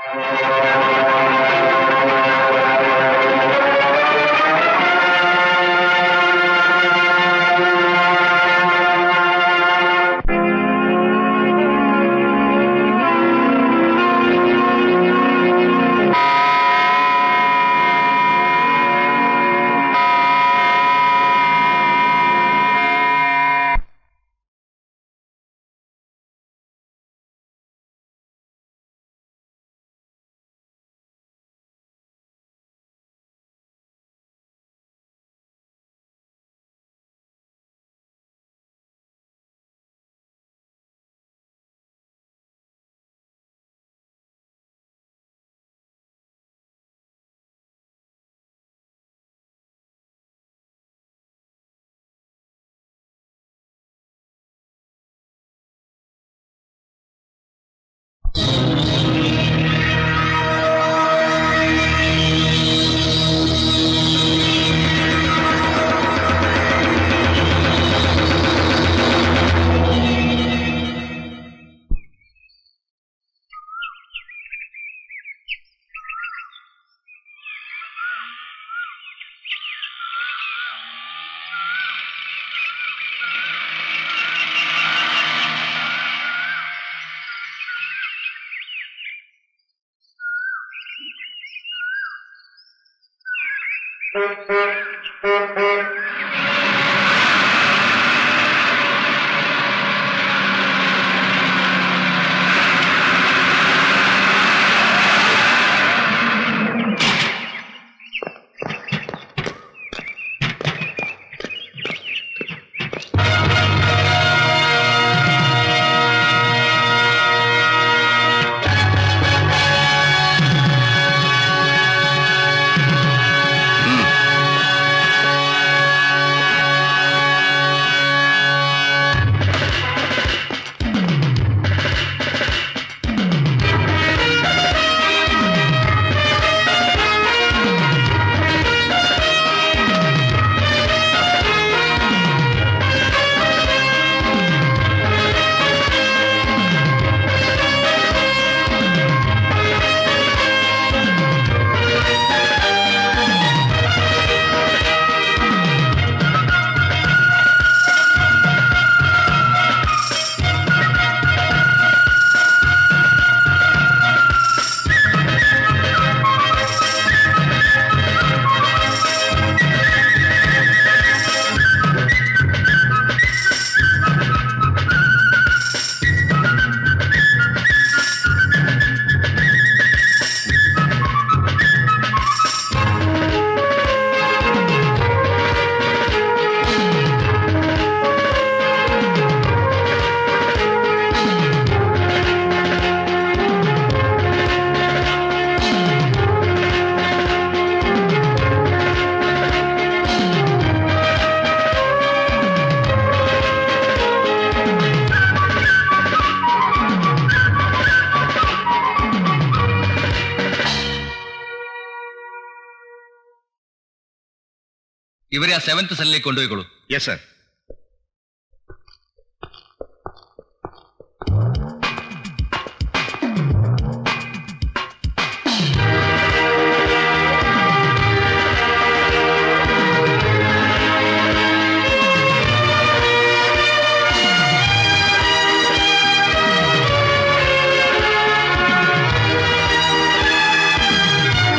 ഇവരെ ആ സെവൻത് സെല്ലിലേക്ക് കൊണ്ടുപോയിക്കോളൂ യെസ് സർ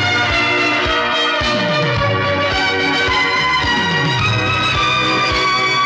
ആ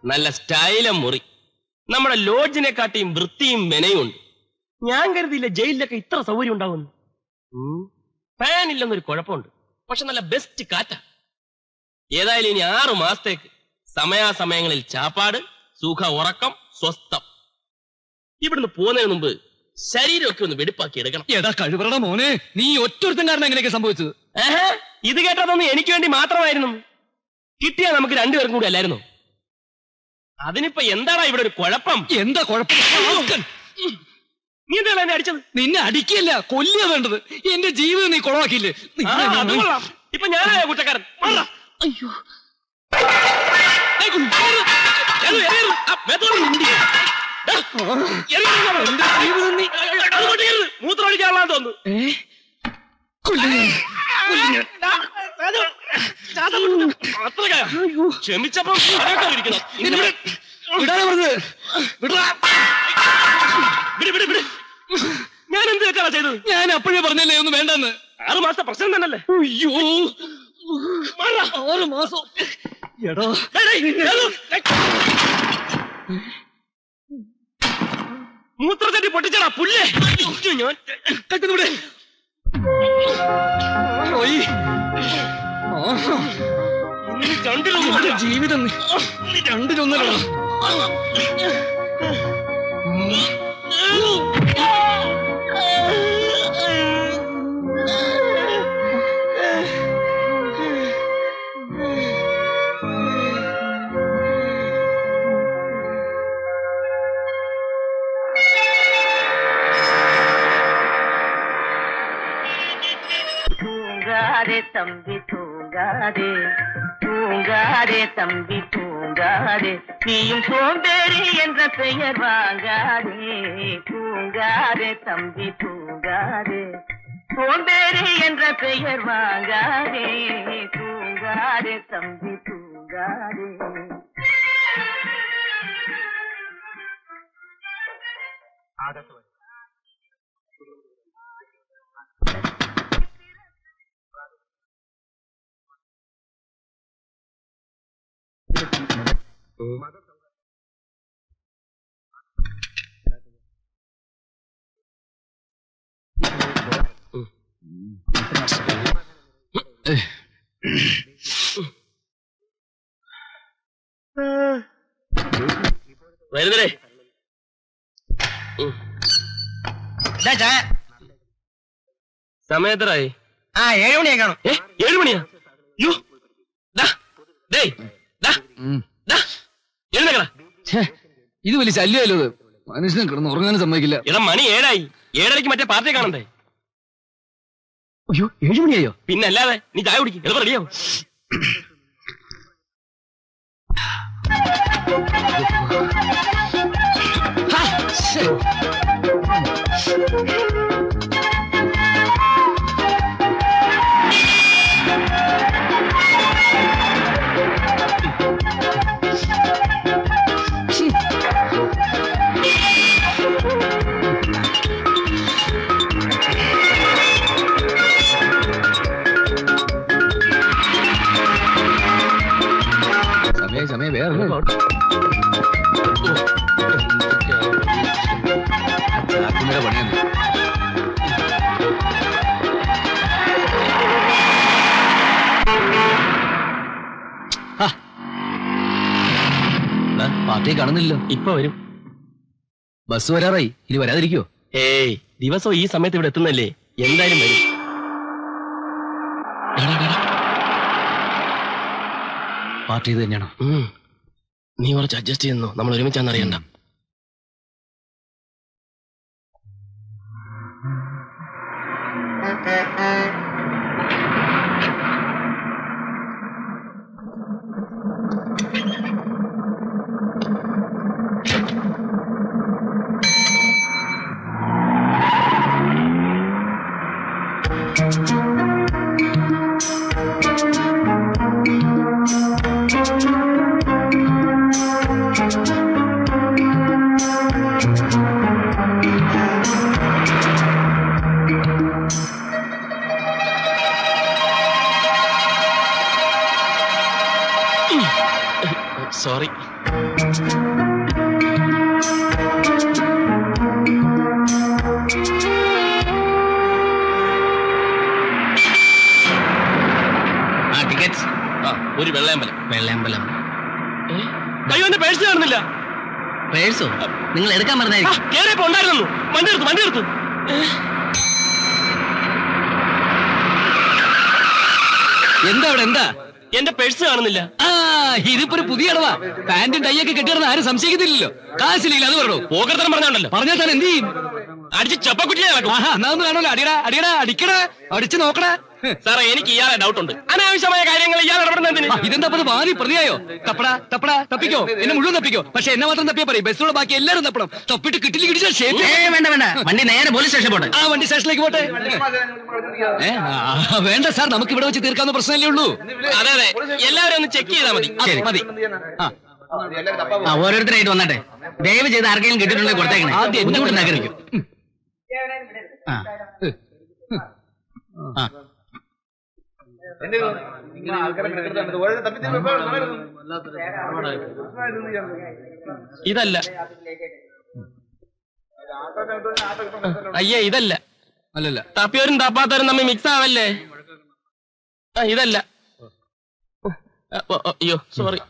നല്ല സ്റ്റൈല മുറി നമ്മുടെ ലോഡ്ജിനെ കാട്ടിയും വൃത്തിയും മെനയും ഉണ്ട് ഞാൻ കരുതിയില്ല ജയിലിലൊക്കെ ഇത്ര സൗകര്യം ഉണ്ടാവുന്നു ഉം. ഫാൻ ഇല്ലെന്നൊരു കുഴപ്പമുണ്ട് പക്ഷെ നല്ല ബെസ്റ്റ് കാറ്റാ ഏതായാലും ഇനി ആറു മാസത്തേക്ക് സമയാസമയങ്ങളിൽ ചാപ്പാട് സുഖ ഉറക്കം സ്വസ്ഥം ഇവിടുന്ന് പോകുന്നതിന് മുമ്പ് ശരീരമൊക്കെ ഒന്ന് വെടിപ്പാക്കി എടുക്കണം എടാ കഴിവറട മോനെ നീ ഒറ്റൊരുത്തൻ കാരണം എങ്ങനെയൊക്കെ സംഭവിച്ചത് ഏഹ് ഇത് കേട്ടതൊന്നും എനിക്ക് വേണ്ടി മാത്രമായിരുന്നു കിട്ടിയാ നമുക്ക് രണ്ടുപേർക്കും കൂടി അല്ലായിരുന്നു അതിനിപ്പോ എന്താടാ ഇവിടെ ഒരു കുഴപ്പം എന്താ കുഴപ്പം ആൾക്കൻ. നീ എന്താണ് എന്നെ അടിച്ചത് നിന്നെ അടിക്കല്ല കൊല്ലുക വേണ്ടത് എന്റെ ജീവിതം നീ കുളവാക്കിയില്ലേ ആ, നിന്നെ അത് ഞാൻ- കൊള്ളാം ഇപ്പൊ ഞാനായ കുറ്റക്കാരൻ മാറാ. അയ്യോ ഏയ്, എറിയരുത്. എറിയരുത്, എറിയരുത്. ആ, മേത്തോട്ട് മുണ്ടി. ദാ, എറിയരുത് എന്നാ പറഞ്ഞത്. എന്റെ ജീവിതം നീ അതുകൊണ്ട് എറിയരുത്. മൂത്രമൊഴിക്കാനുള്ളതാന്ന് തോന്നുന്നു ഏ? കൊല്ലുക. കൊല്ലുക. അത്രയ്ക്കാ? ക്ഷമിച്ചപ്പം അതൊക്കെ ഇരിക്കണം. നിന്നെ ഇവിടെ വിടാനാ പറഞ്ഞത് വിടാ വിട്, വിട്, വിട്. ഞാൻ എന്ത് തെറ്റാണ് ചെയ്തത് ഞാൻ അപ്പോഴേ പറഞ്ഞല്ലേ ഒന്നും വേണ്ടെന്ന് ആറു മാസത്തെ പ്രശ്നം തന്നെയല്ലേ അയ്യോ മാറാ. ആറ് മാസം എടാ ഡേയ്, ഡേയ്, ഏതോ, ഡേയ്. മൂത്രച്ചട്ടി പൊട്ടിച്ചടാ പുല്ലേ ഇയ്യോ, ഞാൻ കട്ടുന്നൂടെ പോയി ആഹാ. ഇനി രണ്ടിലൊന്നും എന്റെ ഇല്ല. ജീവിതം നീ- നീ രണ്ടിലൊന്നല്ലോ தூங்காதே தம்பி தூங்காதே தூங்காதே தம்பி தூங்காதே நீயும் சோம்பேறி என்ற பெயர் வாங்காதே தூங்காதே தம்பி தூங்காதே சோம்பேறி என்ற பெயர் வாங்காதே தூங்காதே தம்பி தூங்காதே വരുന്നേ സമയത്തരായി ആ ഏഴ് മണിയായി കാണും ഏ ഏഴു മണിയാ യോ ദാ ഡേയ് ദാ ദാ എഴുന്നേക്കടാ ഛേ, ഇത് വലിയ ശല്യമല്ലോ ഇത് മനുഷ്യനെ കിടന്ന് ഉറങ്ങാനും സമ്മതിക്കില്ല എടാ മണി ഏഴായി ഏഴരയ്ക്ക് മറ്റേ പാർട്ടി കാണണ്ടേ അയ്യോ ഏഴു മണിയായോ പിന്നെ അല്ലാതെ നീ ചായ കുടിക്കും എളുപ്പം റെഡിയാവും ഹാ, ശ്ശേ. സമയം സമയം വേറെ ചാക്കുമ്മയുടെ പണിയാണ് ഹാ. ദാ, പാർട്ടിയെ കാണുന്നില്ലല്ലോ ഇപ്പൊ വരും ബസ് വരാറായി ഇനി വരാതിരിക്കോ ഏയ് ദിവസവും ഈ സമയത്ത് ഇവിടെ എത്തുന്നല്ലേ എന്തായാലും വരും പാർട്ടി ഇത് തന്നെയാണോ ഉം. നീ കുറച്ച് അഡ്ജസ്റ്റ് ചെയ്യുന്നു നമ്മൾ ഒരുമിച്ചാന്ന് അറിയണ്ട സോറി ആ ടിക്കറ്റ് ആ ഒരു വെള്ളയമ്പലം വെള്ളയമ്പലം ഏ? അയ്യോ എന്റെ പേഴ്സ് കാണുന്നില്ല പേഴ്സോ നിങ്ങൾ എടുക്കാൻ ആ, പറഞ്ഞായിരിക്കും കേറിയപ്പോ ഉണ്ടായിരുന്നു വണ്ടി എടുത്തു വണ്ടി എടുത്തു എന്താ അവിടെ എന്താ എന്റെ പേഴ്സ് കാണുന്നില്ല ആ ഇതിപ്പോ ഒരു പുതിയ അടവാ പാന്റും ടൈയൊക്കെ കെട്ടിയിടുന്ന ആരും സംശയിക്കുന്നില്ലല്ലോ കാശില്ലെങ്കിൽ അത് പറഞ്ഞോ പോകർത്തനം പറഞ്ഞോണ്ടല്ലോ പറഞ്ഞാൽ താൻ എന്ത് ചെയ്യും അടിച്ച് ചപ്പക്കുറ്റിയെ നടക്കും ആഹാ എന്നാ ഒന്ന് വേണമല്ലോ അടിയടാ അടിയടാ അടിക്കടാ അടിച്ചു നോക്കടാ സാറേ എനിക്ക് ഇയാളെ ഡൗട്ട് ഉണ്ട് അനാവശ്യമായ കാര്യങ്ങൾ ഇയാൾ ഇടപെടുന്നതിന് ആ, ഇതെന്താ അപ്പൊ ഇത് വാതി പ്രതിയായോ തപ്പടാ തപ്പടാ തപ്പിക്കോ എന്നെ മുഴുവൻ തപ്പിക്കോ പക്ഷെ എന്നെ മാത്രം തപ്പിയാ പറയും ബസ്സിലുള്ള ബാക്കി എല്ലാരും തപ്പണം തപ്പിട്ട് കിട്ടില്ല കിട്ടിച്ചാൽ ഷേപ്പ് വേണ്ട വേണ്ട വണ്ടി നേരെ പോലീസ് സ്റ്റേഷൻ പോട്ടെ ആ വണ്ടി സ്റ്റേഷനിലേക്ക് പോട്ടെ ഏ, ആ, വേണ്ട സാർ നമുക്ക് ഇവിടെ വെച്ച് തീർക്കാവുന്ന പ്രശ്നമല്ലേ ഉള്ളൂ അതെ അതെ എല്ലാവരും ഒന്ന് ചെക്ക് ചെയ്താൽ മതി ശരി മതി ആ ആ ഓരോരുത്തരായിട്ട് വന്നട്ടെ ദയവ് ചെയ്ത് ആർക്കെങ്കിലും കിട്ടിയിട്ടുണ്ടെങ്കിൽ കൊടുത്തേക്കണേ ആദ്യം എന്നെ ബുദ്ധിമുട്ട് കൊണ്ട് നഗരിക്കും ആ ആ ഇതല്ല അയ്യേ ഇതല്ല അല്ലല്ല തപ്പിയവരും തപ്പാത്തവരും തമ്മിൽ മിക്സ് ആവല്ലേ ആ ഇതല്ല ആ, ഓ, ഓ, അയ്യോ സോറി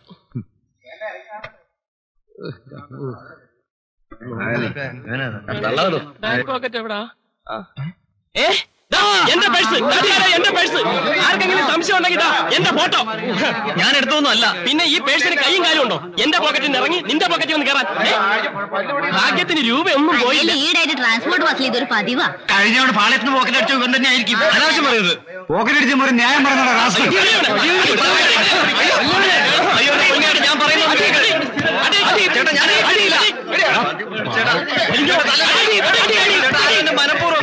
ബാക്ക് പോക്കറ്റ് എവിടാ ആ. ഏ ദാ, എന്റെ പേഴ്സ് എന്റെ പേഴ്സ് ആർക്കെങ്കിലും സംശയം ഉണ്ടെങ്കിൽ ദാ, എന്റെ ഫോട്ടോ ഞാൻ എടുത്തൊന്നും അല്ല പിന്നെ ഈ പേഴ്സിന് കൈയും കാലും ഉണ്ടോ എന്റെ പോക്കറ്റിൽ നിന്ന് ഇറങ്ങി നിന്റെ പോക്കറ്റിൽ ഒന്ന് കയറാൻ ഏ? ഭാഗ്യത്തിന് രൂപയൊന്നും പോയില്ല ഈടായിട്ട് ട്രാൻസ്പോർട്ട് ബസ്സിൽ ഇതൊരു പതിവാ കഴിഞ്ഞോട് പാളയത്തിന് പോക്കറ്റ് അടിച്ചു ഇവൻ തന്നെ ആയിരിക്കും അനാവശ്യം പറയുന്നത് പോക്കറ്റ് അടിച്ച ഒരു ന്യായം പറയുന്ന അയ്യോ, ഇങ്ങോട്ട് ഞാൻ പറയുന്നത് കേൾക്ക്. അടി, അടി, ചേട്ടാ, ഞാൻ അടിയില്ല. ചേട്ടാ, അയ്യോ, അടി, അടി, അടി, അടി, അടി, എന്റെ മനഃപൂർവ്വം.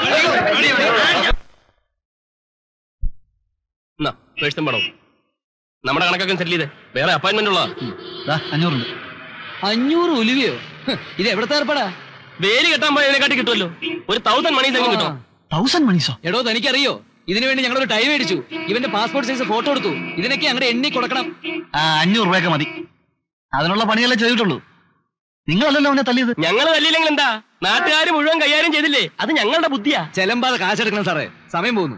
എന്നാ, പേഴ്സും പണവും നമ്മുടെ കണക്കൊക്കെ സെറ്റിൽ ചെയ്തേ വേറെ അപ്പോയിന്റ്മെന്റ് ഉള്ളതാ അഞ്ഞൂറുണ്ട് അഞ്ഞൂറ് ഒലിവിയോ ഹ്, ഇത് എവിടത്തെ ഏർപ്പാടാ വേലി കെട്ടാൻ പോയതിനെക്കാട്ടി കിട്ടുമല്ലോ ഒരു തൗസൻഡ് മണീസ് എങ്കിലും കിട്ടും തൗസൻഡ് മണീസോ എടോ തനിക്കറിയോ ഇതിനു വേണ്ടി ഞങ്ങളൊരു ടൈം മേടിച്ചു ഇവന്റെ പാസ്പോർട്ട് സൈസ് ഫോട്ടോ എടുത്തു ഇതിനൊക്കെ അങ്ങടെ എണ്ണി കൊടുക്കണം ആ അഞ്ഞൂറ് രൂപയൊക്കെ മതി അതിനുള്ള പണിയല്ലേ ചെയ്തിട്ടുള്ളൂ നിങ്ങളല്ലല്ലോ അവനെ തല്ലിയത് ഞങ്ങൾ തല്ലിയില്ലെങ്കിൽ എന്താ നാട്ടുകാർ മുഴുവൻ കൈകാര്യം ചെയ്തില്ലേ അത് ഞങ്ങളുടെ ബുദ്ധിയാ ചെലമ്പാതെ കാശെടുക്കണം സാറേ സമയം പോകുന്നു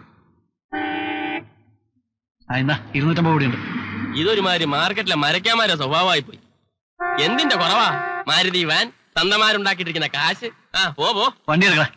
ആ എന്നാ ഇരുന്നൂറ്റമ്പത് കോടിയുണ്ട് ഇതൊരുമാതിരി മാർക്കറ്റിലെ മരക്കാമാരെ സ്വഭാവമായി പോയി എന്തിന്റെ കുറവാ മാരുതി വാൻ തന്തമാരുണ്ടാക്കിയിട്ടിരിക്കുന്ന കാശ് ആ പോ പോ വണ്ടി എടുക്കടാ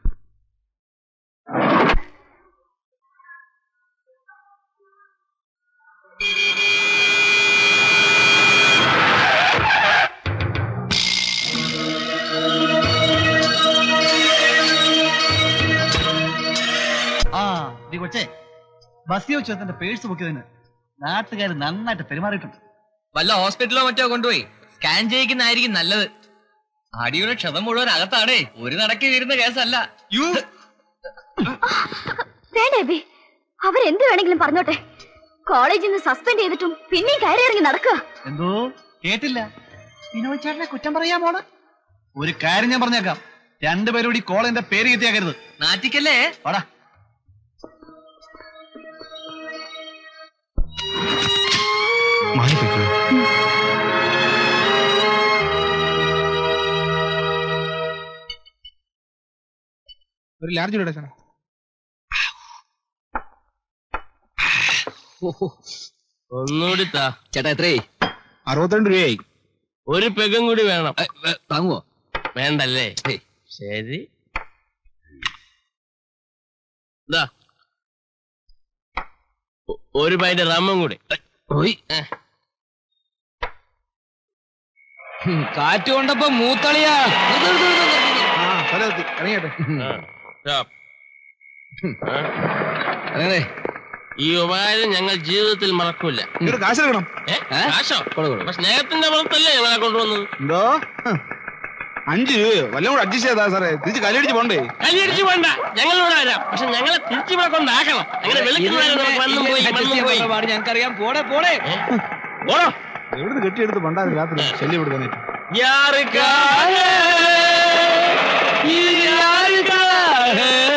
ആ നീ കൊച്ചേ ബസ്സിൽ വെച്ച് തന്റെ പേഴ്സ് പൊക്കിയതിന് നാട്ടുകാർ നന്നായിട്ട് പെരുമാറിയിട്ടുണ്ട് വല്ല ഹോസ്പിറ്റലോ മറ്റോ കൊണ്ടുപോയി സ്കാൻ ചെയ്യിക്കുന്നതായിരിക്കും നല്ലത് അടിയുടെ ക്ഷതം മുഴുവൻ അകത്താണേ ഒരു നടക്കി വീരുന്ന കേസല്ല യു വേണ്ട എബി അവരെന്ത് വേണമെങ്കിലും പറഞ്ഞോട്ടെ കോളേജിൽ നിന്ന് സസ്പെൻഡ് ചെയ്തിട്ടും പിന്നെയും കയറി ഇറങ്ങി നടക്കുക എന്തോ കേട്ടില്ല വിനോദ് ചേട്ടനെ കുറ്റം പറയാമോള് ഒരു കാര്യം ഞാൻ പറഞ്ഞേക്കാം രണ്ടുപേരും കൂടി കോളേജിന്റെ പേര് കീർത്തിയാക്കരുത് നാറ്റിക്കല്ലേ വാടാ ഒരു ലാർജ് ഇടേച്ചാ ഒന്നുകൂടി താ ചേട്ടാ എത്രേ അറുപത്തിരണ്ട് രൂപയായി ഒരു പെഗും കൂടി വേണം ഏ, ഏ, താങ്ങുവോ വേണ്ടല്ലേ ഏയ്. ശരി ദാ. ഒ- ഒരു പൈൻ്റെ റമ്മും കൂടി പോയി ഏ. ഹും, കാറ്റ് കൊണ്ടപ്പോ മൂത്തളിയാ നിർത്ത്, നിർത്ത്, നിർത്ത്, നിർത്ത്. ആ സ്ഥലത്തി ഇറങ്ങിയട്ടെ ആ, stop. ആ, അതെ ഈ ഉപകാരം ഞങ്ങൾ ജീവിതത്തിൽ മറക്കൂല ഇങ്ങോട്ട് കാശ് എടുക്കണം ഏ? ഏ? കാശോ കൊടു, കൊടു. അപ്പൊ സ്നേഹത്തിന്റെ പുറത്തല്ലേ ഞങ്ങളെ കൊണ്ടുവന്നത് എന്തോ ഹ്. അഞ്ച് രൂപയോ വല്ലതും കൂടെ അഡ്ജസ്റ്റ് ചെയ്താ സാറേ തിരിച്ച് കല്ലടിച്ച് പോണ്ടേ കല്ലിടിച്ചു വേണ്ട ഞങ്ങളിവിടെ വരാം പക്ഷെ ഞങ്ങളെ തിരിച്ചു ഇവിടെ കൊണ്ടാക്കണം അങ്ങനെ വെളുക്കുന്നവരെ നമുക്ക് വന്നും പോയി വന്നും പോയി ഞങ്ങൾക്കറിയാം പോടെ പോടെ ഓടോ എവിടുന്ന് കെട്ടിയെടുത്ത് പണ്ടായിരുന്നു രാത്രി ശല്യം കൊടുക്കാനായിട്ട് யாருக்காக இது யாருக்காக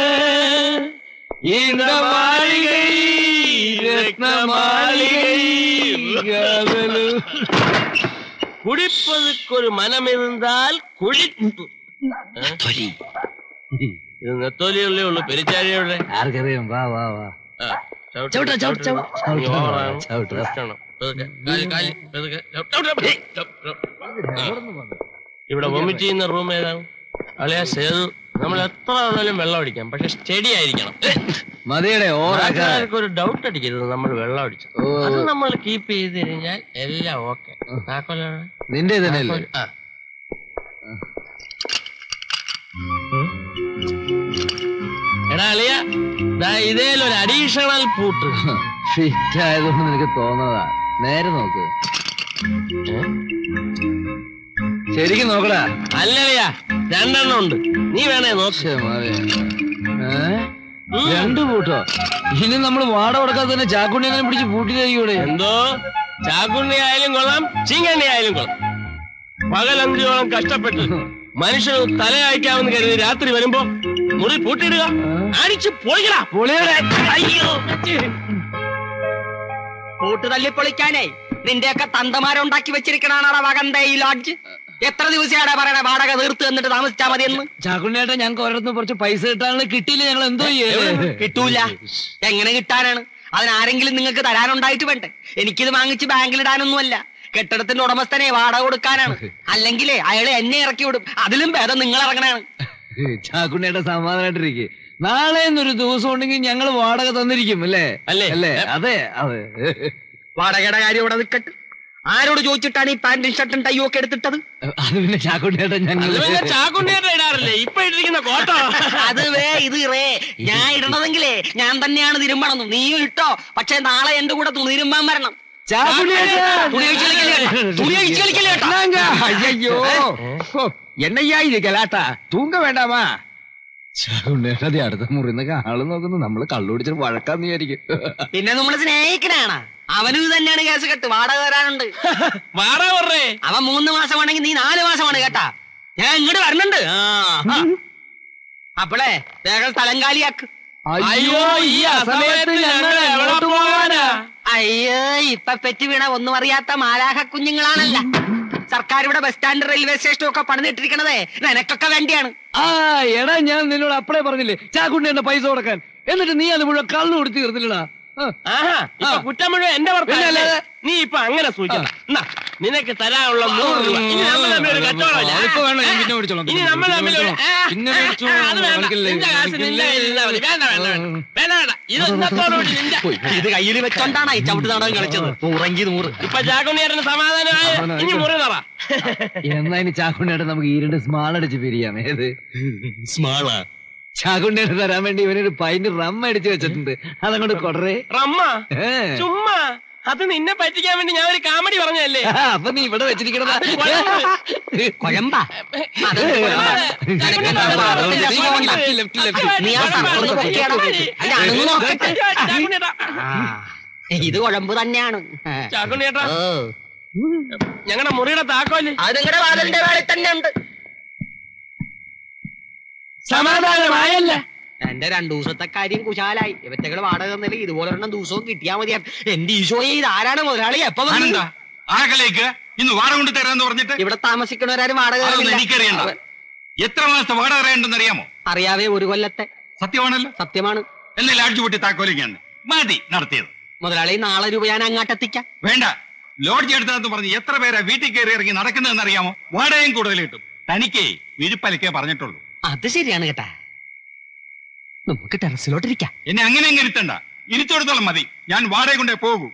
இந்த மாளிகை ரத்ன மாளிகை കുടിപ്പതുക്കൊരു മനമിരുന്നാൽ കുഴി തൊലി ഇത് നെത്തോലിയല്ലേ ഉള്ളൂ പെരിച്ചാരിയുടെ ആർക്കറിയാം വാ വാ വാ ആ, ചവിട്ട്, ചവിട്ട്, ചവിട്ട്, ചവിട്ട്. ചവിട്ട്. നീ ഓവറാണ്. ചവിട്ട്. ഇഷ്ടമാണ്. പതുക്കെ, കാല്, കാല്, പതുക്കെ. ചവിട്ട്, ചവിട്ട്, ചവിട്ട്. ആ. ഇവിടെ വൊമിറ്റ് ചെയ്യുന്ന റൂം ഏതാണ് അളിയ സേതു നമ്മൾ എത്ര വേണേലും വെള്ളം അടിക്കാം പക്ഷെ സ്റ്റഡി ആയിരിക്കണം മതിയുടെ ഓറാക്കാൻ നാട്ടുകാർക്ക് ഒരു ഡൗട്ട് അടിക്കരുത് നമ്മൾ വെള്ളം അടിച്ചു ഓ. അത് നമ്മൾ കീപ്പ് ചെയ്ത് കഴിഞ്ഞാൽ എല്ലാം ഓക്കെ താക്കോലാണ് നിന്റെ തന്നെയല്ലേ ആ എടാ അളിയ ദാ ഇതേലൊരു അഡീഷണൽ പൂട്ട് ഫിറ്റ് ആയതുകൊണ്ട് നിനക്ക് തോന്നതാ നേരെ നോക്ക് ശരിക്കും നോക്കടാ അല്ലളിയാ രണ്ടെണ്ണം ഉണ്ട് നീ വേണേ നോക്ക് ശ്ശെ, മാറി. ഏ? രണ്ട് പൂട്ടോ ഇനി നമ്മൾ വാട കൊടുക്കാതെ തന്നെ ചാക്കുണ്ണി അങ്ങനെ പിടിച്ച് പൂട്ടിയതായിക്കൂടെ എന്തോ ചാക്കുണ്ണി ആയാലും കൊള്ളാം ചീങ്കണ്ണി ആയാലും കൊള്ളാം പകലഞ്ചോളം കഷ്ടപ്പെട്ട് മനുഷ്യന് തല അയക്കാമെന്ന് കരുതി രാത്രി വരുമ്പോ മുറി പൂട്ടിയിടുക അടിച്ചു പൊളിക്കടാ പൊളിയുടെ അയ്യോ കൂട്ട് തല്ലിപ്പൊളിക്കാനേ നിന്റെയൊക്കെ തന്തമാരുണ്ടാക്കി വെച്ചിരിക്കണാണ് വകന്ത ഈ ലോഡ്ജ് എത്ര ദിവസമാണ് പറയണ വാടക തീർത്ത് എന്നിട്ട് താമസിച്ചാ മതിയെന്ന് ചാക്കുണ്ണിയേട്ടാ ഞങ്ങൾക്ക് ഒരിടത്ത് കുറച്ച് പൈസ കിട്ടാനുള്ള കിട്ടിയില്ല ഞങ്ങൾ എന്തോ ചെയ്യേ കിട്ടൂല എങ്ങനെ കിട്ടാനാണ് അതിനാരെങ്കിലും നിങ്ങൾക്ക് തരാനുണ്ടായിട്ട് വേണ്ടേ എനിക്കിത് വാങ്ങിച്ച് ബാങ്കിലിടാനൊന്നുമല്ല കെട്ടിടത്തിന്റെ ഉടമസ്ഥനെ വാടക കൊടുക്കാനാണ് അല്ലെങ്കിലേ അയാളെ എന്നെ ഇറക്കി വിടും അതിലും ഭേദം നിങ്ങൾ ഇറങ്ങണാണ് ചാക്കുണ്ണിയേട്ടാ സമാധാനായിട്ടിരിക്കെ നാളെ എന്നൊരു ദിവസം ഉണ്ടെങ്കിൽ ഞങ്ങൾ വാടക തന്നിരിക്കും അല്ലേ അല്ലേ? അല്ലേ അതെ അതെ വാടകയുടെ കാര്യം ഇവിടെ നിൽക്കട്ടെ ആരോട് ചോദിച്ചിട്ടാണ് ഈ പാന്റും ഷർട്ടും ടൈയും ഒക്കെ എടുത്തിട്ടത് അത് പിന്നെ ചാക്കുണ്ണിയേട്ടാ ഞങ്ങൾ അത് പിന്നെ ചാക്കുണ്ണിയുടെ ഇടാറില്ലേ ഇപ്പൊ ഇട്ടിരിക്കുന്ന കോട്ടോ അത് വേ ഇത് റേ ഞാൻ ഇടണതെങ്കിലേ ഞാൻ തന്നെയാണ് തിരുമ്പണം നീയും ഇട്ടോ പക്ഷെ നാളെ എന്റെ കൂടെ തുണി തിരുമ്പാൻ വരണം ചാക്കുണ്ണിയേട്ടാ തുണി അഴിച്ച് കളിക്കല്ലേ കേട്ടോ? തുണി അഴിച്ച് കളിക്കല്ലേ കേട്ടോ? ஐயோ என்னையா இது கலாட்டா தூங்க வேண்டாமா ചാക്കുണ്ണിയേട്ടാ ദേ അടുത്ത മുറിന്നൊക്കെ ആള് നോക്കുന്നു നമ്മള് കള്ളുപിടിച്ചിട്ട് വഴക്കാന്ന് വിചാരിക്കും പിന്നെ നമ്മൾ സ്നേഹിക്കണാണ് അവനും ഇത് തന്നെയാണ് കേസ് കെട്ട് വാടക തരാനുണ്ട് വാടാ പറഞ്ഞേ അവൻ മൂന്ന് മാസമാണെങ്കിൽ നീ നാല് മാസമാണ് കേട്ടാ ഞാൻ ഇങ്ങോട്ട് വരണുണ്ട് ആ, ആ. അപ്പളേ വേഗം സ്ഥലം കാലിയാക്ക് അയ്യോ ഈ അസമയത്ത് ഞങ്ങൾ എവിടെ പോകാനാ അയ്യോ ഇപ്പൊ പെറ്റി വീണ ഒന്നും അറിയാത്ത മാലാഹ കുഞ്ഞുങ്ങളാണല്ല സർക്കാർ ഇവിടെ ബസ് സ്റ്റാൻഡ് റെയിൽവേ സ്റ്റേഷനും ഒക്കെ പണിതിട്ടിരിക്കണതേ നിനക്കൊക്കെ വേണ്ടിയാണ് ആ എടാ ഞാൻ നിന്നോട് അപ്പളേ പറഞ്ഞില്ലേ ചാക്കുണ്ണിയുടെ പൈസ കൊടുക്കാൻ എന്നിട്ട് നീ അത് മുഴുവൻ കള്ളു കൊടുത്ത് തീർത്തില്ലടാ ആ. ആഹാ ഇപ്പൊ കുറ്റം മുഴുവൻ എന്റെ പിന്നെ ഭർത്താവല്ലേ? അല്ലാതെ? നീ ഇപ്പൊ അങ്ങനെ സൂചിക്കണം എന്നാ, നിനക്ക് തരാനുള്ള നൂറ് രൂപ ഇനി നമ്മൾ തമ്മിൽ ഒരു കച്ചവടമില്ല. അതിപ്പോ വേണ്ട, ഞാൻ പിന്നെ മേടിച്ചോളാം. ഇനി നമ്മൾ തമ്മിൽ ഒരു ആ, പിന്നെ ആ, മേടിച്ചോളാം. ആ, അത് വേണ്ട. എനിക്കില്ലേ, നിന്റെ കാശ് നിന്റെ എനിക്കില്ലേ. കയ്യിലിരുന്നാ മതി. വേണ്ട വേണ്ട വേണ്ട വേണ്ട വേണ്ട ഇത് ഇന്നത്തോടുകൂടി നിന്റെ ഇത് കയ്യിൽ വെച്ചോണ്ടാണ് ഈ ചവിട്ട് നാടകം കളിച്ചത് നൂറെങ്കിൽ നൂറ് ഇപ്പൊ ചാക്കുണ്ണിയേട്ടന് സമാധാനമായ ഇനി മുറി നിറ എന്നാ ഇനി ചാക്കുണ്ണിയുടെ നമുക്ക് ഈ രണ്ട് സ്മാൾ അടിച്ച് പിരിയാം ഏത് സ്മാളാ ചാക്കുണ്ണിയുടെ തരാൻ വേണ്ടി ഇവനൊരു പൈന്റ് റം അടിച്ച് വെച്ചിട്ടുണ്ട് അതങ്ങോട്ട് കൊടറേ റമ്മ ഏ. ചുമ്മാ അത് നിന്നെ പറ്റിക്കാൻ വേണ്ടി ഞാൻ ഒരു കാമഡി പറഞ്ഞല്ലേ ആ, അപ്പൊ നീ ഇവിടെ വെച്ചിരിക്കണതാ കൊഴമ്പാ അതെന്ത് കൊഴമ്പാ? നിനക്കെന്താ പാപത്തിന്റെ അസുഖമുണ്ടാ? നീ ആ സർപ്പത്ത് പൊക്കിയാണോ? അല്ല, അണുങ്ങ് നോക്കട്ടെ. ആ, ഇത് കുഴമ്പ് തന്നെയാണ് ചാക്കുണ്ണിയേട്ടാ ഓ ഞങ്ങളുടെ മുറിയുടെ താക്കോല് അത് നിങ്ങളുടെ വാതിലിന്റെ വേളയിൽ തന്നെ ഉണ്ട് സമാധാനമായല്ല എന്റെ രണ്ടു ദിവസത്തെ കാര്യം കുശാലായി ഇവറ്റകള് വാടക തന്നില്ല ഇതുപോലെ ഒരെണ്ണം ദിവസവും കിട്ടിയാ മതിയാ എന്റെ ഈശോയെ ഇത് ആരാണ് മുതലാളി എപ്പോ വന്നു? ആനന്ദ ആകലേക്ക് ഇന്ന് വാടക കൊണ്ട് തരാന്ന് പറഞ്ഞിട്ട് ഇവിടെ താമസിക്കണവരാരും വാടക അതൊന്നും തരുന്നില്ല. എനിക്കറിയണ്ട എത്ര മാസത്തെ വാടക അറിയണ്ടെന്ന് അറിയാമോ അറിയാവേ ഒരു കൊല്ലത്തെ സത്യമാണല്ലോ സത്യമാണ് എല്ലാം ലാഡ്ജ് പൊട്ടി താക്കോലിക്കാന്ന് മതി നടത്തിയത് മുതലാളി നാളെ രൂപ ഞാൻ അങ്ങാട്ടെത്തിക്കാം വേണ്ട ലോഡ്ജ് എടുത്തതെന്ന് പറഞ്ഞ് എത്ര പേരാ വീട്ടിൽ കയറി ഇറങ്ങി നടക്കുന്നതെന്ന് അറിയാമോ വാടകയും കൂടുതൽ കിട്ടും തനിക്കേ വിഴുപ്പലക്കേ പറഞ്ഞിട്ടുള്ളൂ അത് ശരിയാണ് കേട്ടാ നമുക്ക് ടെറസിലോട്ടിരിക്കാം എന്നെ അങ്ങനെ അങ്ങ് ഇരുത്തണ്ട ഇരുത്തോടത്തോളം മതി ഞാൻ വാടക കൊണ്ടേ പോകൂ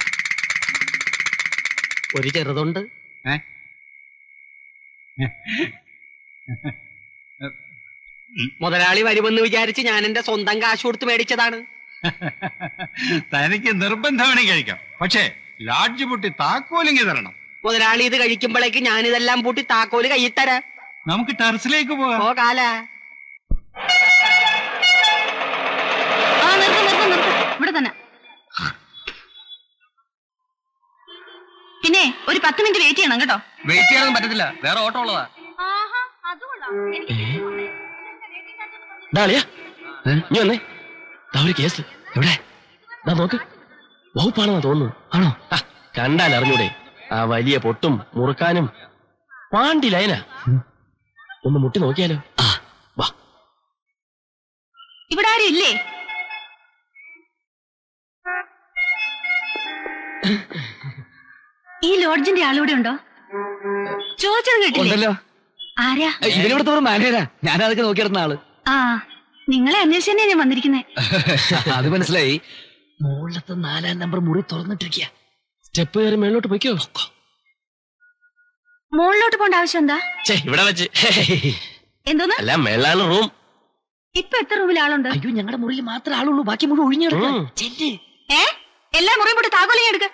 ഒരു ചെറുതുണ്ട് ഏ? മുതലാളി വരുമെന്ന് വിചാരിച്ച് ഞാൻ എന്റെ സ്വന്തം കാശ് കൊടുത്ത് മേടിച്ചതാണ് തനിക്ക് നിർബന്ധമാണെങ്കിൽ കഴിക്കാം പക്ഷേ ലാഡ്ജ് പൊട്ടി താക്കോലിങ്ങി തരണം മുതലാളി ഇത് കഴിക്കുമ്പോഴേക്ക് ഞാൻ ഇതെല്ലാം പൂട്ടി താക്കോല് കയ്യിൽ തരാം നമുക്ക് ടെറസിലേക്ക് പോകാം ഓ കാല ആ നിർത്ത് നിർത്ത് നിർത്ത് ഇവിടെ തന്നെ പിന്നെ ഒരു പത്ത് മിനിറ്റ് വെയിറ്റ് ചെയ്യണം കേട്ടോ വെയിറ്റ് ചെയ്യാനൊന്നും പറ്റത്തില്ല വേറെ ഓട്ടം ഉള്ളതാ ഡാളിയാ നീ വന്നേ ദാ ഒരു കേസ് എവിടെ ദാ നോക്ക് വകുപ്പാണെന്നാ തോന്നുന്നു ആണോ ആ, കണ്ടാൽ അറിഞ്ഞൂടെ ആ വലിയ പൊട്ടും മുറുക്കാനും പാണ്ടി ലൈന ഒന്ന് മുട്ടി നോക്കിയാലോ വാ ഇവിടെ ആരും ഇല്ലേ ഈ ലോഡ്ജിന്റെ ആളിവിടെ ഉണ്ടോ ചോദിച്ചത് കേട്ടില്ലേ ഉണ്ടല്ലോ ആരാ ഇവനിവിടുത്തെ ഒരു മാനേജരാ ഞാൻ അതൊക്കെ നോക്കിയിരുന്ന ആള് ആ നിങ്ങളെ അന്വേഷിച്ച് തന്നെയാ ഞാൻ വന്നിരിക്കുന്നത് അത് മനസ്സിലായി മുകളിലത്തെ നാലാം നമ്പർ മുറി തുറന്നിട്ടിരിക്കുക സ്റ്റെപ്പ് കയറി മേളിലോട്ട് പൊയ്ക്കോ മുകളിലോട്ട് പോണ്ട ആവശ്യം എന്താ ഛേ ഇവിടെ വെച്ച് എന്തോന്ന് അല്ല മേളാണ് റൂം ഇപ്പൊ എത്ര റൂമിൽ ആളുണ്ട് അയ്യോ ഞങ്ങളുടെ മുറിയിൽ മാത്രമേ ആളുള്ളൂ ബാക്കി മുഴുവൻ ഒഴിഞ്ഞെടുക്കാം ഉം. ചെല്ല് ഏ എല്ലാ മുറിയും പോട്ട് താക്കോലിങ് എടുക്ക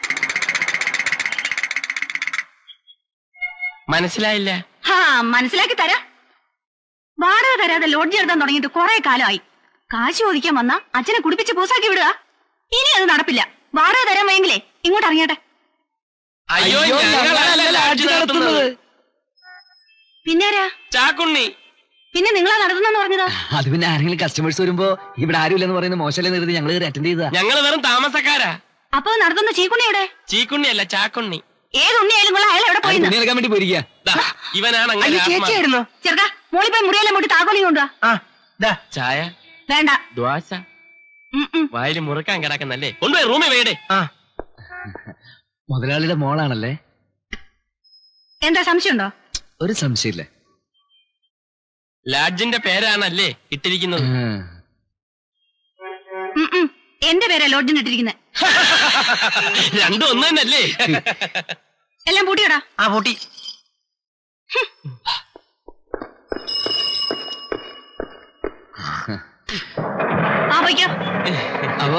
മനസ്സിലായില്ല ഹാ മനസ്സിലാക്കി തരാം വാടക തരാതെ ലോഡ്ജ് എടുത്താൻ തുടങ്ങിയിട്ട് കുറെ കാലമായി കാശ് ചോദിക്കാൻ വന്ന അച്ഛനെ കുടിപ്പിച്ച് പൂസാക്കി വിടുക ഇനി അത് നടപ്പില്ല വാടക തരാൻ വയ്യെങ്കിലേ ഇങ്ങോട്ട് ഇറങ്ങിയട്ടെ അയ്യോ അയ്യോ, ഞങ്ങളല്ല ഞങ്ങളല്ല ലാഡ്ജ് ലാഡ്ജ് നടത്തുന്നത് നടത്തുന്നത്. പിന്നെ ആരാ ചാക്കുണ്ണി പിന്നെ നിങ്ങളാ നടത്തുന്നെന്ന് പറഞ്ഞതോ അത് പിന്നെ ആരെങ്കിലും കസ്റ്റമേഴ്സ് വരുമ്പോ ഇവിടെ ആരുമില്ലെന്ന് പറയുന്ന മോശമല്ലേ നിർത്തി ഞങ്ങൾ അറ്റൻഡ് ചെയ്തതാ ഞങ്ങൾ വെറും താമസക്കാരാ അപ്പൊ നടത്തുന്ന ചീക്കുണ്ണി എവിടെ ചീക്കുണ്ണി അല്ല ചാക്കുണ്ണി ഏത് ഉണ്ണിയായാലും കൊള്ളാം അയാൾ എവിടെ അത് പോയിന്ന് തുണി എടുക്കാൻ വേണ്ടി പോയിരിക്കുക ദാ, ഇവനാണ് അങ്ങനെ ആത്മാ. ചേച്ചിയായിരുന്നോ ചെറുക്ക മോളിൽ പോയി മുറിയെല്ലാം പോയിട്ട് താക്കോലിങ് കൊണ്ടുവാ ചായ വേണ്ട ദ്വാശ ഉം, ഉം. വായിൽ മുറുക്കാൻ കിടക്കുന്നല്ലേ കൊണ്ടുപോയി റൂമിൽ വേടേ മുതലാളിയുടെ മോളാണല്ലേ എന്താ സംശയമുണ്ടോ ഒരു സംശയമില്ല ലാഡ്ജിന്റെ പേരാണല്ലേ ഇട്ടിരിക്കുന്നത് ഉം. ഉം, ഉം. എന്റെ പേരാ ലോഡ്ജിന് ഇട്ടിരിക്കുന്നത് രണ്ടും ഒന്ന് തന്നെയല്ലേ എല്ലാം പൂട്ടിയോടാ ആ പൂട്ടി ആ പോയിക്കോ അപ്പൊ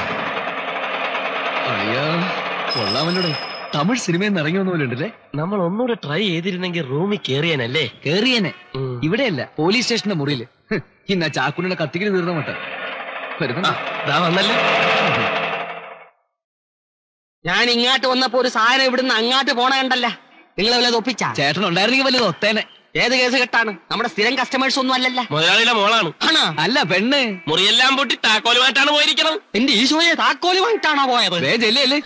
അയ്യോ കൊള്ളാമല്ലോടെ തമിഴ് സിനിമയിൽ നിന്ന് ഇറങ്ങി വന്ന പോലെ ഉണ്ടല്ലേ നമ്മൾ ഒന്നുകൂടെ ട്രൈ ചെയ്തിരുന്നെങ്കിൽ റൂമിൽ കേറിയാനല്ലേ കേറിയനെ ഉം. ഇവിടെയല്ല പോലീസ് സ്റ്റേഷന്റെ മുറിയില് ഹ്, ഇന്ന് ആ ചാക്കുണ്ണിയുടെ കത്തിക്കല് തീർന്ന മട്ട വരുന്നുണ്ടോ ദാ വന്നല്ലേ ഞാൻ ഇങ്ങോട്ട് വന്നപ്പോ ഒരു സാധനം ഇവിടുന്ന് അങ്ങോട്ട് പോണ കണ്ടല്ല നിങ്ങൾ വല്ലത് ഒപ്പിച്ചാ ചേട്ടൻ ഉണ്ടായിരുന്നെങ്കിൽ വല്ലത് ഒത്തേനെ ഏത് കേസ് കെട്ടാണ് നമ്മുടെ സ്ഥിരം കസ്റ്റമേഴ്സ് ഒന്നും അല്ലല്ല മുതലാളിയുടെ മോളാണ് ആണോ അല്ല പെണ്ണ് മുറിയെല്ലാം പൊട്ടി താക്കോലുമായിട്ടാണ് പോയിരിക്കണം എന്റെ ഈശോയെ താക്കോല് വാങ്ങിട്ടാണോ പോയത് വേ ചെല്ലേ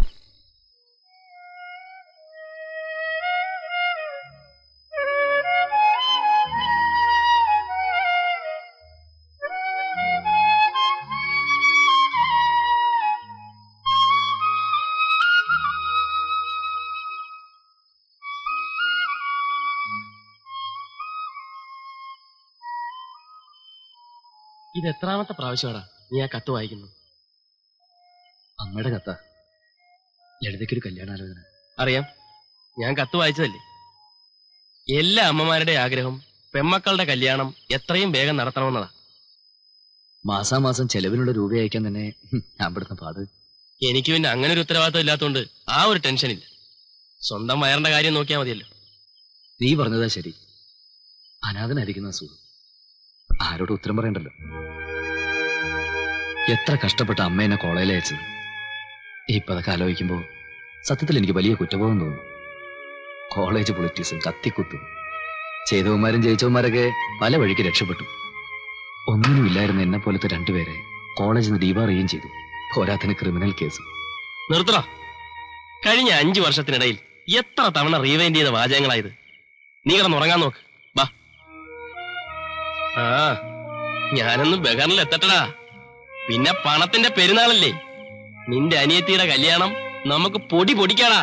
ഇത് എത്രാമത്തെ പ്രാവശ്യമാടാ നീ ആ കത്ത് വായിക്കുന്നു അമ്മയുടെ കത്ത ലളിതയ്ക്കൊരു കല്യാണാലോചന അറിയാം ഞാൻ കത്ത് വായിച്ചതല്ലേ എല്ലാ അമ്മമാരുടെ ആഗ്രഹം പെമ്മക്കളുടെ കല്യാണം എത്രയും വേഗം നടത്തണമെന്നതാ മാസാമാസം ചെലവിനുള്ള രൂപ അയക്കാൻ തന്നെ ഹും, ഞാൻ പെടുന്ന പാട് എനിക്ക് പിന്നെ അങ്ങനെ ഒരു ഉത്തരവാദിത്വം ഇല്ലാത്തതുകൊണ്ട് ആ ഒരു ടെൻഷനില്ല സ്വന്തം വയറിന്റെ കാര്യം നോക്കിയാൽ മതിയല്ലോ നീ പറഞ്ഞതാ ശരി അനാഥനായിരിക്കുന്ന സുഖം ആരോട് ഉത്തരം പറയണ്ടല്ലോ എത്ര കഷ്ടപ്പെട്ട അമ്മ എന്നെ കോളേജിൽ അയച്ചത് ഇപ്പൊ അതൊക്കെ ആലോചിക്കുമ്പോ സത്യത്തിൽ എനിക്ക് വലിയ കുറ്റബോധം തോന്നുന്നു കോളേജ് പൊളിറ്റീസും കത്തിക്കുത്തും ചെയ്തവന്മാരും ജയിച്ചവന്മാരൊക്കെ പല വഴിക്ക് രക്ഷപ്പെട്ടു ഒന്നിനുമില്ലായിരുന്ന എന്നെ പോലത്തെ രണ്ടുപേരെ കോളേജിൽ നിന്ന് ഡീബാർ ചെയ്യുകയും ചെയ്തു പോരാത്തിന് ക്രിമിനൽ കേസ് നിർത്തണ കഴിഞ്ഞ അഞ്ചു വർഷത്തിനിടയിൽ എത്ര തവണ റീവൈൻഡ് ചെയ്ത വാചകങ്ങളായത് നീ കിടന്നുറങ്ങാൻ നോക്ക് വാ ആ ഞാനൊന്ന് ബഹറിൽ എത്തട്ടടാ പിന്നെ പണത്തിന്റെ പെരുന്നാളല്ലേ നിന്റെ അനിയത്തിയുടെ കല്യാണം നമുക്ക് പൊടി പൊടിക്കാടാ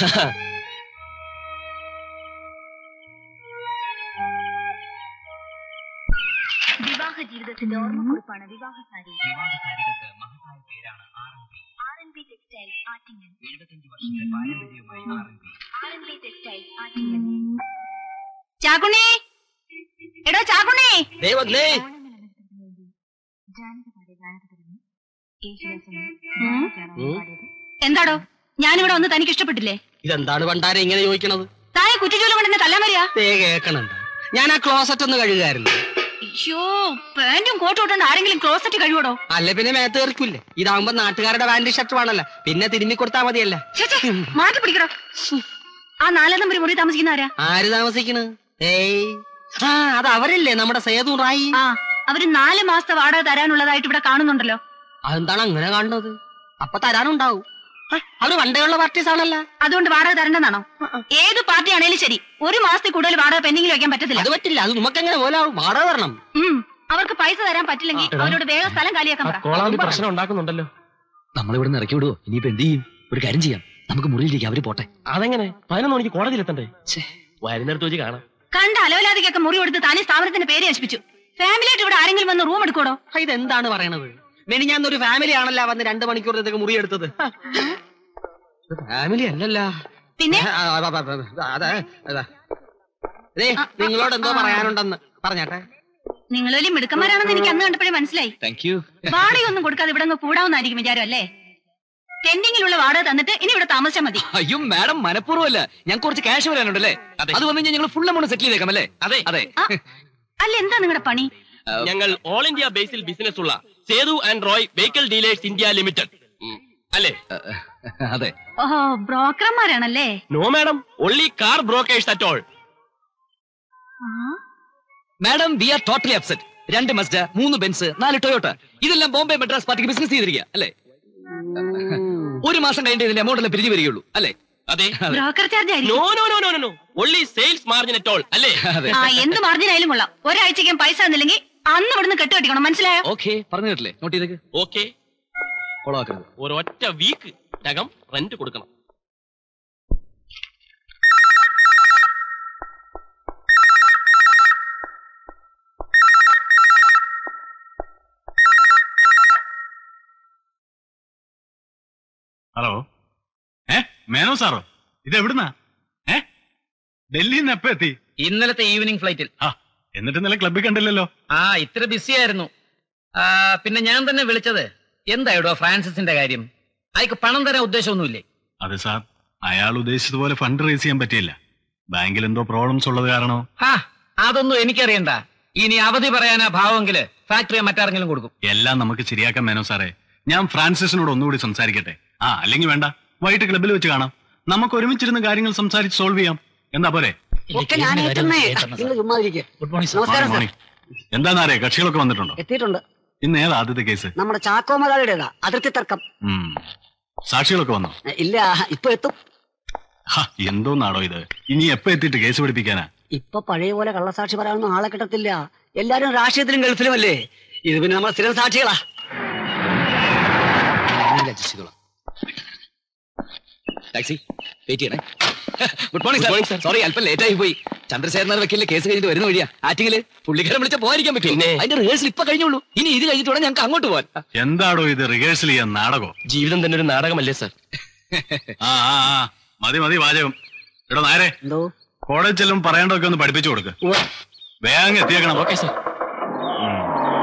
വിവാഹ ജീവിതത്തിന്റെ ഓർമ്മക്കുറിപ്പാണ് വിവാഹ sari R&B Textiles, Attingal. R&B Textiles, Attingal. Chakkunni എടോ ചാക്കുണ്ണി ദേ വന്നേ എന്താടോ ഞാനിവിടെ വന്ന് തനിക്ക് ഇഷ്ടപ്പെട്ടില്ലേ ഇതെന്താണ് പണ്ടാരെ ഇങ്ങനെ ചോദിക്കണത് താനെ കുറ്റിച്ചൂലം കൊണ്ട് എന്നെ തല്ലാൻ വരിക ദേ കേക്കണുണ്ട് ഞാൻ ആ ക്ലോസറ്റ് ഒന്ന് കഴുകായിരുന്നു അയ്യോ പാന്റും കോട്ടും ഇട്ടുകൊണ്ട് ആരെങ്കിലും ക്ലോസറ്റ് കഴിവടോ അല്ല പിന്നെ മേത്ത് കയറിക്കൂല്ലേ ഇതാവുമ്പോ നാട്ടുകാരുടെ പാന്റ് ഷർട്ട് വേണല്ലോ പിന്നെ തിരുമ്മി കൊടുത്താ മതിയല്ല മാറ്റി പിടിക്കടോ ആ നാലാം നമ്പർ മുറി താമസിക്കുന്നവരാ ആര് താമസിക്കണ് ഏയ് ആ അത് അവരല്ലേ നമ്മുടെ സേതു റായി ആ അവര് നാല് മാസത്തെ വാടക തരാനുള്ളതായിട്ട് ഇവിടെ കാണുന്നുണ്ടല്ലോ അതെന്താണ് അങ്ങനെ കാണുന്നത് അപ്പൊ തരാനുണ്ടാവും അവര് പണ്ടേയുള്ള പാർട്ടീസ് ആണല്ല അതുകൊണ്ട് വാടക തരണ്ടെന്നാണോ ഏത് പാർട്ടി ആണേലും ശരി ഒരു മാസത്തിൽ കൂടുതൽ വാടക പെൻഡിങ്ങിൽ വെക്കാൻ പറ്റത്തില്ല അത് പറ്റില്ല അത് നമുക്കെങ്ങനെ പോലെ വാടക തരണം ഉം. അവർക്ക് പൈസ തരാൻ പറ്റില്ലെങ്കിൽ അവരോട് വേഗം സ്ഥലം കാലിയാക്കാൻ പറ കോളാമ്പി പ്രശ്നം ഉണ്ടാക്കുന്നുണ്ടല്ലോ നമ്മളിവിടെ നിന്ന് ഇറക്കി വിടുവോ ഇനിയിപ്പോ എന്ത് ചെയ്യും ഒരു കാര്യം ചെയ്യാം നമുക്ക് മുറിയിലേക്ക് അവര് പോട്ടെ അതെങ്ങനെ പതിനൊന്ന് മണിക്ക് കോടതിയിലെത്തണ്ടേ വരുന്നിടത്ത് വെച്ച് കാണാം കണ്ട അലവലാതിക്കൊക്കെ മുറി കൊടുത്ത് താനേ സ്ഥാപനത്തിന്റെ പേര് നശിപ്പിച്ചു ഫാമിലിയായിട്ട് ഇവിടെ ആരെങ്കിലും വന്ന് റൂം എടുക്കോടോ ആ, ഇതെന്താണ് പറയണത് മെനി ഞാൻ ഒരു ഫാമിലി ആണല്ലോ വന്ന് രണ്ട് മണിക്കൂറത്തേക്ക് മുറി എടുത്തത് ഫാമിലി അല്ലല്ല പിന്നെ ആ, ആ, ആ, ആ, അതെ അതാ. ദേ, നിങ്ങളോട് എന്തോ പറയാനുണ്ടെന്ന് പറഞ്ഞാട്ടെ നിങ്ങൾ വലിയ മിടുക്കന്മാരാണെന്ന് എനിക്ക് അന്ന് കണ്ടപ്പോഴേ മനസ്സിലായി താങ്ക് യു വാടകയൊന്നും കൊടുക്കാതെ ഇവിടെ അങ്ങ് കൂടാവുന്നായിരിക്കും വിചാരം അല്ലേ ടെൻഡിങ്ങിലുള്ള വാടക തന്നിട്ട് ഇനി ഇവിടെ താമസിച്ചാൽ മതി അയ്യോ മാഡം മനഃപൂർവ്വമല്ല ഞാൻ കുറച്ച് ക്യാഷ് വരാനുണ്ടല്ലേ അതെ. അത് വന്നു കഴിഞ്ഞാൽ ഞങ്ങൾ ഫുൾ എമൗണ്ട് സെറ്റിൽ ചെയ്തേക്കാം അല്ലേ അതെ അതെ ആ, അല്ല എന്താ നിങ്ങളുടെ പണി ഞങ്ങൾ ഓൾ ഇന്ത്യ ബേസിൽ ബിസിനസ് ഉള്ള Sethu and Roy vehicle dealers India limited അല്ലേ അതെ ഓഹോ ബ്രോക്കർമാരാണല്ലേ no madam only car brokers at all ആ, madam we are totally upset രണ്ട് മസ്റ്റ മൂന്ന് ബെൻസ് നാല് ടൊയോട്ട ഇതെല്ലാം ബോംബെ മെഡ്രാസ് പാർട്ടിക്ക് ബിസിനസ് ചെയ്തിരിക്കുക അല്ലേ ഒരു മാസം കഴിഞ്ഞിട്ട് ഇതിന്റെ എമൗണ്ട് എല്ലാം പിരിഞ്ഞു വരികയുള്ളൂ അല്ലേ അതെ ബ്രോക്കർ ചാർജ് നോ ആയിരിക്കും no no no no no only sales margin at all അല്ലേ അതെ ആ എന്ത് മാർജിൻ ആയാലും കൊള്ളാം ഒരാഴ്ചയ്ക്കും പൈസ തന്നില്ലെങ്കിൽ അന്ന് ഇവിടുന്ന് കെട്ടുകെട്ടിക്കണം മനസ്സിലായോ ഓക്കെ പറഞ്ഞു കേട്ടില്ലേ നോട്ട് ചെയ്തേക്ക് ഓക്കെ കൊളവാക്കരുത് ഒരൊറ്റ വീക്ക് നകം റെന്റ് കൊടുക്കണം ഹലോ ഏ മേനോ സാറോ ഇത് എവിടുന്നാ ഏ ഡൽഹിയിൽ നിന്ന് എപ്പോ എത്തി ഇന്നലത്തെ ഈവനിങ് ഫ്ലൈറ്റിൽ ആ എന്നിട്ട് ഇന്നലെ ക്ലബ്ബിൽ കണ്ടില്ലല്ലോ ആ ഇത്ര ബിസി ആയിരുന്നു ആ, പിന്നെ ഞാൻ തന്നെ വിളിച്ചത് എന്തായിടോ ഫ്രാൻസിസിന്റെ കാര്യം അയക്ക് പണം തരാൻ ഉദ്ദേശമൊന്നുമില്ലേ അതെ സാർ അയാൾ ഉദ്ദേശിച്ചതുപോലെ ഫണ്ട് റേസ് ചെയ്യാൻ പറ്റിയില്ല ബാങ്കിൽ എന്തോ പ്രോബ്ലംസ് ഉള്ളത് കാരണോ ഹാ അതൊന്നും എനിക്കറിയണ്ട ഇനി അവധി പറയാനാ ഭാവമെങ്കില് ഫാക്ടറി മറ്റാരെങ്കിലും കൊടുക്കും എല്ലാം നമുക്ക് ശരിയാക്കാൻ മേനോ സാറേ ഞാൻ ഫ്രാൻസിസിനോട് ഒന്നുകൂടി സംസാരിക്കട്ടെ ആ അല്ലെങ്കിൽ വേണ്ട വൈകിട്ട് ക്ലബ്ബിൽ വെച്ച് കാണാം നമുക്ക് ഒരുമിച്ചിരുന്ന് കാര്യങ്ങൾ സംസാരിച്ച് സോൾവ് ചെയ്യാം എന്താ പോരെ ഒക്കെ ഞാൻ ഏറ്റുന്നേ നിങ്ങൾ ചുമ്മാ ഇരിക്കുക നമസ്കാരം സാർ മോർണിംഗ് എന്താന്നറിയ കക്ഷികളൊക്കെ വന്നിട്ടുണ്ടോ എത്തിയിട്ടുണ്ട് ഇന്ന് ഏതാ ആദ്യത്തെ കേസ് നമ്മുടെ ചാക്കോ മുതലാളിയുടേതാ അതിർത്തി തർക്കം ഉം. സാക്ഷികളൊക്കെ വന്നോ ഇല്ല ഇപ്പൊ എത്തും ഹ, എന്തോന്നാടോ ഇത് ഇനി എപ്പോ എത്തിയിട്ട് കേസ് പിടിപ്പിക്കാനാ ഇപ്പൊ പഴയ പോലെ കള്ളസാക്ഷി പറയാനൊന്നും ആളെ കിട്ടത്തില്ല എല്ലാരും രാഷ്ട്രീയത്തിലും ഗൾഫിലും അല്ലേ ഇത് പിന്നെ നമ്മൾ സ്ഥിരം സാക്ഷികളാ അഡ്ജസ്റ്റ് ചെയ്തോളാം ടാക്സി വെയിറ്റ് ചെയ്യണേ good Good morning, morning sir. Sir sorry അല്പം ലേറ്റ് ആയി പോയി ചന്ദ്രശേഖരൻ വക്കീലിന്റെ കേസ് കഴിഞ്ഞിട്ട് വരുന്ന വഴിയാ ആറ്റിങ്ങില് പുള്ളിക്കാരൻ വിളിച്ച പോകാതിരിക്കാൻ പറ്റും പിന്നെ? അതിന്റെ റിഹേഴ്സൽ ഇപ്പൊ കഴിഞ്ഞുള്ളൂ ഇനി ഇത് കഴിഞ്ഞിട്ട് വേണം ഞങ്ങൾക്ക് അങ്ങോട്ട് പോവാൻ എന്താടോ ഇത് റിഹേഴ്സൽ ചെയ്യാൻ നാടകോ ജീവിതം തന്നെ ഒരു നാടകമല്ലേ സർ ആ ആ ആ മതി മതി വാചകം എടോ നേരെ എന്തോ കോളേജ് ചെല്ലും പറയേണ്ടതൊക്കെ ഒന്ന് പഠിപ്പിച്ചു കൊടുക്ക് ഉവ്വ്. വേഗം എത്തിയേക്കണം ഓക്കെ സർ ഉം.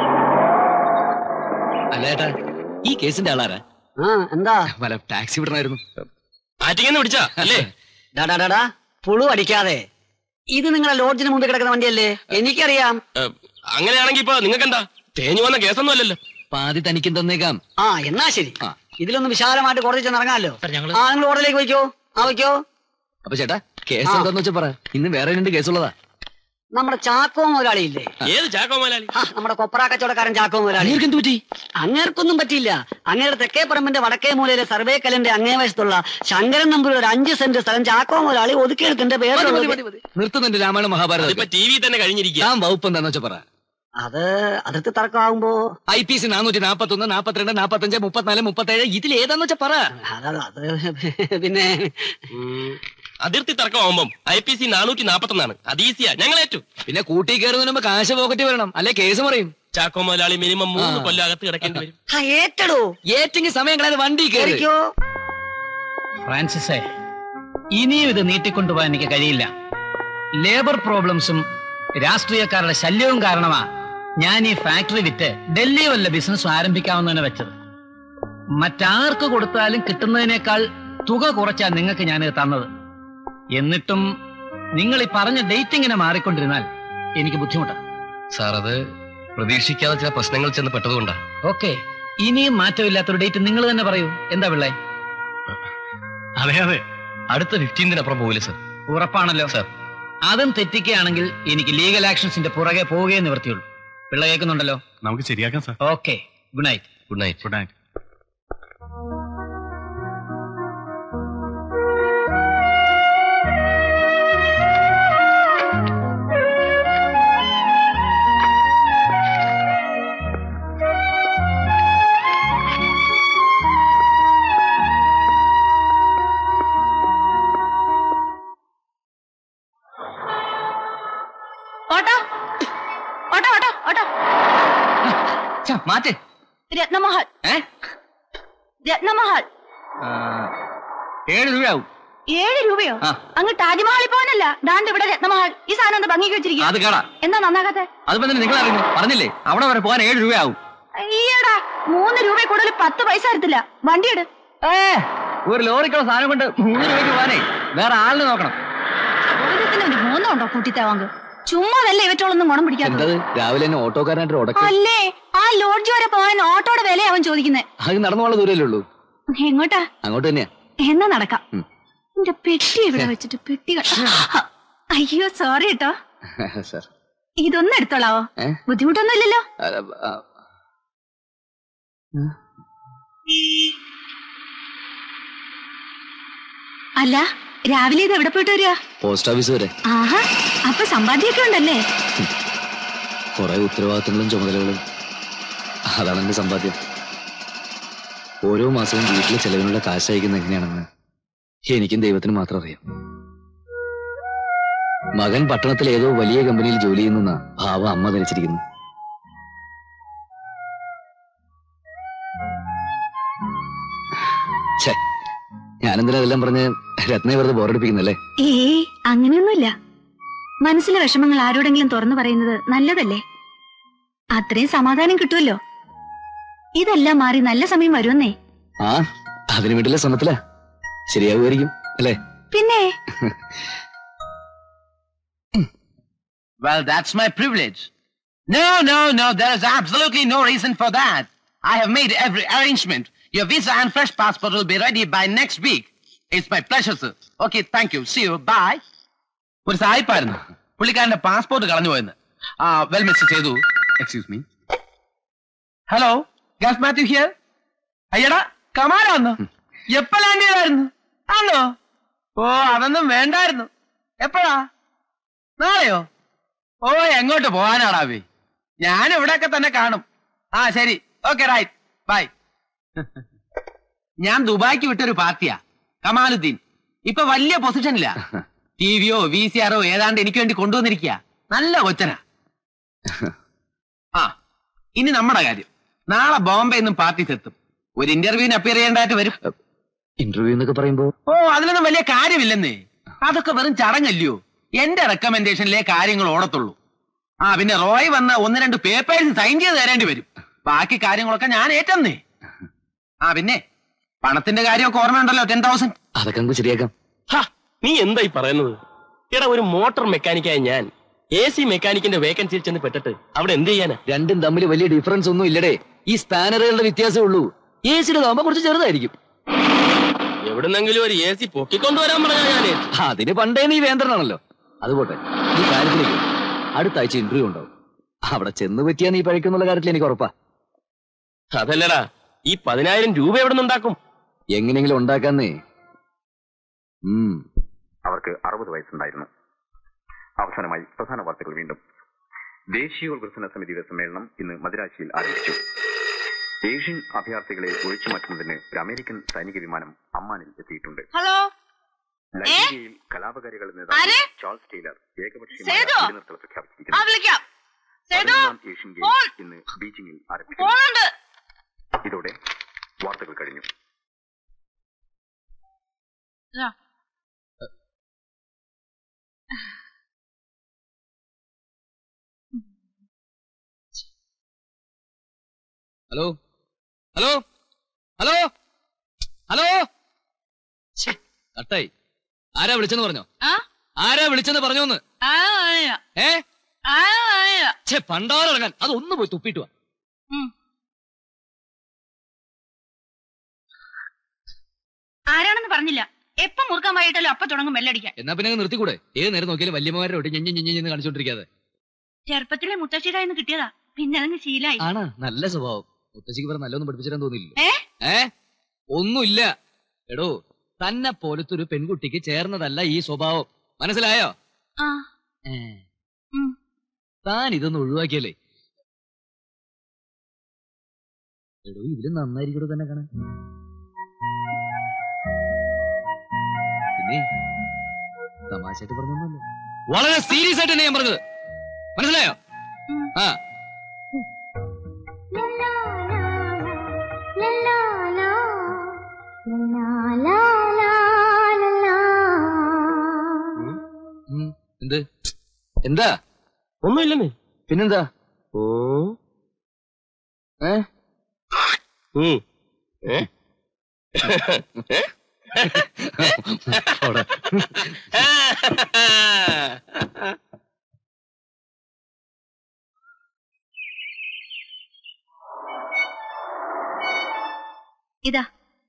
അല്ല ഏട്ടാ ഈ കേസിന്റെ ആളാരാ ആ എന്താ വല്ല ടാക്സി വിടണമായിരുന്നു ആറ്റിങ്ങന്ന് പിടിച്ചാ അല്ലേ ഡാ ഡാ, ഡാ ഡാ പുളു അടിക്കാതെ ഇത് നിങ്ങളെ ലോഡ്ജിന് മുമ്പിൽ കിടക്കുന്ന വണ്ടിയല്ലേ എനിക്കറിയാം ഏ, അങ്ങനെയാണെങ്കി ഇപ്പൊ നിങ്ങൾക്കെന്താ തേഞ്ഞു വന്ന കേസൊന്നും അല്ലല്ലോ പാതി തനിക്കും തന്നേക്കാം ആ എന്നാ ശരി ആ. ഇതിലൊന്ന് വിശാലമായിട്ട് കോടതി ചെന്ന് ഇറങ്ങാമല്ലോ ആ നിങ്ങൾ ഓർഡറിലേക്ക് വയ്ക്കോ ആ വയ്ക്കോ അപ്പൊ ചേട്ടാ കേസ് ആ. എന്താന്ന് വെച്ചാ പറ ഇന്ന് വേറെ രണ്ട് കേസുള്ളതാ നമ്മുടെ ചാക്കോ മുതലാളി ഇല്ലേ ഏത് ചാക്കോ മുതലാളി ആ, നമ്മുടെ കൊപ്ര കച്ചവടക്കാരൻ ചാക്കോ മുതലാളി എന്ത് പറ്റി അങ്ങേർക്കൊന്നും പറ്റിയില്ല അങ്ങയുടെ തെക്കേ പറമ്പിന്റെ വടക്കേ മൂലയിലെ സർവേ കല്ലിന്റെ അങ്ങേ വശത്തുള്ള ശങ്കരൻ നമ്പൂരി ഒരു അഞ്ച് സെന്റ് സ്ഥലം ചാക്കോ മുതലാളി ഒതുക്കിയെടുത്തിന്റെ പേര് നിർത്തുന്നുണ്ട് രാമായണ മഹാഭാരതം ഇപ്പൊ ടി വി തന്നെ കഴിഞ്ഞിരിക്കുക ഞാൻ വകുപ്പ് എന്താന്ന് വെച്ചാ പറ അത് അതിർത്തി തർക്കമാകുമ്പോ ഐ പി സി നാനൂറ്റി നാപ്പത്തി ഒന്ന് നാപ്പത്തിരണ്ട് നാപ്പത്തഞ്ച് മുപ്പത്തിനാല് മുപ്പത്തേഴ് ഇതിൽ ഏതാന്ന് വെച്ചാ പറ അത് അത് പിന്നെ അതിർത്തി തർക്കമാകുമ്പം ഐ പി സി നാനൂറ്റി നാപ്പത്തൊന്നാണ് അത് ഈസിയാ ഞങ്ങൾ ഏറ്റു പിന്നെ കൂട്ടി കയറുന്നതിന് മുമ്പ് കാശ് പോക്കറ്റ് വരണം അല്ലെ കേസ് പറയും ചാക്കോ മുതലാളി മിനിമം മൂന്ന് ആ. കൊല്ലം അകത്ത് കിടക്കേണ്ടി വരും ആ, ഏറ്റെടോ ഏറ്റെങ്കിൽ സമയം കളയാതെ വണ്ടി കയറി കേറിക്കോ ഫ്രാൻസിസേ ഇനിയും ഇത് നീട്ടിക്കൊണ്ടുപോകാൻ എനിക്ക് കഴിയില്ല ലേബർ പ്രോബ്ലംസും രാഷ്ട്രീയക്കാരുടെ ശല്യവും കാരണമാ ഞാൻ ഈ ഫാക്ടറി വിറ്റ് ഡൽഹി വല്ല ബിസിനസ് ആരംഭിക്കാമെന്നാണ് വെച്ചത് മറ്റാർക്ക് കൊടുത്താലും കിട്ടുന്നതിനേക്കാൾ തുക കുറച്ചാ നിങ്ങൾക്ക് ഞാൻ തന്നത് എന്നിട്ടും നിങ്ങൾ ഈ പറഞ്ഞ ഡേറ്റ് ഇങ്ങനെ മാറിക്കൊണ്ടിരുന്നാൽ എനിക്ക് ബുദ്ധിമുട്ടാണ് സാർ അത് പ്രതീക്ഷിക്കാതെ ചില പ്രശ്നങ്ങൾ ചെന്ന് പെട്ടതുകൊണ്ടാ ഓക്കെ ഇനിയും മാറ്റമില്ലാത്തൊരു ഡേറ്റ് നിങ്ങൾ തന്നെ പറയൂ എന്താ പിള്ളേ അതെ അതെ അടുത്ത ഫിഫ്റ്റീൻതിനപ്പുറം പോകില്ല സാർ ഉറപ്പാണല്ലോ സർ. അതും തെറ്റിക്കുകയാണെങ്കിൽ എനിക്ക് ലീഗൽ ആക്ഷൻസിന്റെ പുറകെ പോവുകയെ നിവർത്തിയുള്ളൂ പിള്ള കേൾക്കുന്നുണ്ടല്ലോ നമുക്ക് ശരിയാക്കാം sir okay good night good night good night Ratnamahal ഏ രത്നമഹൽ ആ, ഏഴ് രൂപയാവും ഏഴ് രൂപയോ ആ. അങ്ങ് താജ്മഹലിൽ പോകാനല്ല ദാണ്ട് ഇവിടെ രത്നമഹൽ ഈ സാധനം എന്താ ഭംഗിക്ക് വെച്ചിരിക്കുക അത് കേടാ എന്താ നന്നാകാത്തെ അതിപ്പോ തന്നെ നിങ്ങൾ അറിഞ്ഞു പറഞ്ഞില്ലേ അവിടെ വരെ പോകാൻ ഏഴ് രൂപയാവും ഈയടാ മൂന്ന് രൂപ കൂടുതൽ പത്ത് പൈസ തരത്തില്ല വണ്ടി എടു ഏ ഒരു ലോറിക്കുള്ള സാധനം കൊണ്ട് മൂന്ന് രൂപയ്ക്ക് പോകാനേ വേറെ ആളിനെ നോക്കണം സൗകര്യത്തിന് ഒരു മൂന്നുണ്ടോ കൂട്ടിത്തവാങ്ക് ചുമ്മാതല്ലേ ഇവറ്റോളൊന്നും ഗുണം പിടിക്കാത്തത് എന്തത് രാവിലെ തന്നെ ഓട്ടോക്കാരനായിട്ട് ഉടക്കം അല്ലേ ആ ലോഡ്ജ് വരെ പോകാൻ ഓട്ടോയുടെ വില അവൻ ചോദിക്കുന്നേ അത് നടന്നു പോകാനുള്ള ദൂരമല്ലേ ഉള്ളൂ എങ്ങോട്ടാ അങ്ങോട്ട് തന്നെയാ എന്നാ നടക്കാം ഉം. എന്റെ പെട്ടി ഇവിടെ വെച്ചിട്ട് പെട്ടി ക- അയ്യോ സോറി കേട്ടോ സാർ ഇതൊന്നും എടുത്തോളാവോ ഏ? ബുദ്ധിമുട്ടൊന്നും ഇല്ലല്ലോ ആ, അല്ല രാവിലെ ഇത് എവിടെ പോയിട്ട് വരിക പോസ്റ്റ് ഓഫീസ് വരെ ആഹാ അപ്പൊ സമ്പാദ്യമൊക്കെ ഉണ്ടല്ലേ കുറെ ഉത്തരവാദിത്തങ്ങളും ചുമതലകളും അതാണ് എന്റെ സമ്പാദ്യം ഓരോ മാസവും വീട്ടിലെ ചെലവിനുള്ള കാശ് അയക്കുന്നത് എങ്ങനെയാണെന്ന് എനിക്കും ദൈവത്തിന് മാത്രം അറിയാം മകൻ പട്ടണത്തിൽ ഏതോ വലിയ കമ്പനിയിൽ ജോലി ചെയ്യുന്ന ഭാവ അമ്മ ധരിച്ചിരിക്കുന്നു ഛേ ഞാനെന്തിനാ ഇതെല്ലാം പറഞ്ഞ് രത്നയെ വെറുതെ ബോറടിപ്പിക്കുന്നല്ലേ ഏയ് അങ്ങനെയൊന്നുമില്ല മനസ്സിലെ വിഷമങ്ങൾ ആരോടെങ്കിലും തുറന്നു പറയുന്നത് നല്ലതല്ലേ അത്രയും സമാധാനം കിട്ടുമല്ലോ ഇതെല്ലാം മാറി നല്ല സമയം വരുമെന്നേ ആ അതിനു വേണ്ടിയുള്ള ശ്രമത്തിലാ ശരിയാവുമായിരിക്കും അല്ലേ പിന്നെ Well, that's my privilege. No, no, no, there is absolutely no reason for that. I have made every arrangement. Your visa and fresh passport will be ready by next week. It's my pleasure, sir. Okay, thank you. See you. Bye. ഒരു സായിപ്പായിരുന്നു പുള്ളിക്കാരന്റെ passport കളഞ്ഞു പോയെന്ന് ആ well mister ചെയ്തു excuse me hello gas Mathew here അയ്യടാ കമാല വന്നോ എപ്പോ ലാൻഡ് ചെയ്തായിരുന്നു ആണോ ഓ അതൊന്നും വേണ്ടായിരുന്നു എപ്പോഴാ നാളെയോ ഓ എങ്ങോട്ട് പോകാനാടാവേ ഞാൻ ഇവിടെയൊക്കെ തന്നെ കാണും ആ ശരി ഓക്കെ റൈറ്റ് ബൈ ഞാൻ ദുബായ്ക്ക് വിട്ടൊരു പാർട്ടിയാ കമാലുദ്ദീൻ ഇപ്പൊ വലിയ പൊസിഷനില്ല ടി വിയോ വി സി ആറോ ഏതാണ്ട് എനിക്ക് വേണ്ടി കൊണ്ടുവന്നിരിക്കുക നല്ല കൊച്ചനാ ആ ഇനി നമ്മുടെ കാര്യം നാളെ ബോംബെ നിന്നും പാർട്ടീസ് എത്തും ഒരു ഇന്റർവ്യൂവിന് അപ്പിയർ ചെയ്യേണ്ടതായിട്ട് വരും ഇന്റർവ്യൂ എന്നൊക്കെ പറയുമ്പോ ഓ അതിലൊന്നും വലിയ കാര്യമില്ലെന്നേ അതൊക്കെ വെറും ചടങ്ങല്ലയോ എന്റെ റെക്കമെൻഡേഷനിലെ കാര്യങ്ങൾ ഓടത്തുള്ളൂ ആ പിന്നെ റോയ് വന്ന് ഒന്ന് രണ്ട് പേപ്പേഴ്സ് സൈൻ ചെയ്ത് തരേണ്ടി വരും ബാക്കി കാര്യങ്ങളൊക്കെ ഞാൻ ഏറ്റന്നേ ആ പിന്നെ പണത്തിന്റെ കാര്യമൊക്കെ ഓർമ്മയുണ്ടല്ലോ ടെൻ തൗസൻഡ് അതൊക്കെ നമുക്ക് ശരിയാക്കാം ഹാ, നീ എന്തായി പറയുന്നത് എടാ ഒരു മോട്ടോർ മെക്കാനിക്കായ ഞാൻ എ സി മെക്കാനിക്കിന്റെ വേക്കൻസിയിൽ ചെന്ന് പെട്ടിട്ട് അവിടെ എന്ത് ചെയ്യാനാ രണ്ടും തമ്മിൽ വലിയ ഡിഫറൻസ് ഒന്നും ഇല്ലടേ ഈ സ്പാനറുകളുടെ വ്യത്യാസമേ ഉള്ളൂ എ സിയുടെ താകുമ്പോ കുറച്ച് ചെറുതായിരിക്കും എവിടുന്നെങ്കിലും ഒരു എ സി പൊക്കിക്കൊണ്ടുവരാൻ പറഞ്ഞാ ഞാന് അതിന് പണ്ടേ നീ വേന്ദ്രനാണല്ലോ അതുപോട്ടെ ഈ കാര്യത്തിലേക്ക് അടുത്ത ആഴ്ച ഇന്റർവ്യൂ ഉണ്ടാവും അവിടെ ചെന്ന് പറ്റിയാ നീ പഴിക്കുന്നുള്ള കാര്യത്തിൽ എനിക്ക് ഉറപ്പാ അതല്ലടാ ഈ പതിനായിരം രൂപ എവിടെ നിന്നുണ്ടാക്കും എങ്ങനെയെങ്കിലും ഉണ്ടാക്കാന്നേ ഉം അവർക്ക് അറുപത് വയസ്സുണ്ടായിരുന്നു അവസാനമായി പ്രധാന വാർത്തകൾ വീണ്ടും ദേശീയോത്ഗ്രഥന സമിതിയുടെ സമ്മേളനം ഇന്ന് മദിരാശിയിൽ ആരംഭിച്ചു ഏഷ്യൻ അഭയാർത്ഥികളെ ഒഴിച്ചുമാറ്റുന്നതിന് ഒരു അമേരിക്കൻ സൈനിക വിമാനം അമ്മാനിൽ എത്തിയിട്ടുണ്ട് ഹലോ ലൈബീരിയയിൽ കലാപകാരികളുടെ നേതാവ് ആരെ? ചാൾസ് ടൈലർ ഏകപക്ഷീയമായ സേതു? വെടിനിർത്തൽ പ്രഖ്യാപിച്ചിരിക്കുന്നു വിളിക്കാം പതിനൊന്നാം ഏഷ്യൻ ഗെയിംസ് ഇന്ന് ബീജിംഗിൽ ആരംഭിക്കുന്നു ഫോണുണ്ട് ഇതോടെ വാർത്തകൾ കഴിഞ്ഞു ഹലോ ഹലോ ഹലോ ഹലോ ഛെ, കട്ടായി ആരാ വിളിച്ചെന്ന് പറഞ്ഞോ ആ? ആരാ വിളിച്ചെന്ന് പറഞ്ഞോന്ന് ആ അറിയാ ഏ ആ അറിയാ ഛേ പണ്ടാറിറങ്ങാൻ അതൊന്ന് പോയി തുപ്പിട്ട് വാ ആരാണെന്ന് പറഞ്ഞില്ല എപ്പം മുറുക്കാൻ വൈകിട്ടല്ലോ അപ്പൊ തുടങ്ങും ബെല്ലടിക്കാൻ എന്നാ പിന്നെ അങ്ങ് നിർത്തിക്കൂടെ ഏത് നേരം നോക്കിയാലും വല്യമ്മമാരുടെ ഒട്ടി ഞെഞ്ഞ് ഞെഞ്ഞ് ഞെഞ്ഞ് കാണിച്ചോണ്ടിരിക്കാതെ ചെറുപ്പത്തിലെ മുത്തശ്ശിയുടെ നിന്ന് കിട്ടിയതാ പിന്നെ അതങ്ങ് ശീലായി ആണാ നല്ല സ്വഭാവം മുത്തശ്ശിക്ക് പറഞ്ഞ നല്ലൊന്നും പഠിപ്പിച്ചിരാൻ തോന്നിയില്ല ഏ? ഏ ഒന്നുമില്ല എടോ തന്നെ പോലത്തെ ഒരു പെൺകുട്ടിക്ക് ചേർന്നതല്ല ഈ സ്വഭാവം മനസ്സിലായോ ആ ഏ. ഉം. താൻ ഇതൊന്ന് ഒഴിവാക്കിയല്ലേ എടോ ഇതിലും നന്നായിരിക്കടോ തന്നെ കാണാൻ പിന്നെ തമാശയായിട്ട് പറഞ്ഞൊന്നുമല്ല വളരെ സീരിയസ് ആയിട്ട് തന്നെ ഞാൻ പറഞ്ഞത് മനസ്സിലായോ ആ എന്ത് എന്താ ഒന്നുമില്ലെന്നേ പിന്നെന്താ ഓ ഏ ഉം. ഏ? പോടാ. ഇതാ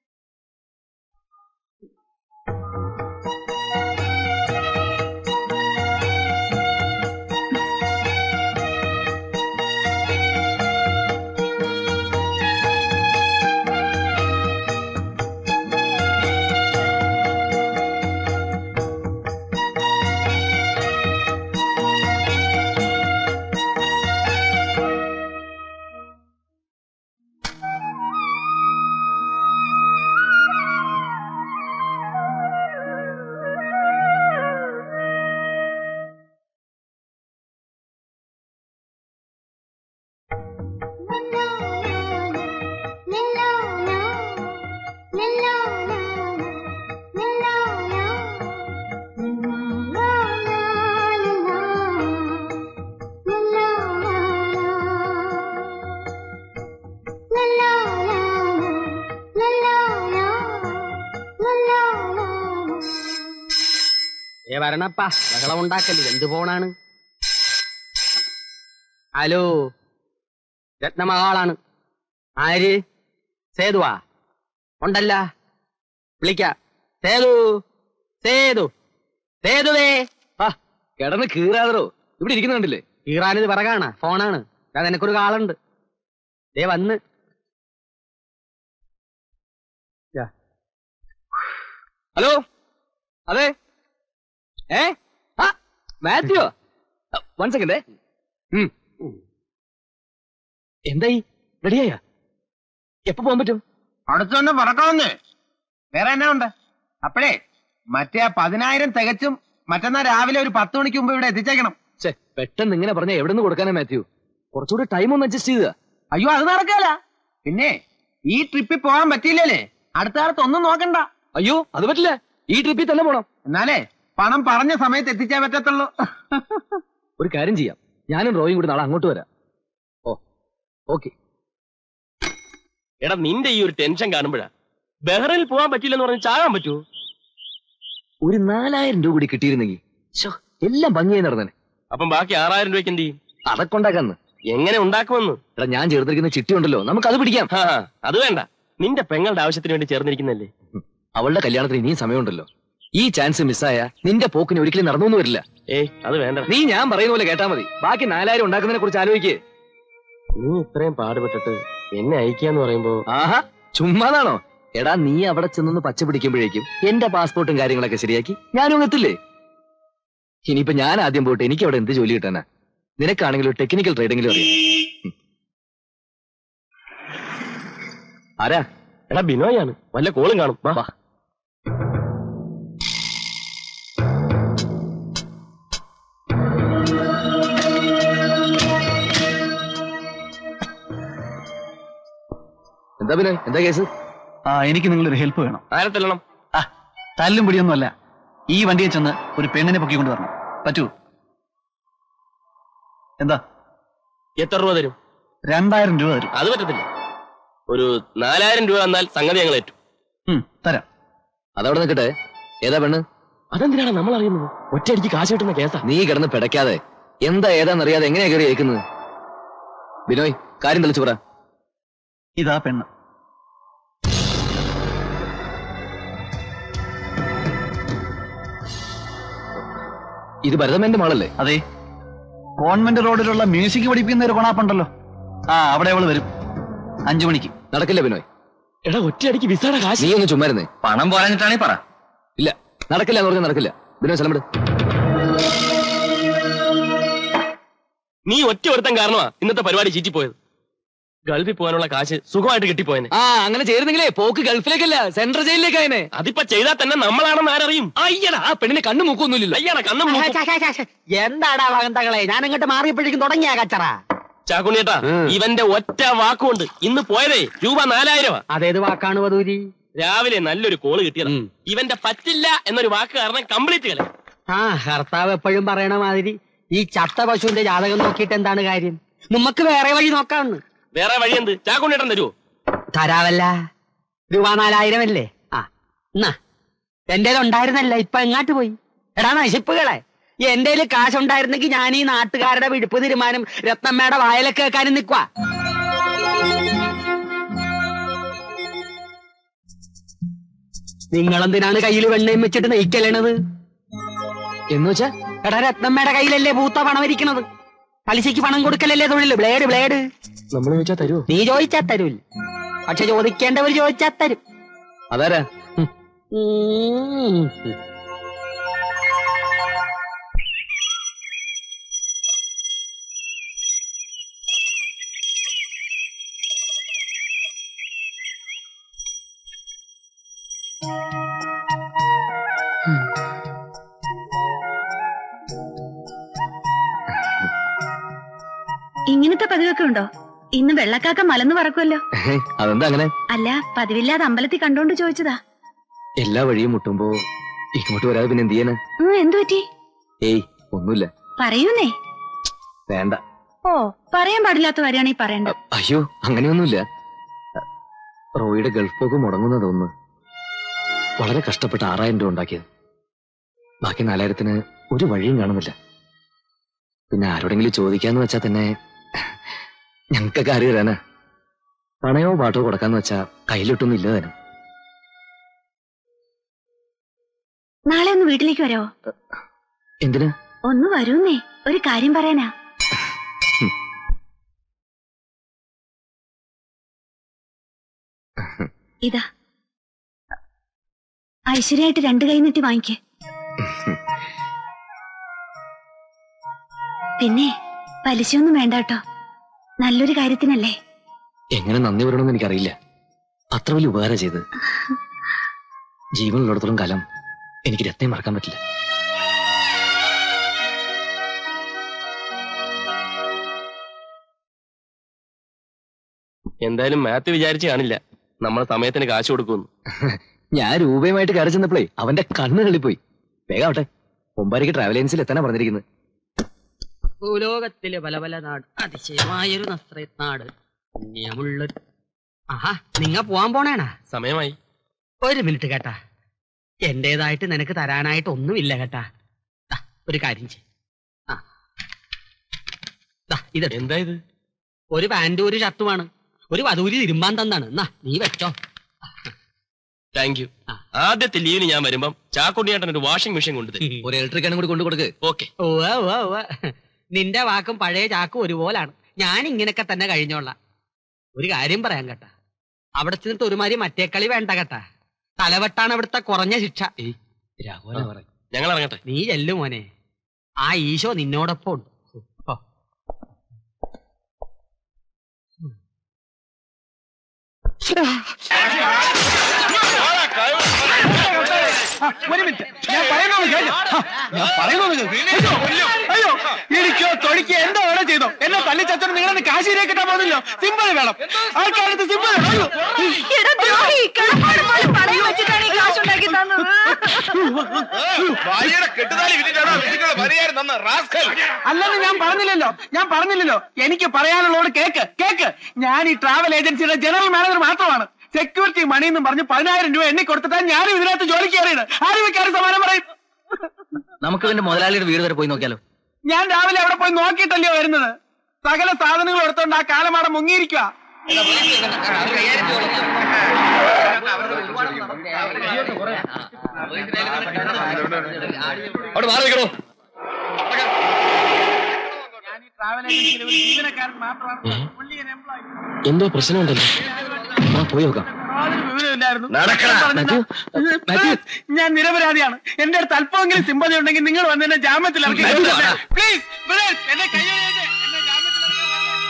ഏ വരണപ്പാ ബഹളം ഉണ്ടാക്കല്ലേ എന്ത് ഫോണാണ് ഹലോ രത്നമഹാളാണ് ആര് സേതുവാ ഉണ്ടല്ല വിളിക്ക സേതു സേതു സേതുവേ ആ കിടന്ന് കീറാതറോ ഇവിടെ ഇരിക്കുന്ന കണ്ടില്ലേ ഈറാനിത് പിറകാണ് ഫോണാണ് ഞാൻ നിനക്കൊരു കാളുണ്ട് ദേ വന്ന് യാ. ഹലോ അതെ ഏ ആ മാത്യോ വൺ സെക്കൻഡേ എന്തായി റെഡിയായ എപ്പോ പോകാൻ പറ്റും അടുത്ത് തന്നെ പറക്കണമെന്ന് വേറെ എന്നാ ഉണ്ട് അപ്പോഴേ മറ്റേ ആ പതിനായിരം തികച്ചും മറ്റന്നാ രാവിലെ ഒരു പത്ത് മണിക്ക് മുമ്പ് ഇവിടെ എത്തിച്ചേക്കണം ഛേ പെട്ടെന്ന് ഇങ്ങനെ പറഞ്ഞ എവിടെ നിന്ന് കൊടുക്കാനാ മാത്യു കുറച്ചുകൂടി ടൈം ഒന്ന് അഡ്ജസ്റ്റ് ചെയ്താ അയ്യോ അത് നടക്കല പിന്നെ ഈ ട്രിപ്പിൽ പോകാൻ പറ്റിയില്ലല്ലേ അടുത്ത കാലത്ത് ഒന്നും നോക്കണ്ട അയ്യോ അത് പറ്റില്ല ഈ ട്രിപ്പിൽ തന്നെ പോണം എന്നാലേ പണം പറഞ്ഞ സമയത്ത് എത്തിച്ചേ പറ്റത്തുള്ളൂ ഒരു കാര്യം ചെയ്യാം ഞാനും റോയും കൂടി നാളെ അങ്ങോട്ട് വരാം ഓ ഓക്കെ എടാ നിന്റെ ഈ ഒരു ടെൻഷൻ കാണുമ്പോഴാ ബഹ്റൈനിൽ പോകാൻ പറ്റില്ലെന്ന് പറഞ്ഞ് ചാകാൻ പറ്റുമോ ഒരു നാലായിരം രൂപ കൂടി കിട്ടിയിരുന്നെങ്കിൽ ശോ, എല്ലാം ഭംഗിയായി നടന്നേ അപ്പം ബാക്കി ആറായിരം രൂപയ്ക്ക് എന്ത് ചെയ്യും അതൊക്കെ ഉണ്ടാക്കാന്ന് എങ്ങനെ ഉണ്ടാക്കുമെന്ന് എടാ ഞാൻ ചേർത്തിരിക്കുന്ന ചിട്ടി ഉണ്ടല്ലോ നമുക്ക് അത് പിടിക്കാം ആ അത് വേണ്ട നിന്റെ പെങ്ങളുടെ ആവശ്യത്തിന് വേണ്ടി ചേർന്നിരിക്കുന്നല്ലേ അവളുടെ കല്യാണത്തിന് ഇനിയും സമയമുണ്ടല്ലോ ഈ ചാൻസ് മിസ്സായ നിന്റെ പോക്കിന് ഒരിക്കലും നടന്നു വരില്ല ഏയ് അത് വേണ്ട നീ ഞാൻ പറയുന്ന പോലെ കേട്ടാ മതി ബാക്കി നാലായിരം ഉണ്ടാക്കുന്നതിനെ കുറിച്ച് ആലോചിക്കേ നീ ഇത്രയും പാടുപെട്ടിട്ട് എന്നെ അയക്കാന്ന് പറയുമ്പോ ആഹാ ചുമ്മാതാണോ എടാ നീ അവിടെ ചെന്നൊന്ന് പച്ച പിടിക്കുമ്പോഴേക്കും എന്റെ പാസ്പോർട്ടും കാര്യങ്ങളൊക്കെ ശരിയാക്കി ഞാനും എത്തില്ലേ ഇനിയിപ്പോ ഞാൻ ആദ്യം പോയിട്ട് എനിക്ക് അവിടെ എന്ത് ജോലി കിട്ടാനാ നിനക്കാണെങ്കിലും ടെക്നിക്കൽ ട്രേഡിംഗിലും അറിയാം ഉം. ആരാ എടാ ബിനോയാണ് വല്ല കോളും കാണും വാ വാ. എന്താ പിന്നെ എന്താ കേസ് ആ എനിക്ക് നിങ്ങളൊരു ഹെൽപ്പ് വേണം ആരെ തല്ലണം ആ തല്ലും പിടിയൊന്നുമല്ല ഈ വണ്ടിയെ ചെന്ന് ഒരു പെണ്ണിനെ പൊക്കിക്കൊണ്ട് വരണം പറ്റൂ എന്താ എത്ര രൂപ തരും രണ്ടായിരം രൂപ തരും അത് പറ്റത്തില്ല ഒരു നാലായിരം രൂപ തന്നാൽ സംഗതി ഞങ്ങൾ ഏറ്റു ഉം, തരാം അതവിടെ നിൽക്കട്ടെ ഏതാ പെണ്ണ് അതെന്തിനാണ് നമ്മൾ അറിയുന്നത് ഒറ്റയടിക്ക് കാശ് കിട്ടുന്ന കേസാ നീ കിടന്ന് പിടയ്ക്കാതെ എന്താ ഏതാന്നറിയാതെ എങ്ങനെയാ കയറി അയക്കുന്നത് ബിനോയ് കാര്യം തെളിച്ചു പറ ഇതാ പെണ്ണ് ഇത് ഭരതമേന്റെ മാളല്ലേ അതെ കോൺവെന്റ് റോഡിലുള്ള മ്യൂസിക് പഠിപ്പിക്കുന്ന ഒരു കൊണാപ്പുണ്ടല്ലോ ആ അവിടെ അവള് വരും അഞ്ചു മണിക്ക് നടക്കില്ല ബിനോയ് എടാ ഒറ്റയടിക്ക് വിസയുടെ കാശ് നീ ഒന്ന് ചുമ്മാരുന്നേ പണം പോരാഞ്ഞിട്ടാണേ പറ ഇല്ല നടക്കില്ല എന്ന് പറഞ്ഞാൽ നടക്കില്ല ബിനോയ് സ്ഥലം വിട് നീ ഒറ്റ ഒരുത്തൻ കാരണമാ ഇന്നത്തെ പരിപാടി ചീറ്റിപ്പോയത് ഗൾഫിൽ പോകാനുള്ള കാശ് സുഖമായിട്ട് കിട്ടിപ്പോയനെ ആ അങ്ങനെ ചേരുന്നെങ്കിലേ പോക്ക് ഗൾഫിലേക്കല്ല സെൻട്രൽ ജയിലിലേക്കായനെ അതിപ്പോ ചെയ്താൽ തന്നെ നമ്മളാണെന്ന് ആരറിയും അയ്യടാ ആ പെണ്ണിന് കണ്ണു മൂക്കൊന്നുമില്ല അയ്യാടാ കണ്ണം മൂക്കും. എന്താടാ വകന്തകളെ ഞാൻ അങ്ങോട്ട് മാറിയപ്പോഴേക്കും തുടങ്ങിയ കച്ചറ ചാക്കുണ്ണിയേട്ടാ ഉം. ഇവന്റെ ഒറ്റ വാക്കുകൊണ്ട് ഇന്ന് പോയതേ രൂപ നാലായിരമാ അതേത് വാക്കാണ് വധൂരി രാവിലെ നല്ലൊരു കോള് കിട്ടിയത് ഉം. ഇവന്റെ പറ്റില്ല എന്നൊരു വാക്ക് കാരണം കംപ്ലീറ്റ് കളി ആ കർത്താവ് എപ്പോഴും പറയണ മാതിരി ഈ ചത്ത പശുവിന്റെ ജാതകം നോക്കിയിട്ട് എന്താണ് കാര്യം നമുക്ക് വേറെ വഴി നോക്കാമെന്ന് വേറെ വഴി എന്ത് ചാക്കുണ്ണേട്ടൻ തരുമോ തരാവല്ല രൂപ നാലായിരം അല്ലേ ആ എന്നാ എന്റെ ഉണ്ടായിരുന്നല്ല ഇപ്പൊ എങ്ങാട്ട് പോയി എടാ നശിപ്പുകളെ എന്റെ കാശുണ്ടായിരുന്നെങ്കിൽ ഞാൻ ഈ നാട്ടുകാരുടെ വിടുപ്പ് തീരുമാനം രത്നമ്മയുടെ വായലൊക്കെ കേൾക്കാനും നിക്കുവാ നിങ്ങളെന്തിനാണ് കയ്യിൽ വെണ്ണയും വെച്ചിട്ട് നെയ്ക്കലേണത് എന്ന് വെച്ചാ എടാ രത്നമ്മയുടെ കയ്യിലല്ലേ പൂത്ത പണം ഇരിക്കണത് പലിശയ്ക്ക് പണം കൊടുക്കലല്ലേ തൊഴിൽ ബ്ലേഡ് ബ്ലേഡ് നമ്മൾ ചോദിച്ചാ തരുമോ നീ ചോദിച്ചാ തരൂല്ല പക്ഷെ ചോദിക്കേണ്ടവർ ചോദിച്ചാ തരും അതാരാ ഉം. ഇങ്ങനത്തെ പതിവൊക്കെ ഉണ്ടോ ഇന്ന് വെള്ളക്കാക്ക മലന്ന് പറക്കുമല്ലോ അതെന്താ അങ്ങനെ അല്ല പതിവില്ലാതെ അമ്പലത്തിൽ കണ്ടോണ്ട് ചോദിച്ചതാ എല്ലാ വഴിയും മുട്ടുമ്പോ ഇങ്ങോട്ട് വരാതെ പിന്നെ എന്ത് ചെയ്യാന് ഉം, എന്തു പറ്റി ഏയ് ഒന്നുമില്ല പറയൂന്നേ വേണ്ട ഓ പറയാൻ പാടില്ലാത്ത കാര്യമാണ് ഈ പറയണ്ട അയ്യോ അങ്ങനെയൊന്നുമില്ല റോയിയുടെ ഗൾഫ് പോക്ക് മുടങ്ങുന്നതൊന്ന് വളരെ കഷ്ടപ്പെട്ട് ആറായിരം രൂപ ഉണ്ടാക്കിയത് ബാക്കി നാലായിരത്തിന് ഒരു വഴിയും കാണുന്നില്ല പിന്നെ ആരോടെങ്കിലും ചോദിക്കാന്ന് വെച്ചാ തന്നെ ഞങ്ങൾക്കൊക്കെ ആര് തരാനാ പണയോ പാട്ടോ കൊടുക്കാന്ന് വെച്ചാ കയ്യിലിട്ടൊന്നും ഇല്ല തന്നെ നാളെ ഒന്ന് വീട്ടിലേക്ക് വരാവോ എന്തിനാ ഒന്ന് വരൂന്നേ ഒരു കാര്യം പറയാനാ ഇതാ ഐശ്വര്യമായിട്ട് രണ്ടു കൈ നീട്ടി വാങ്ങിക്കേ പിന്നെ പലിശയൊന്നും വേണ്ട കേട്ടോ നല്ലൊരു കാര്യത്തിനല്ലേ എങ്ങനെ നന്ദി പറയണമെന്ന് എനിക്കറിയില്ല അത്ര വലിയ ഉപകാരം ചെയ്ത് ജീവനുള്ളിടത്തോളം കാലം എനിക്ക് രത്നെ മറക്കാൻ പറ്റില്ല എന്തായാലും മാത്യു വിചാരിച്ചു കാണില്ല നമ്മൾ സമയത്തിന് കാശ് കൊടുക്കുമെന്ന് ഞാൻ രൂപയുമായിട്ട് കയറി ചെന്നപ്പോഴേ അവന്റെ കണ്ണ് തള്ളിപ്പോയി വേഗം ആവട്ടെ ഒമ്പരയ്ക്ക് ട്രാവൽ ഏജൻസിൽ എത്താനാ പറഞ്ഞിരിക്കുന്നത് ഭൂലോകത്തിലെ പല പല നാട് അതിശയമായൊരു നസ്രയത് നാട് പുണ്യമുള്ള ആഹാ നിങ്ങ പോവാൻ പോണേണാ സമയമായി ഒരു മിനിറ്റ് കേട്ടാ എന്റേതായിട്ട് നിനക്ക് തരാനായിട്ട് ഒന്നുമില്ല കേട്ടാ ദാ, ഒരു കാര്യം ചെയ് ആ ദാ, ഇതെടുത്തോ. എന്താ ഇത് ഒരു പാന്റും ഒരു ഷർട്ടുമാണ് ഒരു വധൂരി തിരുമ്പാൻ തന്നാണ് എന്നാ നീ വെച്ചോ താങ്ക് യു ആ. ആദ്യത്തെ ലീവിന് ഞാൻ വരുമ്പം ചാക്കുണ്ണിയേട്ടൻ ഒരു വാഷിംഗ് മെഷീൻ കൊണ്ടുതരും ഒരു ഇലക്ട്രിക് ആണ് കൂടി കൊണ്ടു കൊടുക്ക് ഓക്കെ ഉവ്വ, ഉവ്വ, ഉവ്വ. നിന്റെ വാക്കും പഴയ ചാക്കും ഒരുപോലാണ് ഞാൻ ഇങ്ങനെയൊക്കെ തന്നെ കഴിഞ്ഞോളാം ഒരു കാര്യം പറയാൻ കേട്ടാ അവിടെ ചെന്നിട്ട് ഒരുമാതിരി മറ്റേ കളി വേണ്ട കേട്ടാ തലവെട്ടാണ് അവിടുത്തെ കുറഞ്ഞ ശിക്ഷ രാഘവനെ പറ ഞങ്ങൾ ഇറങ്ങട്ടെ നീ ചെല്ലു മോനെ ആ ഈശോ നിന്നോടൊപ്പം ഉണ്ട് ഓ. ഒരു മിനിറ്റ് ഞാൻ പറയുന്നത് കേൾക്ക്. ആ, ഞാൻ പറയുന്നത് കേൾക്ക്. അയ്യോ, അയ്യോ ഇടിക്കോ തൊഴിക്കോ എന്തോ വേണം ചെയ്തോ എന്നെ തല്ലിച്ചച്ചന് നിങ്ങളെ കാശിയിലേക്ക് കിട്ടാൻ പോകുന്നില്ലോ സിമ്പിൾ വേണം ആൾക്കാരത്ത് സിമ്പിൾ അയ്യോ എടാ ദ്രോഹി, കിടപ്പാട് പോലെ പണയം വെച്ചിട്ടാണ് ഈ കാശുണ്ടാക്കി തന്നത് അല്ലെന്ന് ഞാൻ പറഞ്ഞില്ലല്ലോ ഞാൻ പറഞ്ഞില്ലല്ലോ എനിക്ക് പറയാനുള്ളോട് കേക്ക് കേക്ക് ഞാൻ ഈ ട്രാവൽ ഏജൻസിയുടെ ജനറൽ മാനേജർ മാത്രമാണ് സെക്യൂരിറ്റി മണി എന്നും പറഞ്ഞ് പതിനായിരം രൂപ എണ്ണി കൊടുത്തിട്ടാണ് ഞാനും ഇതിനകത്ത് ജോലിക്ക് കയറിയത് ആരും വെക്കാറ് സമാനം പറയും നമുക്ക് പിന്നെ മുതലാളിയുടെ വീട് വരെ പോയി നോക്കിയാലോ ഞാൻ രാവിലെ അവിടെ പോയി നോക്കിയിട്ടല്ലയോ വരുന്നത് സകല സാധനങ്ങൾ എടുത്തോണ്ട് ആ കാലമാടെ മുങ്ങിയിരിക്കുക അവിടെ മാറി നിൽക്കണോ ഞാൻ ഈ ട്രാവൽ ഏജൻസിയിലെ ഒരു ജീവനക്കാരൻ മാത്രമാണ് പുള്ളി എന്നെ employee. എന്തോ പ്രശ്നമുണ്ടല്ലോ ആ പോയി നോക്കാം യാതൊരു വിവരമില്ലായിരുന്നു. നടക്കടാ. ഞാൻ പറഞ്ഞില്ല. മാത്യു. ഞാൻ നിരപരാധിയാണ് എന്റെ അടുത്ത് അല്പമെങ്കിലും സിമ്പതി ഉണ്ടെങ്കിൽ നിങ്ങൾ വന്ന് എന്നെ ജാമ്യത്തിൽ ഇറക്കി മാത്യു, വാടാ. പ്ലീസ് എന്നെ കൈ എഴുതി എന്നെ ജാമ്യത്തിൽ ഇറക്കി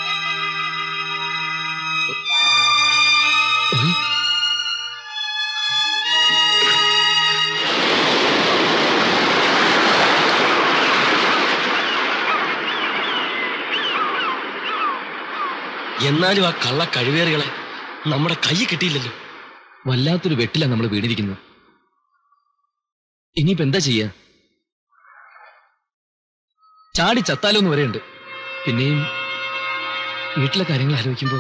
എന്നാലും ആ കള്ള കഴിവേറികളെ നമ്മുടെ കൈ കിട്ടിയില്ലല്ലോ വല്ലാത്തൊരു വെട്ടില നമ്മൾ വീണിരിക്കുന്നത് ഇനിയിപ്പോ എന്താ ചെയ്യാ ചാടി ചത്താലോന്ന് വരെയുണ്ട് പിന്നെയും വീട്ടിലെ കാര്യങ്ങൾ ആലോചിക്കുമ്പോ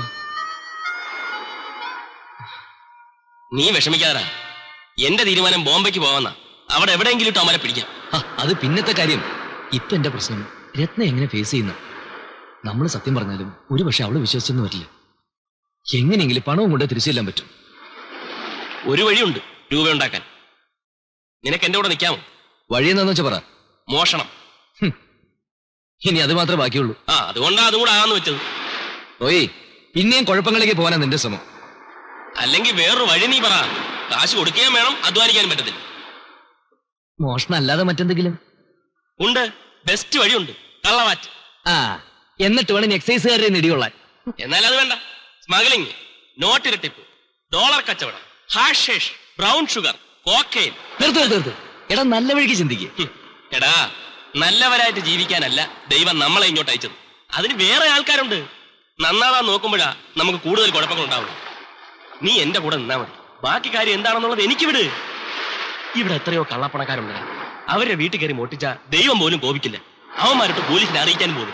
നീ വിഷമിക്കാതാ എന്റെ തീരുമാനം ബോംബെക്ക് പോവാന്ന അവിടെ എവിടെയെങ്കിലും ഇട്ട് അമരെ പിടിക്കാം ആ, അത് പിന്നത്തെ കാര്യം ഇപ്പൊ എന്റെ പ്രശ്നം രത്ന എങ്ങനെ ഫേസ് ചെയ്യുന്ന നമ്മൾ സത്യം പറഞ്ഞാലും ഒരു പക്ഷെ അവള് വിശ്വസിച്ചൊന്നും വരില്ല എങ്ങനെയെങ്കിലും പണവും കൊണ്ട് തിരിച്ചു ചെല്ലാൻ പറ്റും ഒരു വഴിയുണ്ട് രൂപ ഉണ്ടാക്കാൻ നിനക്ക് എന്റെ കൂടെ നിൽക്കാമോ വഴി എന്താന്ന് വെച്ചാ പറ മോഷണം ഇനി അത് മാത്രമേ ബാക്കിയുള്ളൂ ആ അതുകൊണ്ടാ അതും കൂടെ ആകാന്ന് വെച്ചത് ഓയ് പിന്നെയും കുഴപ്പങ്ങളിലേക്ക് പോകാനാ നിന്റെ ശ്രമം അല്ലെങ്കിൽ വേറൊരു വഴി നീ പറ കാശ് കൊടുക്കുകയും വേണം അധ്വാനിക്കാനും പറ്റത്തില്ല മോഷണം അല്ലാതെ മറ്റെന്തെങ്കിലും ഉണ്ട് ബെസ്റ്റ് വഴിയുണ്ട് കള്ളവാറ്റ് ആ എന്നിട്ട് വേണം എക്സൈസുകാരെ നെടികൊള്ളാൻ എന്നാൽ അത് വേണ്ട സ്മഗ്ലിംഗ് നോട്ട് ഇരട്ടിപ്പ് ഡോളർ കച്ചവടം ഹാഷേഷ് ബ്രൗൺ ഷുഗർ കോക്കൈൻ നിർത്ത് നിർത്ത് നിർത്ത് എടാ നല്ല വഴിക്ക് ചിന്തിക്കുക ഹും. എടാ നല്ലവരായിട്ട് ജീവിക്കാനല്ല ദൈവം നമ്മളെ ഇങ്ങോട്ട് അയച്ചത് അതിന് വേറെ ആൾക്കാരുണ്ട് നന്നാവാൻ നോക്കുമ്പോഴാ നമുക്ക് കൂടുതൽ കുഴപ്പങ്ങൾ ഉണ്ടാവും നീ എന്റെ കൂടെ നിന്നാ മതി ബാക്കി കാര്യം എന്താണെന്നുള്ളത് എനിക്ക് വിട് ഇവിടെ എത്രയോ കള്ളപ്പണക്കാരുണ്ട് അവരുടെ വീട്ടിൽ കയറി മോട്ടിച്ച ദൈവം പോലും കോപിക്കില്ല അവന്മാരിട്ട് പോലീസിനെ അറിയിക്കാൻ പോലും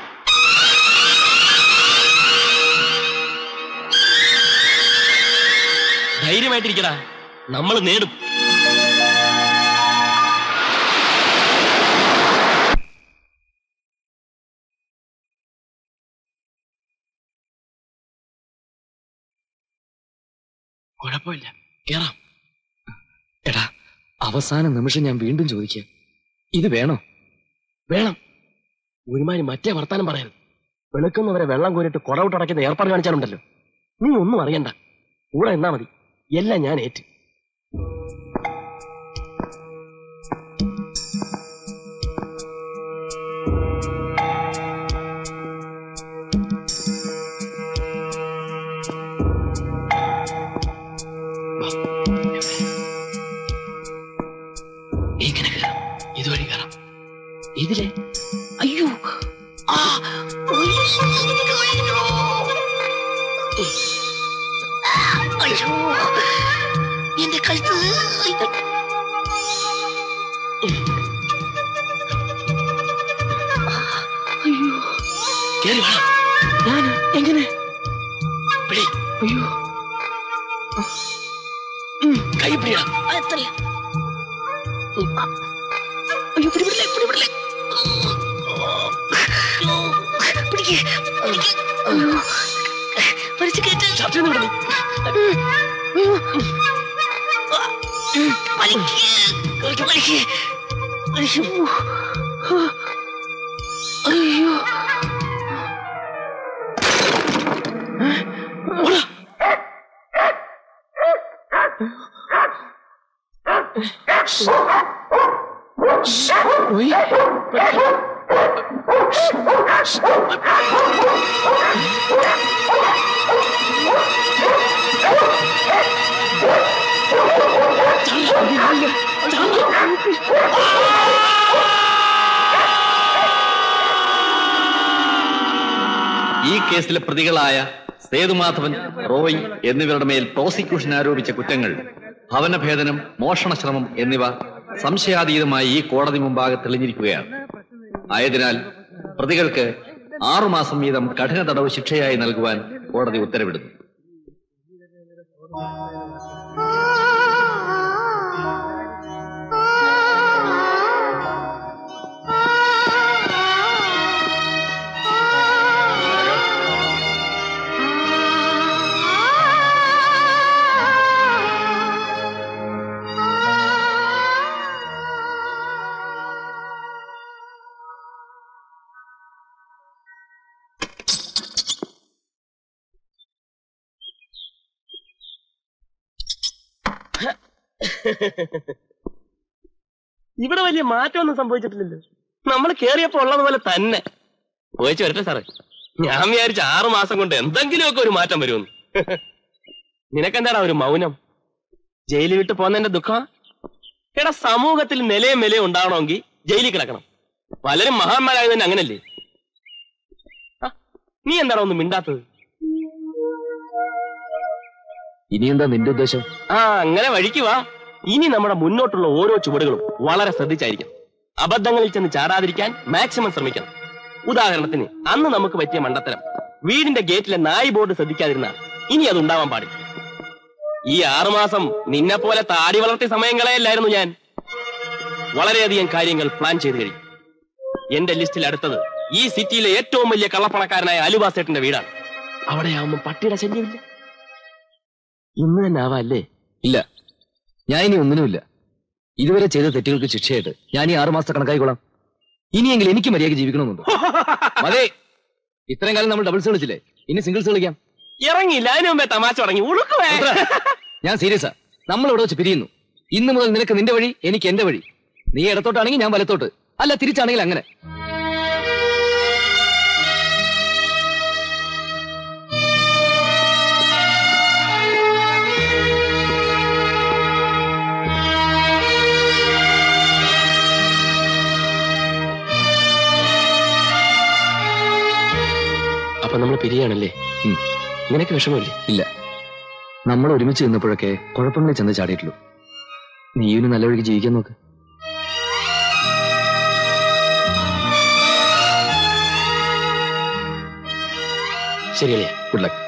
ധൈര്യമായിട്ടിരിക്കടാ നമ്മൾ നേടും കുഴപ്പമില്ല കേറാം എടാ അവസാന നിമിഷം ഞാൻ വീണ്ടും ചോദിക്കുക ഇത് വേണോ വേണം ഒരുമാതിരി മറ്റേ വർത്താനം പറയരുത് വെളുക്കുന്നവരെ വെള്ളം കോരിട്ട് കൊടവിട്ട് അടയ്ക്കുന്ന ഏർപ്പാട് കാണിച്ചാലുണ്ടല്ലോ നീ ഒന്നും അറിയണ്ട കൂടെ എന്നാ മതി എല്ലാം ഞാൻ ഏറ്റ് ഇങ്ങനെ കയറാം ഇതുവഴി കയറാം ഇതിലെ അയ്യോ ആ അയ്യോ അയ്യോ എന്റെ കഴുത്ത് അയ്യോ. അയ്യോ കേറി വാ ഞാൻ എങ്ങനെ പിടി അയ്യോ കൈ പിടിയാ എത്രല്ല അയ്യോ പിടിപിടില്ലേ പിടിപിടില്ലേ പിടിക്ക് പിടിക്ക് അയ്യോ വലിച്ചു കയറ്റ് ഷർട്ടിൽ നിന്ന് വിടണം അയ്യോ വലിക്ക് വലിക്ക് വലിക്ക് അയ്യോ അയ്യോ ഈ കേസിലെ പ്രതികളായ സേതുമാധവൻ റോയ് എന്നിവരുടെ മേൽ പ്രോസിക്യൂഷൻ ആരോപിച്ച കുറ്റങ്ങൾ ഭവനഭേദനം മോഷണശ്രമം എന്നിവ സംശയാതീതമായി ഈ കോടതി മുമ്പാകെ തെളിഞ്ഞിരിക്കുകയാണ് ആയതിനാൽ പ്രതികൾക്ക് ആറുമാസം വീതം കഠിന തടവ് ശിക്ഷയായി നൽകുവാൻ കോടതി ഉത്തരവിടുന്നു ഇവിടെ വലിയ മാറ്റമൊന്നും സംഭവിച്ചിട്ടില്ലല്ലോ നമ്മൾ കേറിയപ്പോ ഉള്ളതുപോലെ തന്നെ പോയിച്ചു വരട്ടെ സാറേ ഞാൻ വിചാരിച്ച ആറു മാസം കൊണ്ട് എന്തെങ്കിലുമൊക്കെ ഒരു മാറ്റം വരുമെന്ന് നിനക്കെന്താടാ ഒരു മൗനം ജയിലിൽ വിട്ട് പോന്നതിന്റെ ദുഃഖം എടാ സമൂഹത്തിൽ നിലയും വിലയും ഉണ്ടാവണമെങ്കിൽ ജയിലിൽ കിടക്കണം പലരും മഹാന്മാരായത് തന്നെ അങ്ങനല്ലേ ആ, നീ എന്താടാ ഒന്നും മിണ്ടാത്തത് ഇനി എന്താ നിന്റെ ഉദ്ദേശം ആ അങ്ങനെ വഴിക്ക് വാ ഇനി നമ്മുടെ മുന്നോട്ടുള്ള ഓരോ ചുവടുകളും വളരെ ശ്രദ്ധിച്ചായിരിക്കണം അബദ്ധങ്ങളിൽ ചെന്ന് ചാടാതിരിക്കാൻ മാക്സിമം ശ്രമിക്കണം ഉദാഹരണത്തിന് അന്ന് നമുക്ക് പറ്റിയ മണ്ടത്തരം വീടിന്റെ ഗേറ്റിലെ നായ് ബോർഡ് ശ്രദ്ധിക്കാതിരുന്ന ഇനി അത് ഉണ്ടാവാൻ പാടില്ല ഈ ആറുമാസം നിന്നെ പോലെ താടി വളർത്തിയ സമയങ്ങളെയല്ലായിരുന്നു ഞാൻ വളരെയധികം കാര്യങ്ങൾ പ്ലാൻ ചെയ്തു കഴിഞ്ഞു എന്റെ ലിസ്റ്റിൽ അടുത്തത് ഈ സിറ്റിയിലെ ഏറ്റവും വലിയ കള്ളപ്പണക്കാരനായ അലുവാസേട്ടന്റെ വീടാണ് അവിടെ ആവുമ്പോൾ പട്ടിയുടെ ശല്യമില്ല ഇന്ന് തന്നെ ആവാ അല്ലേ ഇല്ല ഞാൻ ഇനി ഒന്നിനുമില്ല ഇതുവരെ ചെയ്ത തെറ്റുകൾക്ക് ശിക്ഷയായിട്ട് ഞാൻ ഈ ആറു മാസത്തെ കണക്കായിക്കോളാം ഇനിയെങ്കിലും എനിക്ക് മര്യാദയ്ക്ക് ജീവിക്കണമെന്നുണ്ട് അതെ ഇത്രയും കാലം നമ്മൾ ഡബിൾസ് കളിച്ചില്ലേ ഇനി സിംഗിൾസ് കളിക്കാം ഇറങ്ങിയില്ല അതിനു മുമ്പേ തമാശ തുടങ്ങി ഉളുക്കുവേ ഞാൻ സീരിയസാ നമ്മൾ ഇവിടെ വെച്ച് പിരിയുന്നു ഇന്ന് മുതൽ നിനക്ക് നിന്റെ വഴി എനിക്ക് എന്റെ വഴി നീ ഇടത്തോട്ടാണെങ്കിൽ ഞാൻ വലത്തോട്ട് അല്ല തിരിച്ചാണെങ്കിൽ അങ്ങനെ അപ്പൊ നമ്മൾ പിരിയാണല്ലേ ഉം. നിനക്ക് വിഷമമില്ലേ ഇല്ല നമ്മൾ ഒരുമിച്ച് നിന്നപ്പോഴൊക്കെ കുഴപ്പങ്ങളെ ചെന്ന് ചാടിയിട്ടുള്ളൂ നീ ഇവന് നല്ല വഴിക്ക് ജീവിക്കാൻ നോക്ക് ശരിയല്ലേ ഗുഡ് ലക്ക്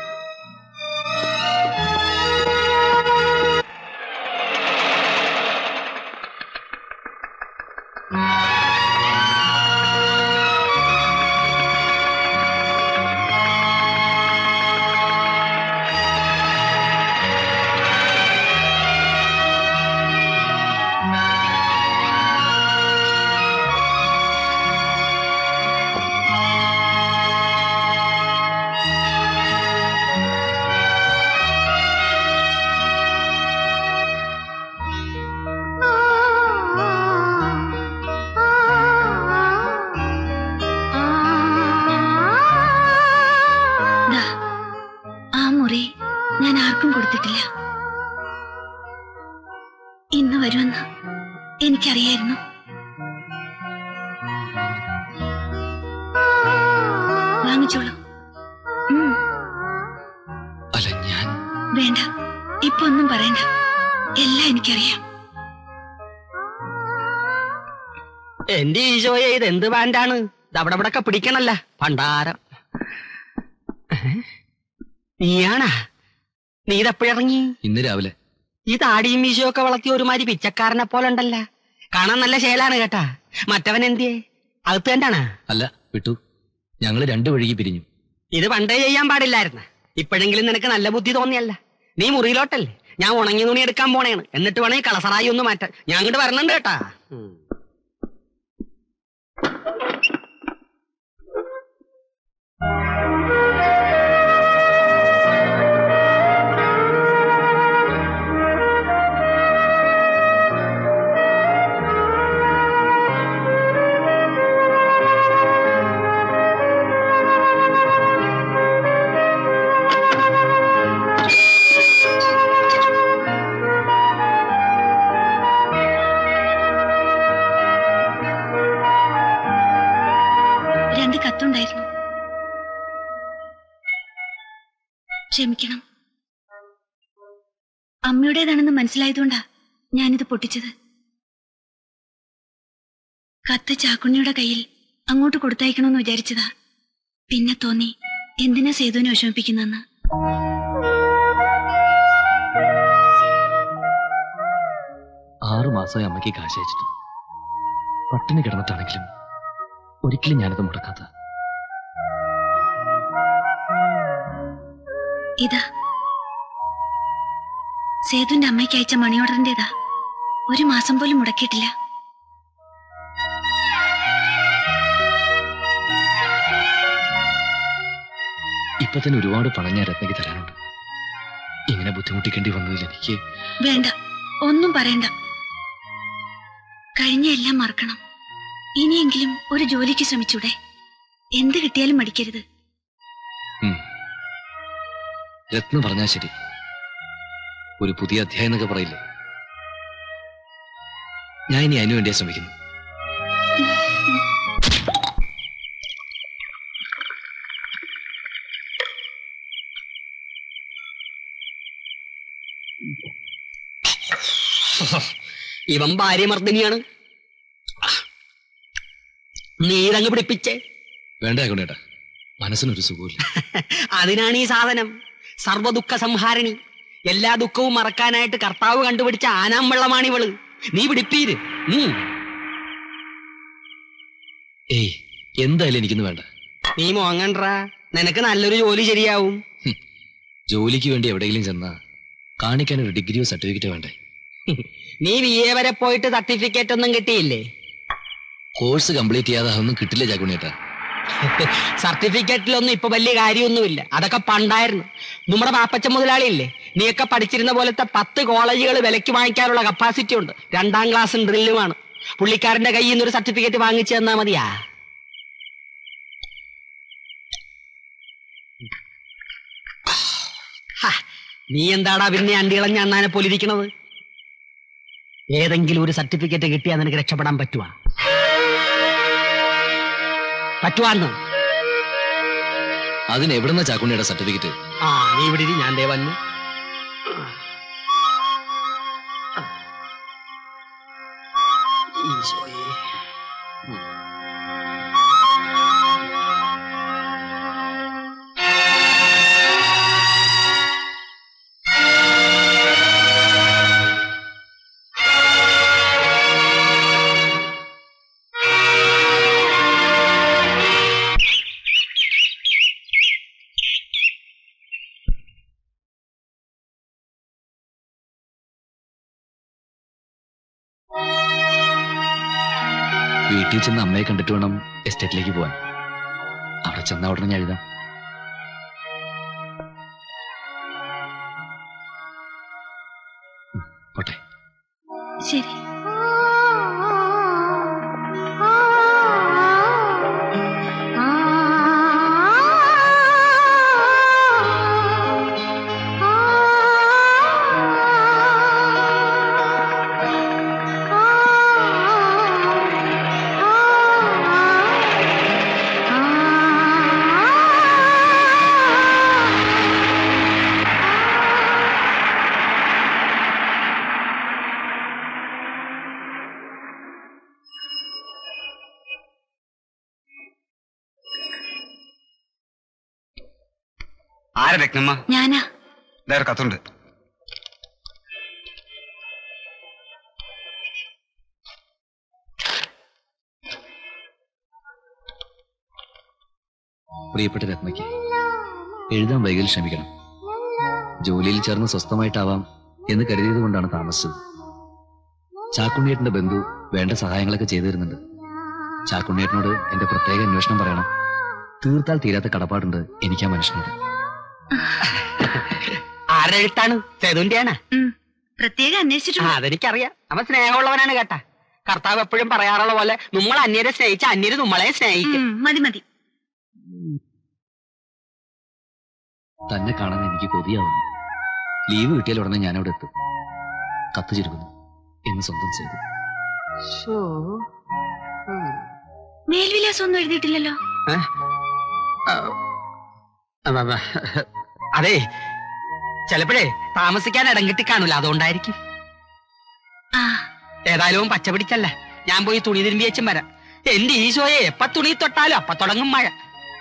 ദാ, ആ മുറി ഞാൻ ആർക്കും കൊടുത്തിട്ടില്ല ഇന്ന് വരുമെന്ന് എനിക്കറിയായിരുന്നു വാങ്ങിച്ചോളൂ ഉം, അല്ല ഞാൻ വേണ്ട ഇപ്പൊ ഒന്നും പറയണ്ട എല്ലാം എനിക്കറിയാം എന്റെ ഈശോയെ ഇത് എന്ത് ബാൻഡാണ് അവിടെ ഇവിടെ പിടിക്കണല്ല ഭണ്ഡാരം നീയാണാ നീ ഇതെപ്പോഴിറങ്ങി ഇന്ന് രാവിലെ ഈ താടിയും മീശയൊക്കെ വളർത്തിയ ഒരുമാതിരി പിച്ചക്കാരനെ പോലെ ഉണ്ടല്ല കാണാൻ നല്ല ശേലാണ് കേട്ടാ മറ്റവൻ എന്തിയെ അകത്ത് തന്നെയാണ് അല്ല വിട്ടു ഞങ്ങൾ രണ്ടു വഴിക്ക് പിരിഞ്ഞു ഇത് പണ്ടേ ചെയ്യാൻ പാടില്ലായിരുന്നു ഇപ്പോഴെങ്കിലും നിനക്ക് നല്ല ബുദ്ധി തോന്നിയല്ല നീ മുറിയിലോട്ടല്ലേ ഞാൻ ഉണങ്ങിയ തുണി എടുക്കാൻ പോണേണ് എന്നിട്ട് വേണേ കളസറായി ഒന്ന് മാറ്റാൻ ഞാൻ അങ്ങോട്ട് വരണുണ്ട് കേട്ടാ ഉം. രണ്ട് കത്തുണ്ടായിരുന്നു ക്ഷമിക്കണം അമ്മയുടേതാണെന്ന് മനസ്സിലായതുകൊണ്ടാ ഞാനിത് പൊട്ടിച്ചത് കത്ത് ചാക്കുണ്ണിയുടെ കയ്യിൽ അങ്ങോട്ട് കൊടുത്തയക്കണമെന്ന് വിചാരിച്ചതാ പിന്നെ തോന്നി എന്തിനാ സേതുവിനെ വിഷമിപ്പിക്കുന്നെന്ന് ആറു മാസമായി അമ്മയ്ക്ക് കാശ് അയച്ചിട്ട് പട്ടിണി കിടന്നിട്ടാണെങ്കിലും ഒരിക്കലും ഞാനത് മുടക്കാത്ത ഇതാ സേതുവിന്റെ അമ്മയ്ക്ക് അയച്ച മണി ഓർഡറിന്റേതാ ഒരു മാസം പോലും മുടക്കിയിട്ടില്ല ഇപ്പൊ തന്നെ ഒരുപാട് പണം ഞാൻ രത്നയ്ക്ക് തരാനുണ്ട് ഇങ്ങനെ ബുദ്ധിമുട്ടിക്കേണ്ടി വന്നതിൽ എനിക്ക് വേണ്ട ഒന്നും പറയണ്ട കഴിഞ്ഞ എല്ലാം മറക്കണം ഇനിയെങ്കിലും ഒരു ജോലിക്ക് ശ്രമിച്ചൂടെ എന്ത് കിട്ടിയാലും മടിക്കരുത് ഉം. രത്ന പറഞ്ഞാ ശരി ഒരു പുതിയ അധ്യായം എന്നൊക്കെ പറയില്ലേ ഞാൻ ഇനി അതിനു വേണ്ടിയാ ശ്രമിക്കുന്നു ഇവൻ ഭാര്യമർദ്ദിനിയാണ് നീരങ്ങ് പിടിപ്പിച്ചേ വേണ്ട ആയിക്കോട്ടെ മനസ്സിനൊരു സുഖമില്ല അതിനാണ് ഈ സാധനം സർവദുഃഖ സംഹാരിണി എല്ലാ ദുഃഖവും മറക്കാനായിട്ട് കർത്താവ് കണ്ടുപിടിച്ച ആനാം വെള്ളമാണ് ഇവള് നീ പിടിപ്പീര് ഉം. ഏയ് എന്തായാലും എനിക്കിന്ന് വേണ്ട നീ മോങ്ങണ്ടാ നിനക്ക് നല്ലൊരു ജോലി ശരിയാവും ജോലിക്ക് വേണ്ടി എവിടെയെങ്കിലും ചെന്നാ കാണിക്കാൻ ഒരു ഡിഗ്രിയോ സർട്ടിഫിക്കറ്റോ വേണ്ടേ നീ വി എ വരെ പോയിട്ട് സർട്ടിഫിക്കറ്റ് ഒന്നും കിട്ടിയില്ലേ കോഴ്സ് കംപ്ലീറ്റ് ചെയ്യാതെ അതൊന്നും കിട്ടില്ല ചാക്കുണ്ണിയേട്ടാ സർട്ടിഫിക്കറ്റിലൊന്നും ഇപ്പൊ വലിയ കാര്യമൊന്നുമില്ല അതൊക്കെ പണ്ടായിരുന്നു നമ്മുടെ പാപ്പച്ച മുതലാളി ഇല്ലേ നീയൊക്കെ പഠിച്ചിരുന്ന പോലത്തെ പത്ത് കോളേജുകൾ വിലക്ക് വാങ്ങിക്കാനുള്ള കപ്പാസിറ്റി ഉണ്ട് രണ്ടാം ക്ലാസ്സും ഡ്രില്ലുമാണ് പുള്ളിക്കാരന്റെ കയ്യിൽ നിന്ന് ഒരു സർട്ടിഫിക്കറ്റ് വാങ്ങിച്ചു തന്നാ മതിയാ ഹാ, നീ എന്താടാ പിന്നെ അണ്ടികളഞ്ഞ അണ്ണാനെ പോലെ ഇരിക്കണത് ഏതെങ്കിലും ഒരു സർട്ടിഫിക്കറ്റ് കിട്ടിയാൽ നിനക്ക് രക്ഷപ്പെടാൻ പറ്റുവാ പറ്റുവാന്ന് അതിന് എവിടുന്ന ചാക്കുണ്ണിയുടെ സർട്ടിഫിക്കറ്റ് ആ നീ ഇവിടെ ഇരി, ഞാൻ ദേ വന്നു ഈശോയേ. വീട്ടിൽ ചെന്ന് അമ്മയെ കണ്ടിട്ട് വേണം എസ്റ്റേറ്റിലേക്ക് പോവാൻ അവിടെ ചെന്ന ഉടനെ ഞാൻ എഴുതാം ഉം, പോട്ടെ ശരി ആരാ രത്നമ്മ ഞാനാ വേറെ കത്തുണ്ട് പ്രിയപ്പെട്ട രത്നയ്ക്ക് എഴുതാൻ വൈകൽ ക്ഷമിക്കണം ജോലിയിൽ ചേർന്ന് സ്വസ്ഥമായിട്ടാവാം എന്ന് കരുതിയത് കൊണ്ടാണ് താമസിച്ചത് ചാക്കുണ്ണിയേട്ടന്റെ ബന്ധു വേണ്ട സഹായങ്ങളൊക്കെ ചെയ്തു തരുന്നുണ്ട് ചാക്കുണ്ണിയേട്ടനോട് എന്റെ പ്രത്യേക അന്വേഷണം പറയണം തീർത്താൽ തീരാത്ത കടപ്പാടുണ്ട് എനിക്ക് ആ മനുഷ്യനോട് ആരുടെ എഴുത്താണ് സേതുവിന്റെയാണ് ഉം. പ്രത്യേകം ആ അന്വേഷിച്ചിട്ടുണ്ട് അതെനിക്കറിയാം അവൻ സ്നേഹമുള്ളവനാണ് കേട്ടാ കർത്താവ് എപ്പോഴും പറയാറുള്ള പോലെ നമ്മൾ അന്യരെ സ്നേഹിച്ച അന്യര് നമ്മളെ സ്നേഹിക്കും ഉം, മതി മതി തന്നെ കാണാൻ എനിക്ക് കൊതിയാവുന്നു ലീവ് കിട്ടിയാൽ ഉടനെ ഞാൻ അവിടെ എത്തും കത്ത് ചുരുക്കുന്നു എന്ന് സ്വന്തം ചെയ്തു മേൽവിലാസം ഒന്നും എഴുതിയിട്ടില്ലല്ലോ അതെ ചിലപ്പോഴേ താമസിക്കാൻ ഇടം കിട്ടി കാണൂല അതുകൊണ്ടായിരിക്കും ആ ഏതായാലും അവൻ പച്ച പിടിച്ചല്ല ഞാൻ പോയി തുണി തിരുമ്പി വെച്ചും വരാം എന്റെ ഈശോയെ എപ്പ തുണി തൊട്ടാലും അപ്പ തുടങ്ങും മഴ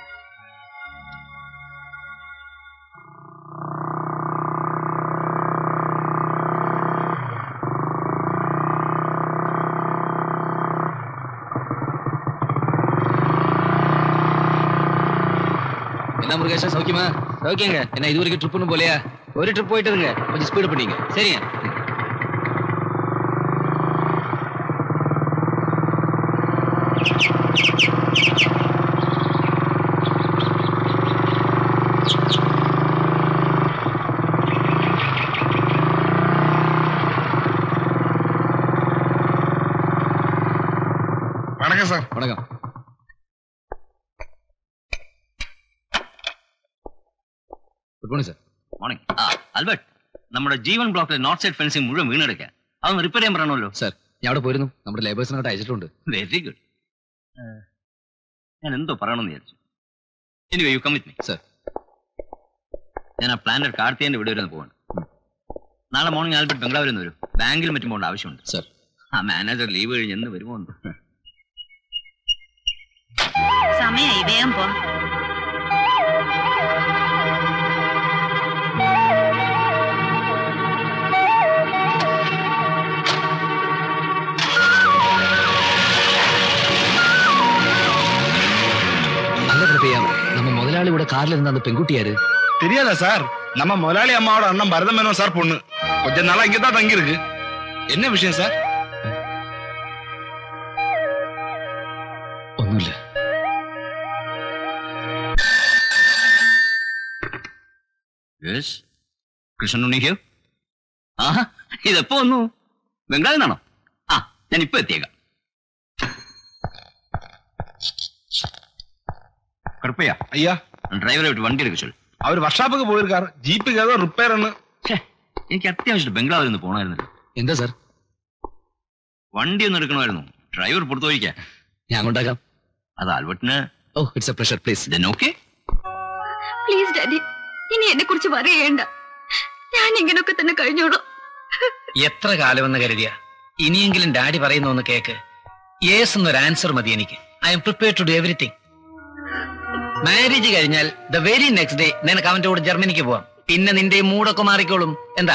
என்ன முருகேஷா சௌக்கியமா சௌக்கியங்க என்ன இது வரைக்கும் ட்ரிப் ஒன்றும் போலையா ஒரு ட்ரிப் போயிட்டுதுங்க கொஞ்சம் ஸ்பீடு பண்ணீங்க சரிங்க வணக்கம் சார் வணக்கம் ഗുഡ് മോർണിംഗ് സാർ മോർണിംഗ് ആ ആൽബർട്ട് നമ്മുടെ ജീവൻ ബ്ലോക്കിലെ നോർത്ത് സൈഡ് ഫെൻസിങ് മുഴുവൻ വീണെടുക്കാൻ അതൊന്ന് റിപ്പയർ ചെയ്യാൻ പറയണമല്ലോ സാർ ഞാൻ അവിടെ പോയിരുന്നു നമ്മുടെ ലേബേഴ്സിനോട്ട് അയച്ചിട്ടുണ്ട് വെരി ഗുഡ് ഞാൻ എന്തോ പറയണമെന്ന് വിചാരിച്ചു anyway you come with me sir ഞാൻ ആ പ്ലാനറ്റ് കാർത്തിയന്റെ വീട് വരെ ഒന്ന് പോവാണ് നാളെ മോർണിംഗ് ആൽബർട്ട് ബംഗ്ലാവിൽ നിന്ന് വരും ബാങ്കിൽ മറ്റും പോകേണ്ട ആവശ്യമുണ്ട് സർ ആ മാനേജർ ലീവ് കഴിഞ്ഞ് എന്ന് വരുമോ എന്ന് സമയായി വേഗം പോ അല്ല പ്രഭയ നമ്മ മുതലാളി ഇവിടെ കാറിൽ ഇരുന്ന அந்த பெண்குட்டி யாரு தெரியாதா சார் நம்ம முதலாளி அம்மாவோட அண்ணன் பரத மேனோன் சார் பொண்ணு கொஞ்ச நாளா இங்க தான் தங்கி இருக்கு என்ன விஷயம் சார் ഒന്നുമില്ല യെസ് കൃഷ്ണൻ ഉണ്ണിക്കോ ആഹാ ഇതെപ്പോ വന്നു ബംഗാളിൽ നിന്നാണോ ആ ഞാൻ ഇപ്പൊ എത്തിയേക്കാം കറുപ്പയ്യ ஐயா ഡ്രൈവറെ വിട്ട് വണ്ടി എടുക്ക ചൊല്ലു அவர் വർഷാപ്പൊക്കെ പോയിരിക്കാർ ജീപ്പിക്ക് ഏതോ റിപ്പയർ ആണ് എനിക്ക് അത്യാവശ്യം ബംഗ്ലാവിൽ നിന്ന് പോകണമായിരുന്നല്ലോ എന്താ സാർ വണ്ടി ഒന്ന് എടുക്കണമായിരുന്നു ഡ്രൈവർ പുറത്തു പോയിക്കാ ഞാൻ കൊണ്ടാക്കാം അത് ആൽബർട്ടിന് oh it's a pressure please okay please daddy ഇനി എന്നെ കുറിച്ച് പറയേണ്ട ഞാൻ ഇങ്ങനൊക്കെ തന്നെ കഴിഞ്ഞോളൂ എത്ര കാലമെന്ന് കരുതിയ ഇനിയെങ്കിലും ഡാഡി പറയുന്ന ഒന്ന് കേക്ക് യേസ് എന്നൊരു ആൻസർ മതി എനിക്ക് I'm prepare to do everything marriage കഴിഞ്ഞാൽ ദ വെരി നെക്സ്റ്റ് ഡേ നിനക്ക് അവന്റെ കൂടെ ജർമ്മനിക്ക് പോവാം പിന്നെ നിന്റെ ഈ മൂടൊക്കെ മാറിക്കോളും എന്താ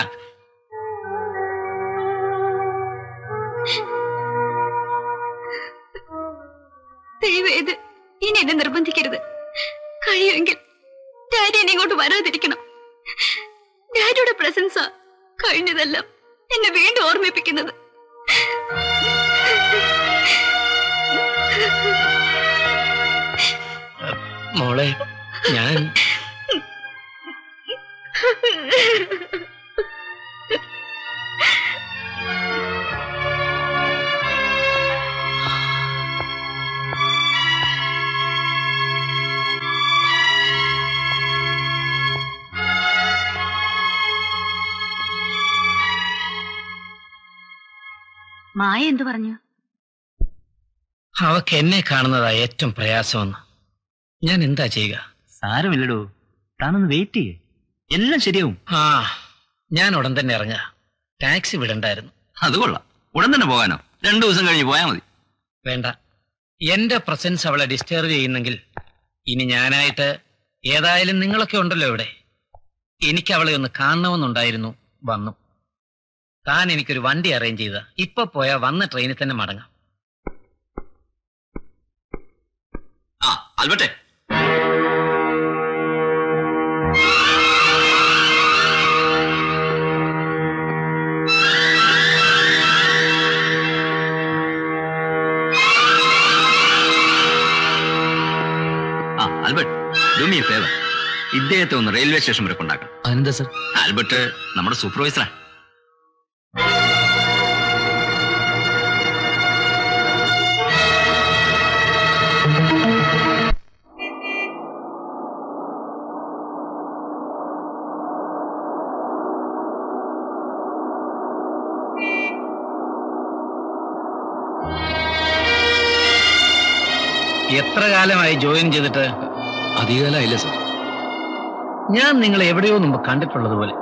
ദയവേത് ഇനി എന്നെ നിർബന്ധിക്കരുത് കഴിയുമെങ്കിൽ ഡാഡി എന്നെ ഇങ്ങോട്ട് വരാതിരിക്കണം ഡാഡിയുടെ പ്രസൻസാ കഴിഞ്ഞതെല്ലാം എന്നെ വീണ്ടും ഓർമ്മിപ്പിക്കുന്നത് മോളെ ഞാൻ മായ എന്തു പറഞ്ഞു അവക്ക് എന്നെ കാണുന്നതാ ഏറ്റവും പ്രയാസമെന്ന് ഞാൻ എന്താ ചെയ്യുക സാരമില്ലടോ താനൊന്ന് വെയിറ്റ് ചെയ്യേ എല്ലാം ശരിയാവും ആ ഞാൻ ഉടൻ തന്നെ ഇറങ്ങാ ടാക്സി വിടണ്ടായിരുന്നു അത് കൊള്ളാം ഉടൻ തന്നെ പോകാനോ രണ്ടു ദിവസം കഴിഞ്ഞ് പോയാൽ മതി വേണ്ട എന്റെ പ്രസൻസ് അവളെ ഡിസ്റ്റർബ് ചെയ്യുന്നെങ്കിൽ ഇനി ഞാനായിട്ട് ഏതായാലും നിങ്ങളൊക്കെ ഉണ്ടല്ലോ ഇവിടെ എനിക്ക് അവളെ ഒന്ന് കാണണമെന്നുണ്ടായിരുന്നു വന്നു താൻ എനിക്കൊരു വണ്ടി അറേഞ്ച് ചെയ്ത ഇപ്പൊ പോയാ വന്ന ട്രെയിനിൽ തന്നെ മടങ്ങാം ആ ആൽബർട്ടെ ആ ആൽബർട്ട് ഡു മീ ഫേവർ ഇദ്ദേഹത്തെ ഒന്ന് റെയിൽവേ സ്റ്റേഷൻ വരെ കൊണ്ടാക്കണം അതെന്താ സർ ആൽബർട്ട് നമ്മുടെ സൂപ്പർവൈസറാ എത്ര കാലമായി ജോയിൻ ചെയ്തിട്ട് അധികകാലമായില്ല സർ ഞാൻ നിങ്ങളെ എവിടെയോ മുമ്പ് കണ്ടിട്ടുള്ളത് പോലെ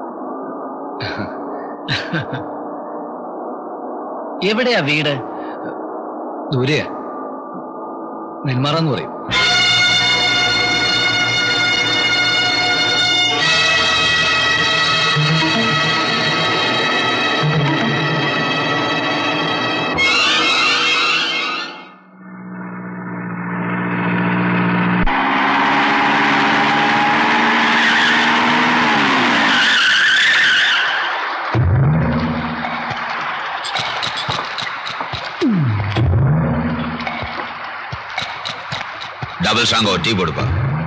എവിടെയാ വീട് ദൂരെയാ നെന്മാറാന്ന് പറയും டபுள் ஸ்ட்ராங் ஒரு டீ போடுப்பா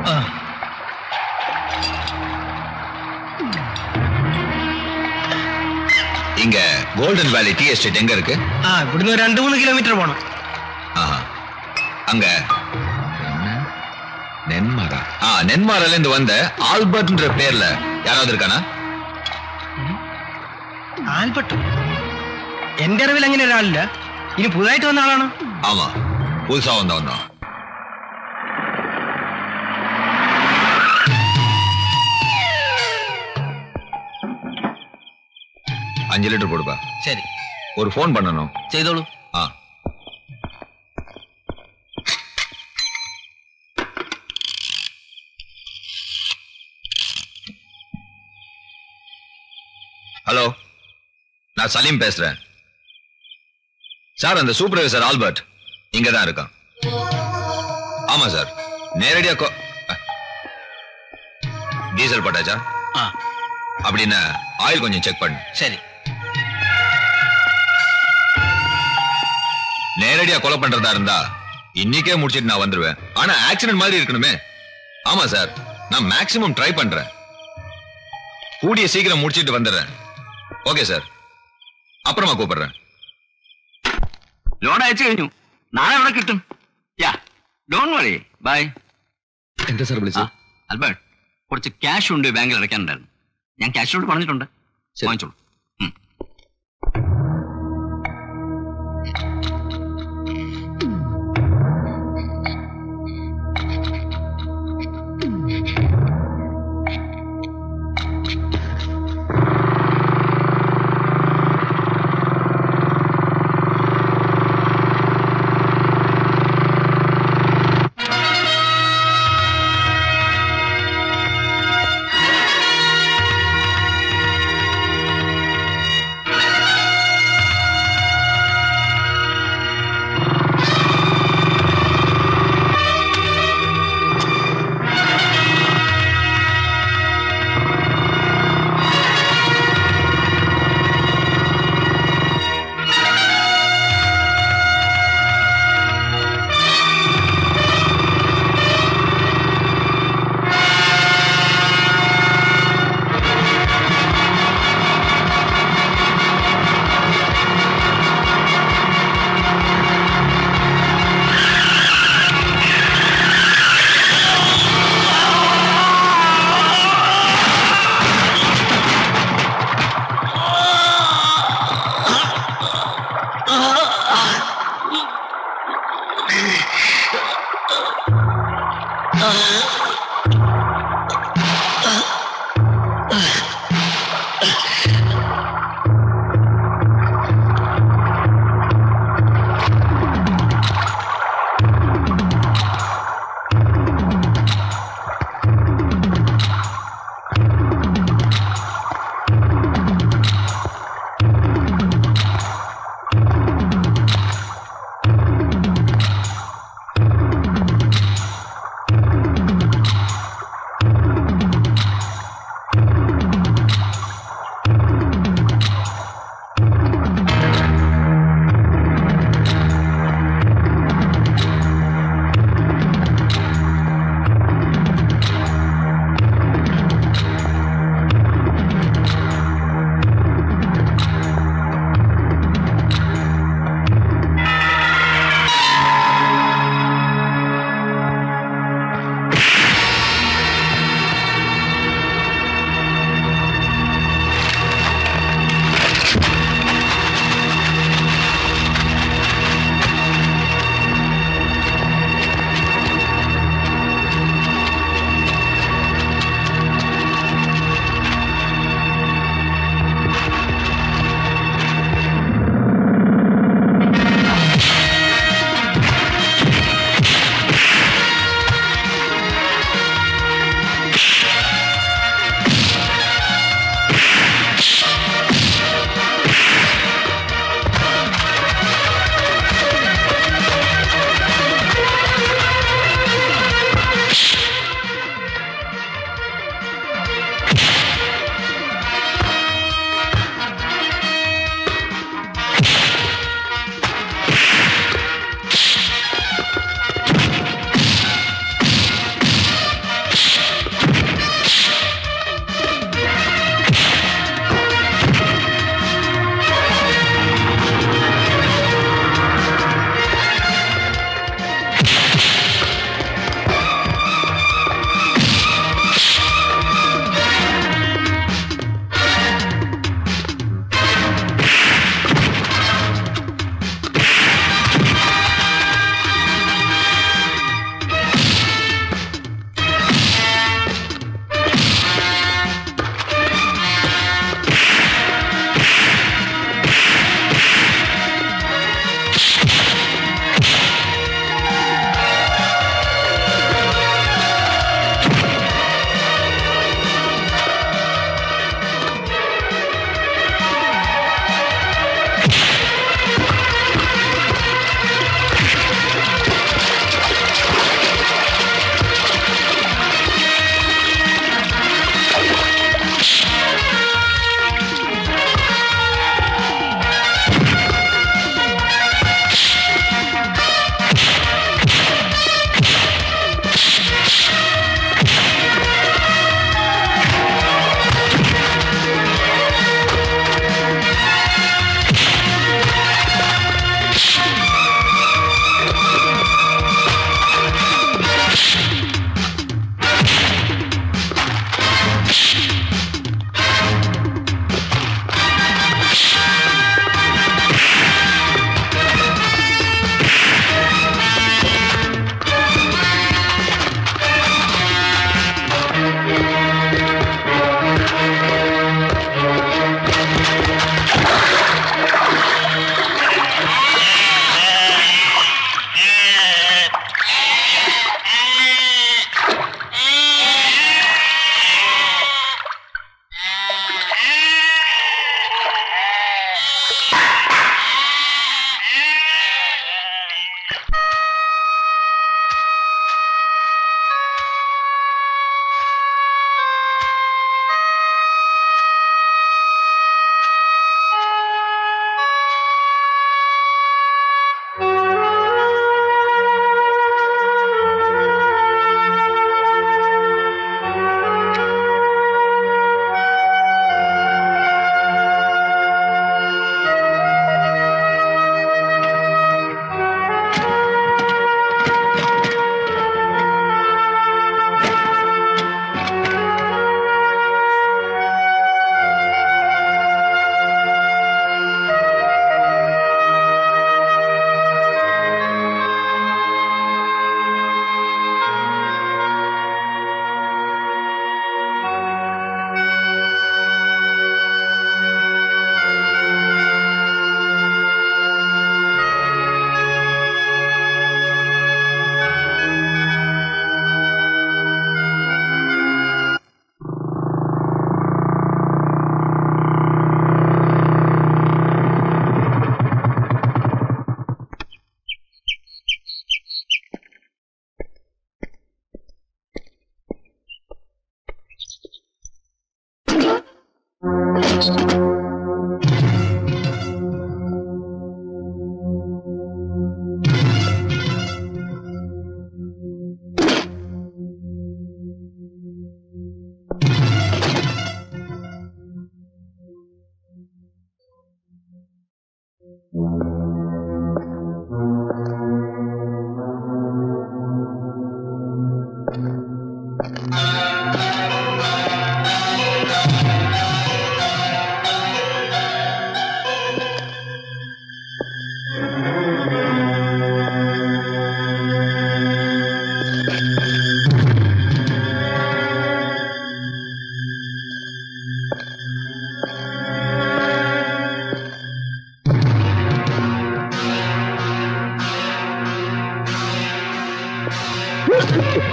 இங்க கோல்டன் வேலி டீ எஸ்டேட் எங்க இருக்கு ആ ഇവിടുന്ന് ഒരു രണ്ട് മൂന്ന് കിലോമീറ്റർ പോണം ஆஹா. அங்க என்ன? நென்மாரா ஆ நென்மாரால இருந்து வந்த ஆல்பர்ட்ன்ற பேர்ல யாராவது இருக்கானா ആൽബർട്ട് എന്റെ അറിവിൽ അങ്ങനെ ഒരാളില്ല ഇനി പുതുതായിട്ട് വന്ന ആളാണോ ஆமா புதுசா வந்தவன் தான் அஞ்சு லிட்டர் போடுப்பா ശരി ஒரு ஃபோன் பண்ணணும் ചെയ്തോളൂ ஆ ஹலோ நான் சலீம் பேசுறேன் சார் அந்த சூப்பர்வைசர் ஆல்பர்ட் இங்க தான் இருக்கான் ஆமா சார் நேரடியா கோ- அஹ். டீசல் போட்டாச்சா அப்படின்னா ஆயில் கொஞ்சம் செக் பண்ணு சரி நேரடியா கொலை பண்றதா இருந்தா இன்னைக்கே முடிச்சிட்டு நான் வந்துருவேன் ஆனா ஆக்சிடென்ட் மாதிரி இருக்கணுமே ஆமா சார் நான் மேக்சிமம் ட்ரை பண்றேன் கூடிய சீக்கிரம் முடிச்சிட்டு வந்துடுறேன் ഓക്കെ സാർ അപ്പുറമാ കൂപ്പിടുறேன் ലോൺ അയച്ചു കഴിഞ്ഞു നാളെ അവിടെ കിട്ടും യാ ഡോൺ വറി ബൈ എന്താ സാർ വിളിച്ചത് അൽബർട്ട് കുറച്ച് ക്യാഷ് ഉണ്ട് ബാങ്കിൽ അടയ്ക്കാനുണ്ടായിരുന്നു ഞാൻ ക്യാഷിനോട് പറഞ്ഞിട്ടുണ്ട് വാങ്ങിച്ചോളൂ ഉം.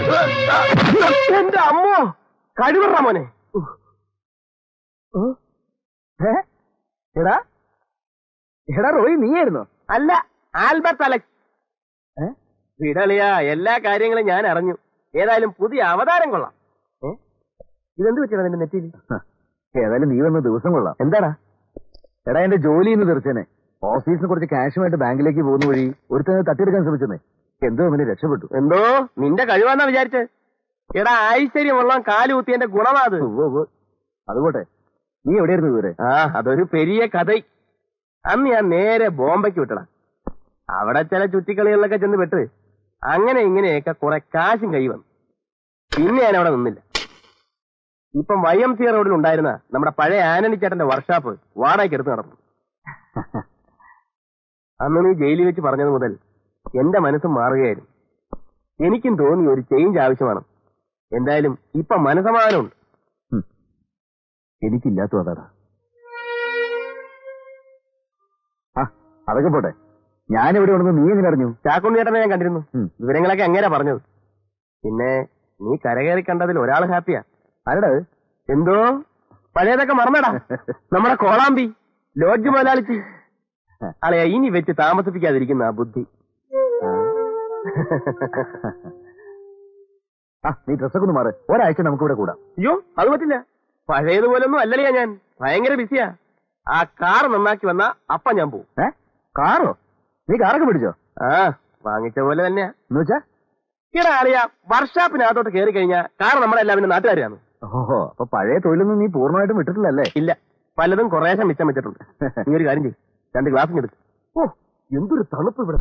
എന്റെ അമ്മോ കഴിവറ മോനെ ഏ? എടാ എടാ റോയി നീയായിരുന്നോ അല്ല ആൽബർട്ട് അലക്സ് വിടളിയാ എല്ലാ കാര്യങ്ങളും ഞാൻ അറിഞ്ഞു ഏതായാലും പുതിയ അവതാരം കൊള്ളാം ഏ? ഇതെന്ത് പറ്റിയടാ നിന്റെ നെറ്റിയിൽ ഏതായാലും നീ വന്ന ദിവസം കൊള്ളാം എന്താടാ എടാ എന്റെ ജോലി ഇന്ന് തീർച്ചേനെ ഓഫീസിന് കുറച്ച് ക്യാഷുമായിട്ട് ബാങ്കിലേക്ക് പോകുന്ന വഴി ഒരുത്തനെ തട്ടിയെടുക്കാൻ ശ്രമിച്ചെന്നേ എന്തോ അവന് രക്ഷപ്പെട്ടു എന്തോ നിന്റെ കഴിവാന്നാ വിചാരിച്ചേ എടാ ഐശ്വര്യമുള്ള കാല് കുത്തിയന്റെ ഗുണമാ അത് അതുപോട്ടെ നീ എവിടെയായിരുന്നു ഇതുവരെ ആ അതൊരു പെരിയ കഥ അന്ന് ഞാൻ നേരെ ബോംബെക്ക് വിട്ടടാ അവിടെ ചില ചുറ്റിക്കളികളിലൊക്കെ ചെന്ന് പെട്ട് അങ്ങനെ ഇങ്ങനെയൊക്കെ കുറെ കാശും കൈ വന്നു പിന്നെ ഞാൻ അവിടെ നിന്നില്ല ഇപ്പം വൈ എം സി റോഡിൽ ഉണ്ടായിരുന്ന നമ്മുടെ പഴയ ആനണി ചേട്ടന്റെ വർക്ക്ഷോപ്പ് വാടകയ്ക്ക് എടുത്ത് നടന്നു അന്ന് നീ ജയിലിൽ വെച്ച് പറഞ്ഞത് മുതൽ എന്റെ മനസ്സ് മാറുകയായിരുന്നു എനിക്കും തോന്നി ഒരു ചേഞ്ച് ആവശ്യമാണ് എന്തായാലും ഇപ്പൊ മനസമാധാനമുണ്ട് എനിക്കില്ലാത്ത അതാടാ ആ അതൊക്കെ പോട്ടെ ഞാൻ എവിടെ ഉണ്ടെന്ന് നീ എങ്ങനെ അറിഞ്ഞു ചാക്കുണ്ണിയേട്ടനെ ഞാൻ കണ്ടിരുന്നു വിവരങ്ങളൊക്കെ എങ്ങനെയാ പറഞ്ഞത് പിന്നെ നീ കരകയറി കണ്ടതിൽ ഒരാൾ ഹാപ്പിയാ ആരടാ അത്? എന്തോ പഴയതൊക്കെ മറന്നടാ നമ്മുടെ കോളാമ്പി ലോഡ്ജ് മുതലാളിച്ചി അളയാ ഇനി വെച്ച് താമസിപ്പിക്കാതിരിക്കുന്ന ആ ബുദ്ധി ആ നീ ഡ്രസ്സൊക്കെ ഒന്ന് മാറ് ഒരാഴ്ച നമുക്ക് ഇവിടെ കൂടാം അയ്യോ അത് പറ്റില്ല പഴയതുപോലൊന്നും അല്ലല്ലേ ഞാൻ ഭയങ്കര ബിസിയാ ആ കാർ നന്നാക്കി വന്ന അപ്പ ഞാൻ പോവും ഏ കാറോ നീ കാറൊക്കെ പിടിച്ചോ ആ വാങ്ങിച്ച പോലെ തന്നെയാ എന്ന് വെച്ചാ ഈടാ ആളിയാ വർഷാപ്പിനകത്തോട്ട് കയറി കഴിഞ്ഞാൽ കാർ നമ്മളെല്ലാം പിന്നെ നാട്ടുകാരാണ് ഓഹോ അപ്പൊ പഴയ തൊഴിലൊന്നും നീ പൂർണ്ണമായിട്ടും വിട്ടിട്ടില്ലല്ലേ ഇല്ല പലതും കുറേശ്ശെ മിച്ചം വെച്ചിട്ടുണ്ട് നീ ഒരു കാര്യം ചെയ്യും രണ്ട് ഗ്ലാസ് എടുക്കും ഓ എന്തൊരു തണുപ്പ് ഇവിടെ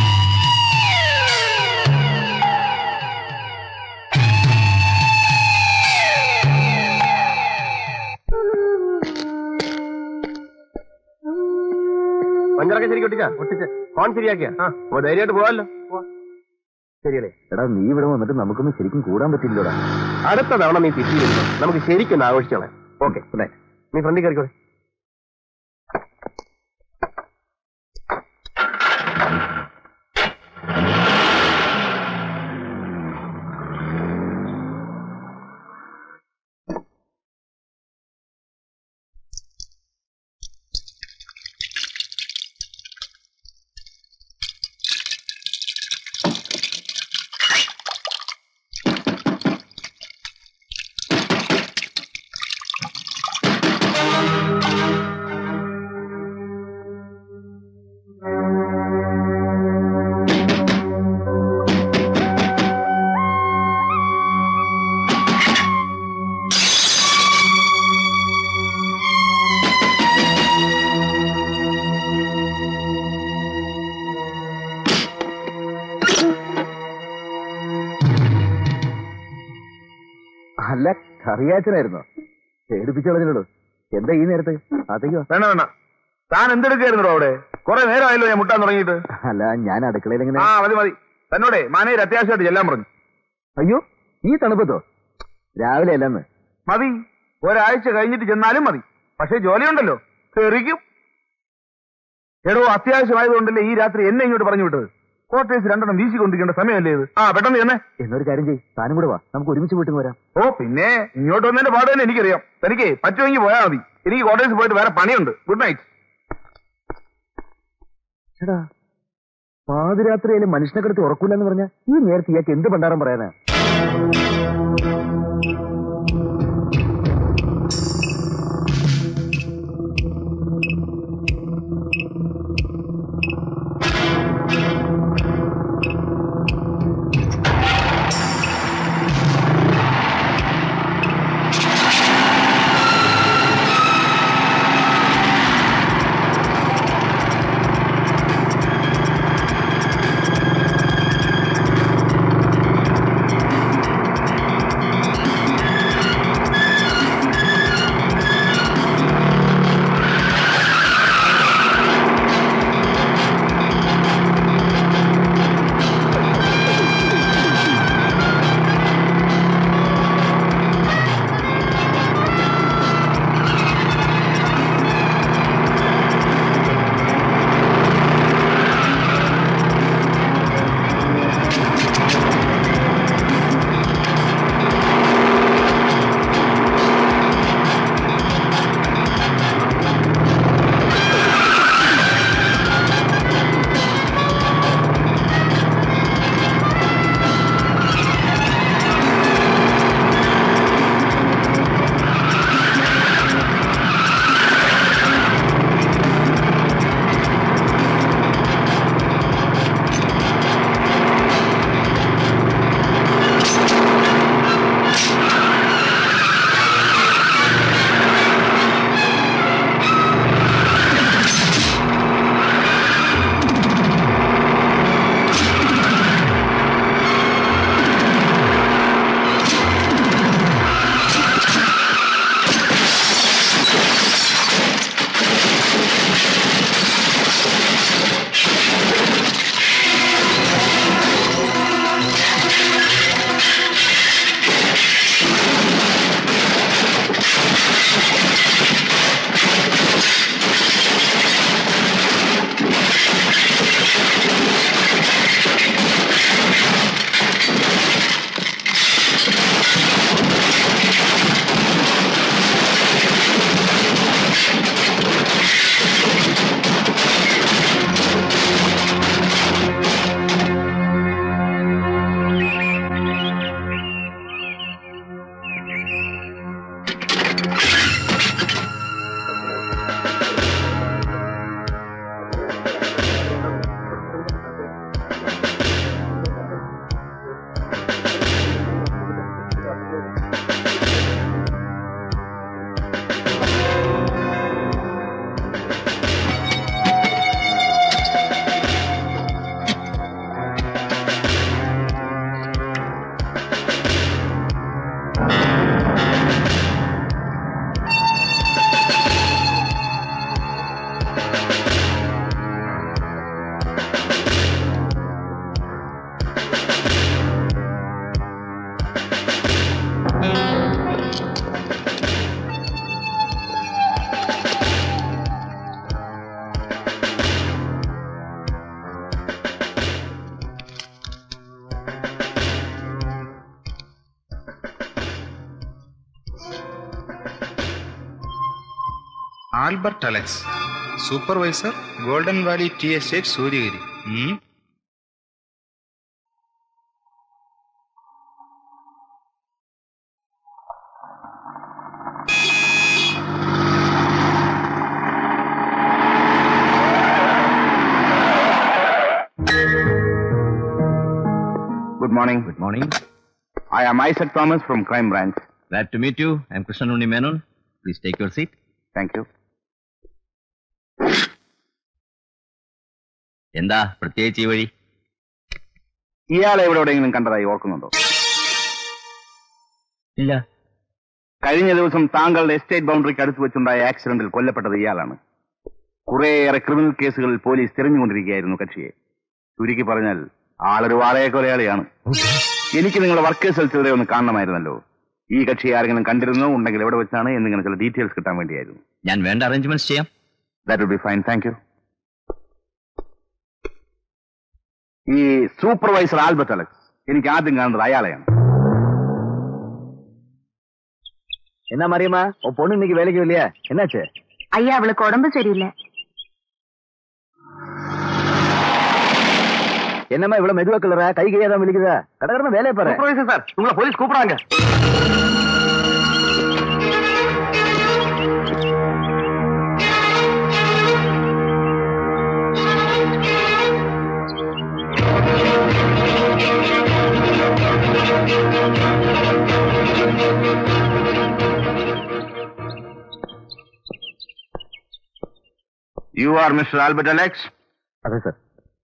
പഞ്ചറൊക്കെ ശരിക്കും ഒട്ടിച്ചാ ഒട്ടിച്ച് ഫോൺ ശരിയാക്കിയാ ആ ഓ ധൈര്യമായിട്ട് പോവാല്ലോ ശരിയല്ലേ എടാ നീ ഇവിടെ വന്നിട്ട് നമുക്കൊന്നും ശരിക്കും കൂടാൻ പറ്റില്ലടാ അടുത്ത തവണ നീ തിരിച്ചു വരുമ്പോ നമുക്ക് ശരിക്കും ആഘോഷിച്ചോളാം ഓക്കെ നീ ഫ്രണ്ടിൽ കയറിക്കോളെ അല്ല കറിയാച്ചനായിരുന്നോ പേടിപ്പിച്ചു കളഞ്ഞില്ലടോ എന്താ ഈ നേരത്ത് അതയ്യോ വേണ്ട വേണ്ട താൻ എന്തെടുക്കായിരുന്നോ അവിടെ കുറെ നേരമായല്ലോ ഞാൻ മുട്ടാൻ തുടങ്ങിയിട്ട് അല്ല ഞാൻ അടുക്കളയിൽ എങ്ങനെ ആ മതി മതി തന്നോടെ മാനേജർ അത്യാവശ്യമായിട്ട് ചെല്ലാൻ പറഞ്ഞു അയ്യോ ഈ തണുപ്പത്തോ രാവിലെ അല്ലെന്ന് മതി ഒരാഴ്ച കഴിഞ്ഞിട്ട് ചെന്നാലും മതി പക്ഷെ ജോലിയുണ്ടല്ലോ തെറിക്കും എടോ അത്യാവശ്യമായതുകൊണ്ടല്ലേ ഈ രാത്രി എന്നെ ഇങ്ങോട്ട് പറഞ്ഞു വിട്ടത് ക്വാർട്ടേഴ്സ് രണ്ടെണ്ണം വീശി കൊണ്ടിരിക്കേണ്ട സമയമല്ലേ ഇത് ആ പെട്ടെന്ന് ചെന്നേ എന്നൊരു കാര്യം ചെയ്യ് താനും കൂടെ വാ നമുക്ക് ഒരുമിച്ച് വീട്ടിൽ വരാം ഓ പിന്നെ ഇങ്ങോട്ട് വന്നതിന്റെ പാട് തന്നെ എനിക്കറിയാം തനിക്ക് പറ്റുമെങ്കിൽ പോയാൽ മതി എനിക്ക് ക്വാർട്ടേഴ്സ് പോയിട്ട് വേറെ പണിയുണ്ട് ഗുഡ് നൈറ്റ് ചേടാ പാതിരാത്രിയായാലും മനുഷ്യനെ കിടത്തി ഉറക്കൂല എന്ന് പറഞ്ഞാൽ ഈ നേരത്തെ ഇയാൾക്ക് എന്ത് പണ്ടാരം പറയാനാ ആ Albert Alex supervisor Golden Valley T estate Suryagiri ഉം. Good morning. Good morning. I am Isaac Thomas from Crime Branch. Glad to meet you. I'm Krishnan Undi Menon. Please take your seat. Thank you. എന്താ പ്രത്യേകിച്ച് ഈ വഴി ഇയാളെ എവിടെ എവിടെയെങ്കിലും കണ്ടതായി ഓർക്കുന്നുണ്ടോ ഇല്ല കഴിഞ്ഞ ദിവസം താങ്കളുടെ എസ്റ്റേറ്റ് ബൗണ്ടറിക്ക് അടുത്ത് വെച്ചുണ്ടായ ആക്സിഡന്റിൽ കൊല്ലപ്പെട്ടത് ഇയാളാണ് കുറേയേറെ ക്രിമിനൽ കേസുകളിൽ പോലീസ് തിരഞ്ഞുകൊണ്ടിരിക്കുകയായിരുന്നു കക്ഷിയെ ചുരുക്കി പറഞ്ഞാൽ ആളൊരു വാളയ കൊലയാളിയാണ് എനിക്ക് നിങ്ങളുടെ വർക്കേഴ്സ് ഹെൽത്തിലൂടെ ഒന്ന് കാണണമായിരുന്നല്ലോ ഈ കക്ഷി ആരെങ്കിലും കണ്ടിരുന്നോ ഉണ്ടെങ്കിൽ എവിടെ വെച്ചാണ് എന്നിങ്ങനെ ചില ഡീറ്റെയിൽസ് കിട്ടാൻ വേണ്ടിയായിരുന്നു ഞാൻ വേണ്ട അറേഞ്ച്മെന്റ്സ് ചെയ്യാം that will be fine thank you ഈ സൂപ്പർവൈസർ ആൽബർട്ട് അലക്സ് എനിക്ക് ആദ്യം കാണുന്നത് അയാളെയാണ് என்ன மரியம்மா உன் பொண்ணு இன்னைக்கு வேலைக்கு இல்லையா என்னாச்சு ஐயா அவளுக்கு உடம்பு சரியில்லை என்னம்மா இவ்வளவு மெதுவா கிளற கை கையாதான் விழிக்குதா கடற்கடன வேலையை பாரு சூப்பர்வைசர் சார் உங்களை போலீஸ் கூப்பிடுறாங்க you are mister Albert Alex അതെ സർ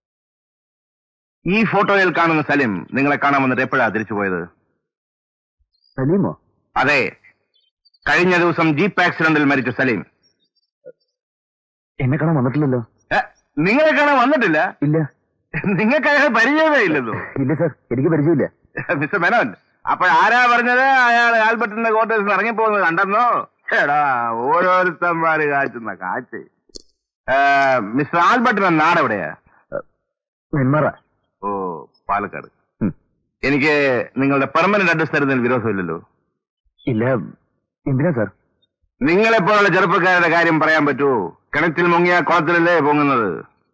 ഈ ഫോട്ടോയിൽ കാണുന്ന സലിം നിങ്ങളെ കാണാൻ വന്നിട്ട് എപ്പോഴാ തിരിച്ചു പോയത് സലീമോ അതെ കഴിഞ്ഞ ദിവസം ജീപ്പ് ആക്സിഡന്റിൽ മരിച്ച സലീം എന്നെ കാണാൻ വന്നിട്ടില്ലല്ലോ ഏ, നിങ്ങളെ കാണാൻ വന്നിട്ടില്ല ഇല്ല നിങ്ങൾക്ക് അയാൾ പരിചയമേ ഇല്ലെന്നോ ഇല്ല സർ എനിക്ക് പരിചയമില്ല മിസ്റ്റർ മേനോൻ അപ്പോൾ ആരാ പറഞ്ഞത് അയാൾ ആൽബർട്ടിന്റെ ക്വാർട്ടേഴ്സിൽ നിന്ന് ഇറങ്ങിപ്പോകുന്നത് കണ്ടെന്നോ എടാ ഓരോരുത്തന്മാര് കാച്ചുന്ന കാറ്റ് ഏ, മിസ്റ്റർ ആൽബർട്ടിന്റെ നാട് എവിടെയാ നെന്മറ ഓ പാലക്കാട് എനിക്ക് നിങ്ങളുടെ പെർമനന്റ് അഡ്രസ് തരുന്നതിൽ വിരോധമില്ലല്ലോ ഇല്ല എന്തിനാ സർ നിങ്ങളെപ്പോലുള്ള ചെറുപ്പക്കാരുടെ കാര്യം പറയാൻ പറ്റുമോ കിണറ്റിൽ മുങ്ങിയ കുളത്തിലല്ലേ പൊങ്ങുന്നത്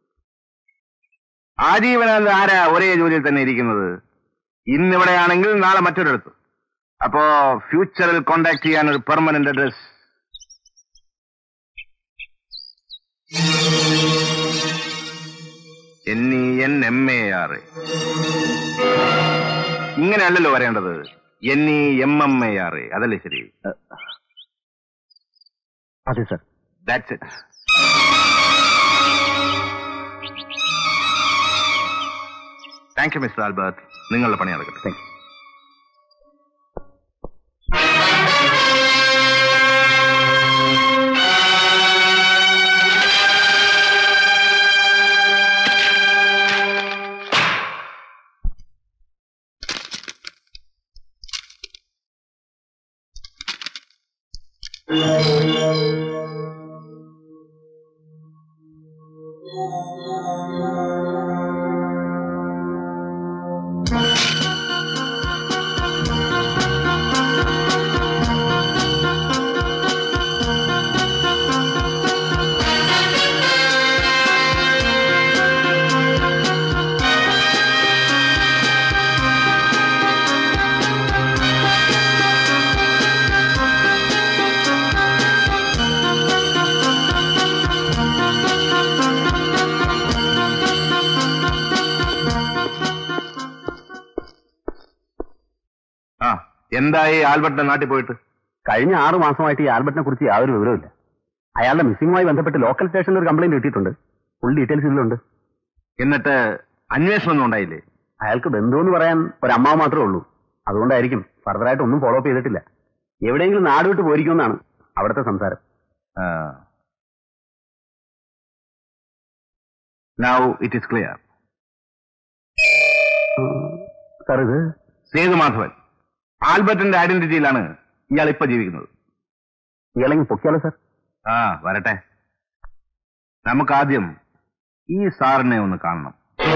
ആജീവനാന്ത ആരാ ഒരേ ജോലിയിൽ തന്നെ ഇരിക്കുന്നത് ഇന്നിവിടെയാണെങ്കിൽ നാളെ മറ്റൊരിടത്ത് അപ്പോ ഫ്യൂച്ചറിൽ കോണ്ടാക്ട് ചെയ്യാൻ ഒരു permanent address N E N M A R ഇങ്ങനെയല്ലല്ലോ വരേണ്ടത് N E M M A R അതല്ലേ ശരി അതെ sir that's it thank you mister Albert നിങ്ങളുടെ പണി നടക്കട്ടെ താങ്ക് യു ആ എന്തായി ആൽബർട്ടിന്റെ നാട്ടിൽ പോയിട്ട് കഴിഞ്ഞ ആറു മാസമായിട്ട് ഈ ആൽബർട്ടിനെ കുറിച്ച് യാതൊരു വിവരമില്ല അയാളുടെ മിസ്സിംഗുമായി ബന്ധപ്പെട്ട് ലോക്കൽ സ്റ്റേഷനിൽ ഒരു കംപ്ലൈന്റ് കിട്ടിയിട്ടുണ്ട് ഫുൾ ഡീറ്റെയിൽസ് ഇതിലുണ്ട് എന്നിട്ട് അന്വേഷണം ഒന്നും ഉണ്ടായില്ലേ അയാൾക്ക് ബന്ധു എന്ന് പറയാൻ ഒരു അമ്മാവ് മാത്രമേ ഉള്ളൂ അതുകൊണ്ടായിരിക്കും ഫർദറായിട്ട് ഒന്നും ഫോളോ അപ്പ് ചെയ്തിട്ടില്ല എവിടെയെങ്കിലും നാട് വിട്ട് പോയിരിക്കുമെന്നാണ് അവിടുത്തെ സംസാരം now it is clear sir ഇത് സേതുമാധവൻ ആൽബർട്ടിന്റെ ഐഡന്റിറ്റിയിലാണ് ഇയാൾ ഇപ്പൊ ജീവിക്കുന്നത് ഇയാളെങ്കിൽ പൊക്കിയാലോ സാർ ആ വരട്ടെ നമുക്ക് ആദ്യം ഈ സാറിനെ ഒന്ന് കാണണം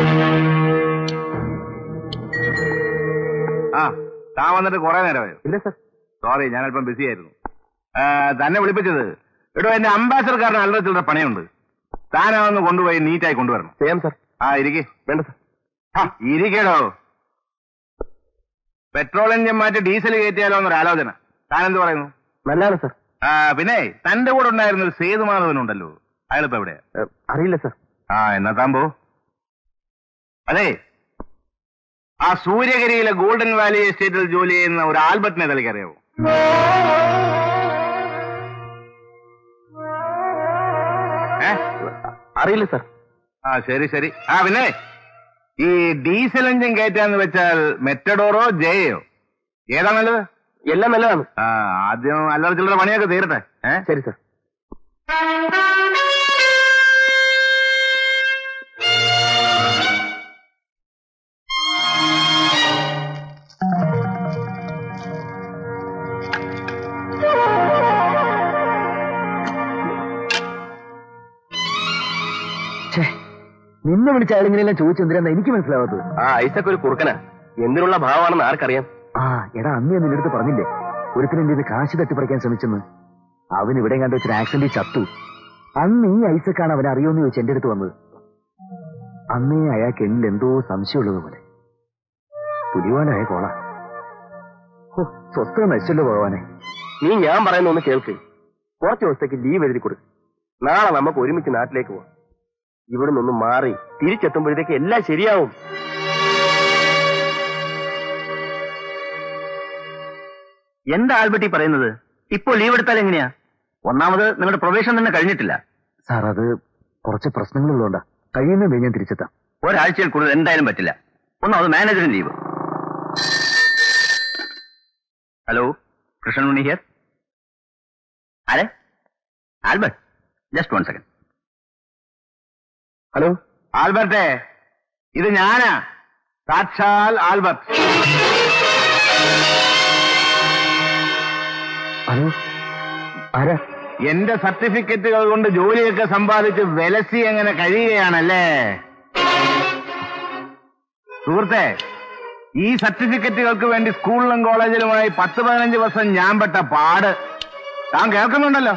ആ താൻ വന്നിട്ട് കുറെ നേരമായോ ഇല്ല സാർ സോറി ഞാൻ അല്പം ബിസി ആയിരുന്നു ആ, തന്നെ വിളിപ്പിച്ചത് എടോ എന്റെ അംബാസഡർക്കാരന് അല്ലറ ചില്ലറ പണിയുണ്ട് താനാവൊന്ന് കൊണ്ടുപോയി നീറ്റായി കൊണ്ടുവരണം ചെയ്യാം സാർ ആ ഇരിക്കേ വേണ്ട സാർ ആ ഇരിക്കടോ പെട്രോൾ എഞ്ചിൻ മാറ്റി ഡീസൽ കയറ്റിയാലോ എന്നൊരു ആലോചന താനെന്ത് പറയുന്നു നല്ലതാണ് സാർ ആ പിന്നെ തന്റെ കൂടെ ഉണ്ടായിരുന്ന ഒരു സേതുമാധവനുണ്ടല്ലോ അയാളിപ്പോ എവിടെയാ അറിയില്ല സാർ ആ എന്നാ താൻ പോ അതെ ആ സൂര്യഗിരിയിലെ ഗോൾഡൻ വാലി എസ്റ്റേറ്റിൽ ജോലി ചെയ്യുന്ന ഒരു ആൽബർട്ടിനെ തലയ്ക്ക് അറിയാവോ ഏ? അറിയില്ല സാർ ആ ശരി ശരി ആ പിന്നെ ഈ ഡീസൽ എഞ്ചിൻ കയറ്റാന്ന് വെച്ചാൽ മെറ്റഡോറോ ജെയോ ഏതാ നല്ലത് എല്ലാം നല്ലതാണ് ആ ആദ്യം അല്ലറ ചില്ലറ പണിയൊക്കെ തീരട്ടെ ഏ ശരി സാർ നിന്നെ വിളിച്ച അയാളിങ്ങനെയെല്ലാം ചോദിച്ചെന്തിനാ എനിക്ക് മനസ്സിലാവാത്തത് ആ ഐസക് ഒരു കുറുക്കനാ എന്തിനുള്ള ഭാവമാണെന്ന് ആർക്കറിയാം ആ എടാ അന്ന് ഞാൻ നിന്റെ അടുത്ത് പറഞ്ഞില്ലേ ഒരുത്തൻ എന്റെ ഇത് കാശ് തട്ടിപ്പറിക്കാൻ ശ്രമിച്ചെന്ന് അവൻ ഇവിടെ കണ്ട വെച്ചൊരു ആക്സിഡന്റിൽ ചത്തു അന്ന് ഈ ഐസക്കാണ് അവനെ അറിയോന്ന് ചോദിച്ച് എന്റെ അടുത്ത് വന്നത് അന്നേ അയാൾക്ക് എന്നിൽ എന്തോ സംശയമുള്ളത് പോലെ പുലിവാലായ കോള ഹോ, സ്വസ്ഥത നശിച്ചല്ലോ ഭഗവാനെ നീ ഞാൻ പറയുന്ന ഒന്ന് കേൾക്ക് കുറച്ച് ദിവസത്തേക്ക് ലീവ് എഴുതി കൊടു നാളെ നമുക്ക് ഒരുമിച്ച് നാട്ടിലേക്ക് പോവാം ഇവിടെ നിന്ന് മാറി തിരിച്ചെത്തുമ്പോഴത്തേക്ക് എല്ലാം ശരിയാവും എന്താ ആൽബർട്ടി പറയുന്നത് ഇപ്പോൾ ലീവ് എടുത്താൽ എങ്ങനെയാ ഒന്നാമത് നിങ്ങളുടെ പ്രൊബേഷൻ തന്നെ കഴിഞ്ഞിട്ടില്ല സാർ അത് കുറച്ച് പ്രശ്നങ്ങളുള്ളതുകൊണ്ടാ കഴിയുന്നതേ ഞാൻ തിരിച്ചെത്താം ഒരാഴ്ചയിൽ കൂടുതൽ എന്തായാലും പറ്റില്ല ഒന്നാമത് മാനേജറിന് ലീവ് ഹലോ കൃഷ്ണനുണ്ണി ഹിയർ ആരെ Albert just one second hello ആൽബർട്ടേ ഇത് ഞാനാ സാക്ഷാൽ ആൽബർട്ട് ഹലോ ആരാ എന്റെ സർട്ടിഫിക്കറ്റുകൾ കൊണ്ട് ജോലിയൊക്കെ സമ്പാദിച്ച് വിലസി അങ്ങനെ കഴിയുകയാണല്ലേ സുഹൃത്തെ ഈ സർട്ടിഫിക്കറ്റുകൾക്ക് വേണ്ടി സ്കൂളിലും കോളേജിലുമായി പത്ത് പതിനഞ്ച് വർഷം ഞാൻ പെട്ട പാട് താൻ കേൾക്കുന്നുണ്ടല്ലോ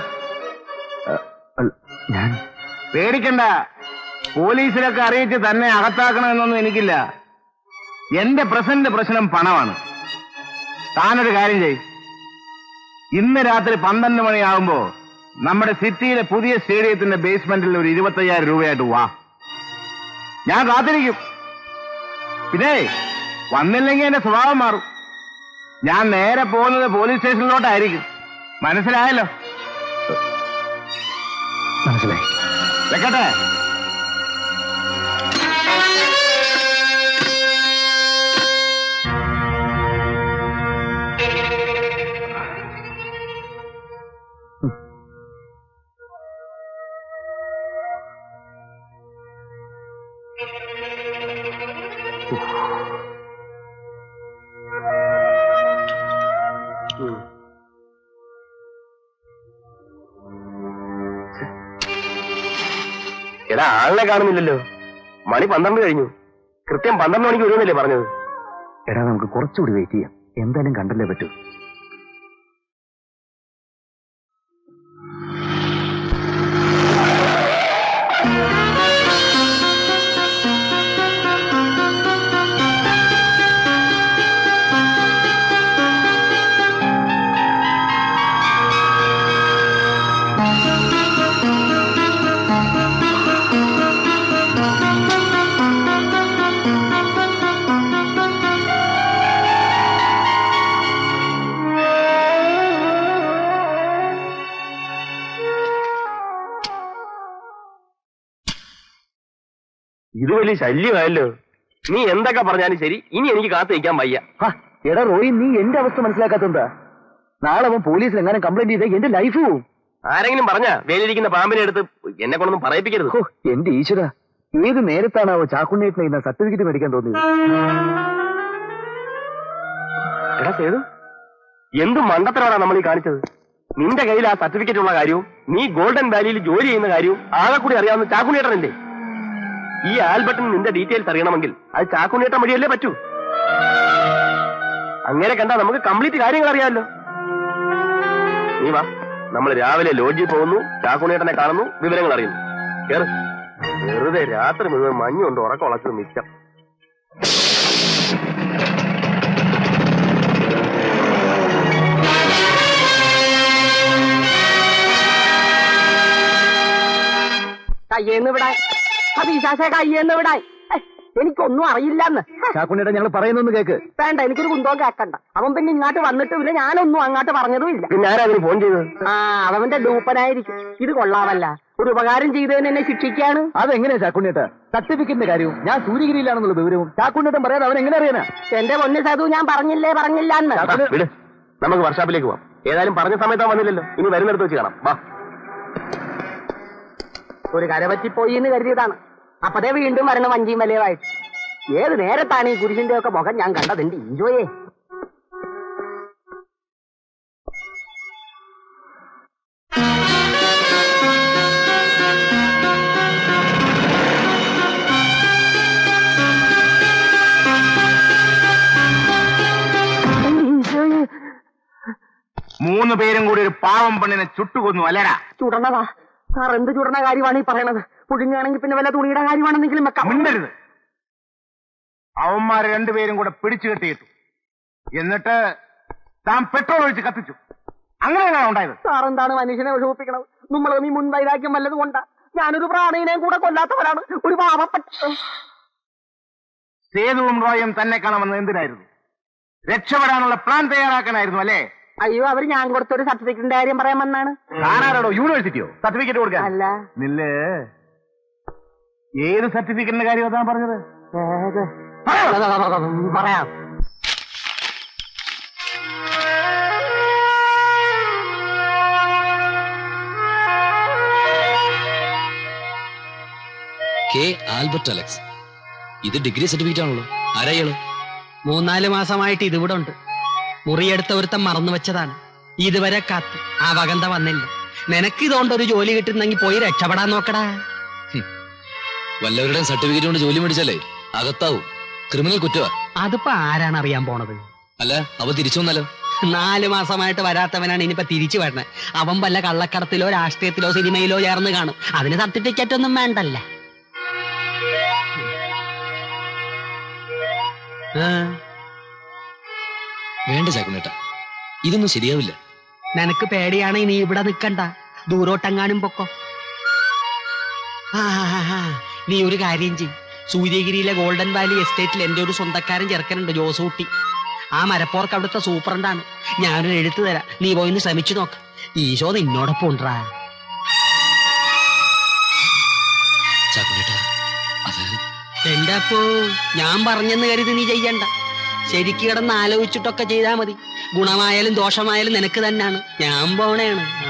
ഞാൻ പേടിക്കണ്ട പോലീസിലൊക്കെ അറിയിച്ച് തന്നെ അകത്താക്കണമെന്നൊന്നും എനിക്കില്ല എന്റെ പ്രസന്റ് പ്രശ്നം പണമാണ് താനൊരു കാര്യം ചെയ് ഇന്ന് രാത്രി പന്ത്രണ്ട് മണിയാകുമ്പോ നമ്മുടെ സിറ്റിയിലെ പുതിയ സ്റ്റേഡിയത്തിന്റെ ബേസ്മെന്റിൽ ഒരു ഇരുപത്തയ്യായിരം രൂപയായിട്ട് വാ ഞാൻ കാത്തിരിക്കും പിന്നെ വന്നില്ലെങ്കിൽ എന്റെ സ്വഭാവം മാറും ഞാൻ നേരെ പോകുന്നത് പോലീസ് സ്റ്റേഷനിലോട്ടായിരിക്കും മനസ്സിലായല്ലോ മനസ്സിലായി വെക്കട്ടെ എടാ ആളിനെ കാണുന്നില്ലല്ലോ മണി പന്ത്രണ്ട് കഴിഞ്ഞു കൃത്യം പന്ത്രണ്ട് മണിക്ക് വരുമെന്നല്ലേ പറഞ്ഞത് എടാ നമുക്ക് കുറച്ചുകൂടി വെയിറ്റ് ചെയ്യാം എന്തായാലും കണ്ടല്ലേ പറ്റൂ ഇത് വലിയ ശല്യമായല്ലോ നീ എന്തൊക്കെ പറഞ്ഞാലും ശരി ഇനി എനിക്ക് കാത്തു നിൽക്കാൻ വയ്യ ഹാ, എടാ റോയി നീ എന്റെ അവസ്ഥ മനസ്സിലാക്കാത്തെന്താ നാളെ അവൻ പോലീസിൽ എങ്ങനെ കംപ്ലൈന്റ് ചെയ്തേ എന്റെ ലൈഫ് പോവും ആരെങ്കിലും പറഞ്ഞ വേലിരിക്കുന്ന പാമ്പിനെ എടുത്ത് എന്നെ കൊണ്ടൊന്നും പറയിപ്പിക്കരുത് ഹോ, എന്റെ ഈശ്വര ഏത് നേരത്താണാവോ ചാക്കുണ്ണേറ്റിനെ ഇന്ന് സർട്ടിഫിക്കറ്റ് മേടിക്കാൻ തോന്നിയത് എടാ സേതു എന്ത് മണ്ടത്തരമാണ് നമ്മൾ ഈ കാണിച്ചത് നിന്റെ കയ്യിൽ ആ സർട്ടിഫിക്കറ്റ് ഉള്ള കാര്യവും നീ ഗോൾഡൻ വാലിയിൽ ജോലി ചെയ്യുന്ന കാര്യവും ആകെ കൂടി അറിയാവുന്ന ചാക്കുണ്ണേട്ടനല്ലേ ഈ ആൽബർട്ടിന് നിന്റെ ഡീറ്റെയിൽസ് അറിയണമെങ്കിൽ അത് ചാക്കുണ്ണേട്ടൻ വഴിയല്ലേ പറ്റൂ അങ്ങനെ കണ്ടാ നമുക്ക് കംപ്ലീറ്റ് കാര്യങ്ങൾ അറിയാമല്ലോ നീ വാ നമ്മൾ രാവിലെ ലോഡ്ജിൽ പോകുന്നു ചാക്കുണിയേട്ടനെ കാണുന്നു വിവരങ്ങൾ അറിയുന്നു കേറ് വെറുതെ രാത്രി മുഴുവൻ മഞ്ഞുകൊണ്ട് ഉറക്കം ഉളച്ചത് മിച്ചം കയ്യേന്ന് വിടാൻ അഭിശാസ കയ്യേന്ന് വിടാൻ ഏയ്, എനിക്കൊന്നും അറിയില്ലെന്ന് ചാക്കുണ്ണിയുടെ ഞങ്ങൾ പറയുന്നൊന്ന് കേക്ക് വേണ്ട എനിക്കൊരു കുന്തവും കേക്കണ്ട അവൻ പിന്നെ ഇങ്ങോട്ട് വന്നിട്ടുമില്ല ഞാനൊന്നും അങ്ങോട്ട് പറഞ്ഞതും ഇല്ല പിന്നെ ആരാ ഫോൺ ചെയ്തത് ആ അവന്റെ ഡൂപ്പനായിരിക്കും ഇത് കൊള്ളാമല്ല ഒരു ഉപകാരം ചെയ്തതിന് എന്നെ ശിക്ഷിക്കാണ് അതെങ്ങനെയാ ചാക്കുണ്ണിയേട്ട സർട്ടിഫിക്കറ്റിന്റെ കാര്യവും ഞാൻ സൂര്യഗിരിയിലാണെന്നുള്ള വിവരവും ചാക്കുണ്ണിയേട്ടൻ പറയാതെ അവൻ എങ്ങനെ അറിയാനാ എന്റെ പൊന്ന് സതു ഞാൻ പറഞ്ഞില്ലേ പറഞ്ഞില്ല എന്ന് ആ, വിട് നമുക്ക് വർഷാപ്പിലേക്ക് പോവാം ഏതായാലും പറഞ്ഞ സമയത്ത് അവൻ വന്നില്ലല്ലോ ഇനി വരുന്നിടത്ത് വെച്ച് കാണാം വാ ഒരു കരപറ്റിപ്പോയി എന്ന് കരുതിയതാണ് അപ്പതേ വീണ്ടും വരണം വഞ്ചിയും വലയമായിട്ട് ഏത് നേരത്താണ് ഈ കുരിശിന്റെ ഒക്കെ മുഖം ഞാൻ കണ്ടത് എന്റെ ഈജോയെ മൂന്ന് പേരും കൂടി ഒരു പാവം പെണ്ണിനെ ചുട്ടുകൊന്നു അല്ലടാ ചുടണതാ സാർ എന്ത് ചുടണ കാര്യമാണ് ഈ പറയണത് പുഴുങ്ങാണെങ്കിൽ പിന്നെ വല്ല തുണിയുടെ കാര്യമാണെന്നെങ്കിലും വെക്കാം മിണ്ടരുത് അവന്മാരെ രണ്ടുപേരും കൂടെ പിടിച്ചു കെട്ടിയിട്ടു എന്നിട്ട് താൻ പെട്രോൾ ഒഴിച്ച് കത്തിച്ചു അങ്ങനെയാണ് ഉണ്ടായത് സാർ എന്താണ് മനുഷ്യനെ ഒഴിപ്പിക്കണത് നമ്മൾ ഈ മുൻവൈരാഗ്യം വല്ലതും കൊണ്ടാ ഞാനൊരു പ്രാണീനെയും കൂടെ കൊല്ലാത്തവരാണ് ഒരു പാവപ്പെട്ട സേതുവും റോയും തന്നെ കാണാമെന്ന് എന്തിനായിരുന്നു രക്ഷപ്പെടാനുള്ള പ്ലാൻ തയ്യാറാക്കാനായിരുന്നു അല്ലേ അയ്യോ അവര് ഞാൻ കൊടുത്തൊരു സർട്ടിഫിക്കറ്റിന്റെ കാര്യം പറയാൻ വന്നാണ് താനാരോടോ യൂണിവേഴ്സിറ്റിയോ സർട്ടിഫിക്കറ്റ് കൊടുക്കാൻ അല്ല നില്ല് ഏത് സർട്ടിഫിക്കറ്റിന്റെ കാര്യം താൻ പറഞ്ഞത് ഏത്? പറയാം കെ ആൽബർട്ട് അലക്സ് ഇത് ഡിഗ്രി സർട്ടിഫിക്കറ്റ് ആണല്ലോ ആരായാള് മൂന്നാല് മാസമായിട്ട് ഇതിവിടെ ഉണ്ട് മുറിയെടുത്ത ഒരുത്തം മറന്നു വെച്ചതാണ് ഇതുവരെ കാത്തു ആ വകന്ത വന്നില്ല നിനക്ക് ഇതുകൊണ്ട് ഒരു ജോലി കിട്ടുന്നെങ്കിൽ പോയി രക്ഷപ്പെടാൻ നോക്കടാ വല്ലവരുടെയും സർട്ടിഫിക്കറ്റ് കൊണ്ട് ജോലി മേടിച്ചാലേ അകത്താവും ക്രിമിനൽ കുറ്റവാ അതിപ്പോ ആരാണ് അറിയാൻ പോണത് അല്ല അവ തിരിച്ചു വന്നാലോ നാല് മാസമായിട്ട് വരാത്തവനാണ് ഇനിയിപ്പോ തിരിച്ചു വരണേ അവൻ വല്ല കള്ളക്കടത്തിലോ രാഷ്ട്രീയത്തിലോ സിനിമയിലോ ചേർന്ന് കാണും അതിന് സർട്ടിഫിക്കറ്റ് ഒന്നും വേണ്ടല്ല ആ, വേണ്ട ചാക്കുണ്ണേട്ട ഇതൊന്നും ശരിയാവില്ല നിനക്ക് പേടിയാണെങ്കിൽ നീ ഇവിടെ നിക്കണ്ട ദൂരോട്ടെങ്ങാനും പൊക്കോ ആ, ആ, ആ, നീ ഒരു കാര്യം ചെയ് സൂര്യഗിരിയിലെ ഗോൾഡൻ വാലി എസ്റ്റേറ്റിൽ എന്റെ ഒരു സ്വന്തക്കാരൻ ചെറുക്കനുണ്ട് ജോസൂട്ടി ആ മരപ്പോർക്ക് അവിടുത്തെ സൂപ്രണ്ടാണ് ഞാനൊരു എഴുത്ത് തരാം നീ പോയി ഒന്ന് ശ്രമിച്ചു നോക്ക് ഈശോ നിന്നോടൊപ്പം ഉണ്ടാ ചാക്കുണ്ണേട്ട അത് എന്റെ അപ്പോ ഞാൻ പറഞ്ഞെന്ന് കരുതി നീ ചെയ്യണ്ട ശരിക്ക് കിടന്ന് ആലോചിച്ചിട്ടൊക്കെ ചെയ്താ മതി ഗുണമായാലും ദോഷമായാലും നിനക്ക് തന്നെയാണ് ഞാൻ പോണേണ് ആ.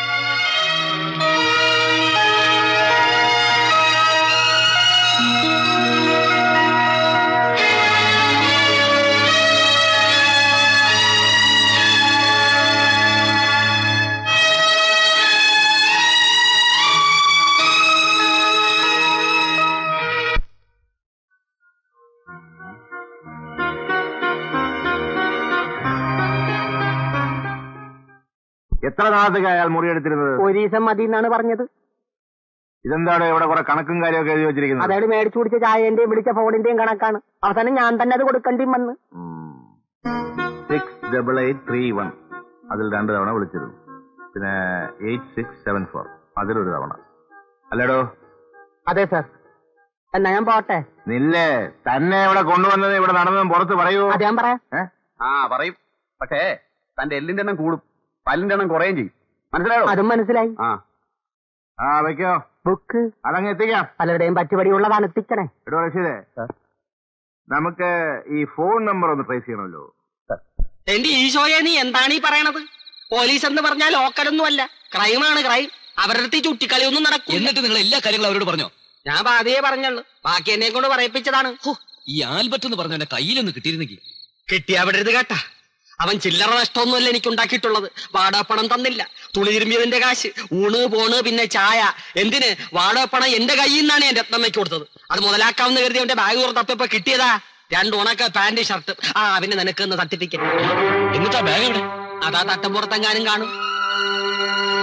എത്ര നാളത്തേക്ക് അയാൾ മുറിയെടുത്തിരുന്നത് ഒരു ദിവസം മതി എന്നാണ് പറഞ്ഞത് ഇതെന്താണ് ഇവിടെ കുറെ കണക്കും കാര്യമൊക്കെ എഴുതി വെച്ചിരിക്കുന്നത് അതായത് മേടിച്ചു കുടിച്ച ചായന്റെയും വിളിച്ച ഫോണിന്റെയും കണക്കാണ് അവസാനം ഞാൻ തന്നെ അത് കൊടുക്കേണ്ടി വന്ന് six double eight three one അതിൽ രണ്ട് തവണ വിളിച്ചിരുന്നു പിന്നെ എയ്റ്റ് സിക്സ് സെവൻ ഫോർ അതിലൊരു തവണ അല്ലേടോ അതെ സാർ എന്നാ ഞാൻ പോട്ടെ നില്ലേ തന്നെ ഇവിടെ കൊണ്ടുവന്നത് ഇവിടെ നടന്നത് പുറത്ത് പറയൂ അത് ഞാൻ പറയാം ആ പറയും പക്ഷേ തന്റെ എല്ലിന്റെ എണ്ണം കൂടും പല്ലിന്റെ എണ്ണം കുറയും ചെയ്യും മനസ്സിലായോ അതും മനസ്സിലായി ആ ആ വെക്കോ ബുക്ക് അതങ്ങ് എത്തിക്കാം പലരുടെയും പറ്റുപടിയുള്ളതാണ് എത്തിക്കണേ എടോ റഷീദേ നമുക്ക് ഈ ഫോൺ നമ്പർ ഒന്ന് ട്രേസ് ചെയ്യണമല്ലോ എന്റെ ഈശോയെ നീ എന്താണ് ഈ പറയണത് പോലീസ് എന്ന് പറഞ്ഞാൽ ലോക്കലൊന്നും അല്ല ക്രൈമാണ് ക്രൈം അവരുടെ അടുത്ത് ഈ ചുറ്റിക്കളിയൊന്നും നടക്കും എന്നിട്ട് നിങ്ങൾ എല്ലാ കാര്യങ്ങളും അവരോട് പറഞ്ഞോ ഞാൻ പാതിയെ പറഞ്ഞുള്ളൂ ബാക്കി എന്നെ കൊണ്ട് പറയിപ്പിച്ചതാണ് ഹോ, ഈ ആൽബർട്ട് എന്ന് പറഞ്ഞ എന്റെ കയ്യിലൊന്ന് കിട്ടിയിരുന്നെങ്കിൽ കിട്ടിയ അവിടെ ഇരുന്ന് കേട്ടാ അവൻ ചില്ലറ നഷ്ടമൊന്നുമല്ല എനിക്ക് ഉണ്ടാക്കിയിട്ടുള്ളത് വാടകപ്പണം തന്നില്ല തുണി തിരുമ്പിയതിന്റെ കാശ് ഊണ് പോണ് പിന്നെ ചായ എന്തിന് വാടകപ്പണം എന്റെ കയ്യിൽ നിന്നാണ് ഞാൻ രത്നമ്മയ്ക്ക് കൊടുത്തത് അത് മുതലാക്കാവുന്ന കരുതി അവന്റെ ബാഗ് തുറന്നപ്പോ കിട്ടിയതാ രണ്ട് ഉണക്ക പാന്റ് ഷർട്ട് ആ പിന്നെ നിനക്ക് സർട്ടിഫിക്കറ്റ് എന്നിട്ടാ ബാഗ് എവിടെ അതാ തട്ടമ്പുറത്തെങ്ങാനും കാണും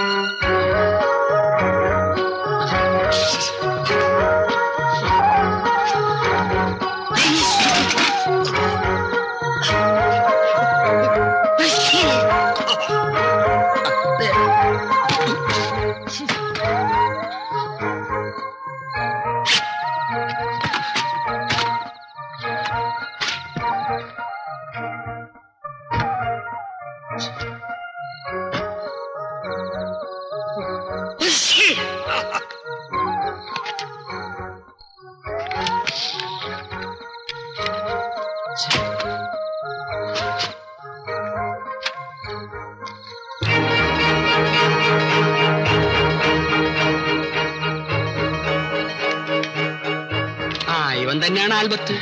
ഇവൻ തന്നെയാണ് ആൽബർട്ട്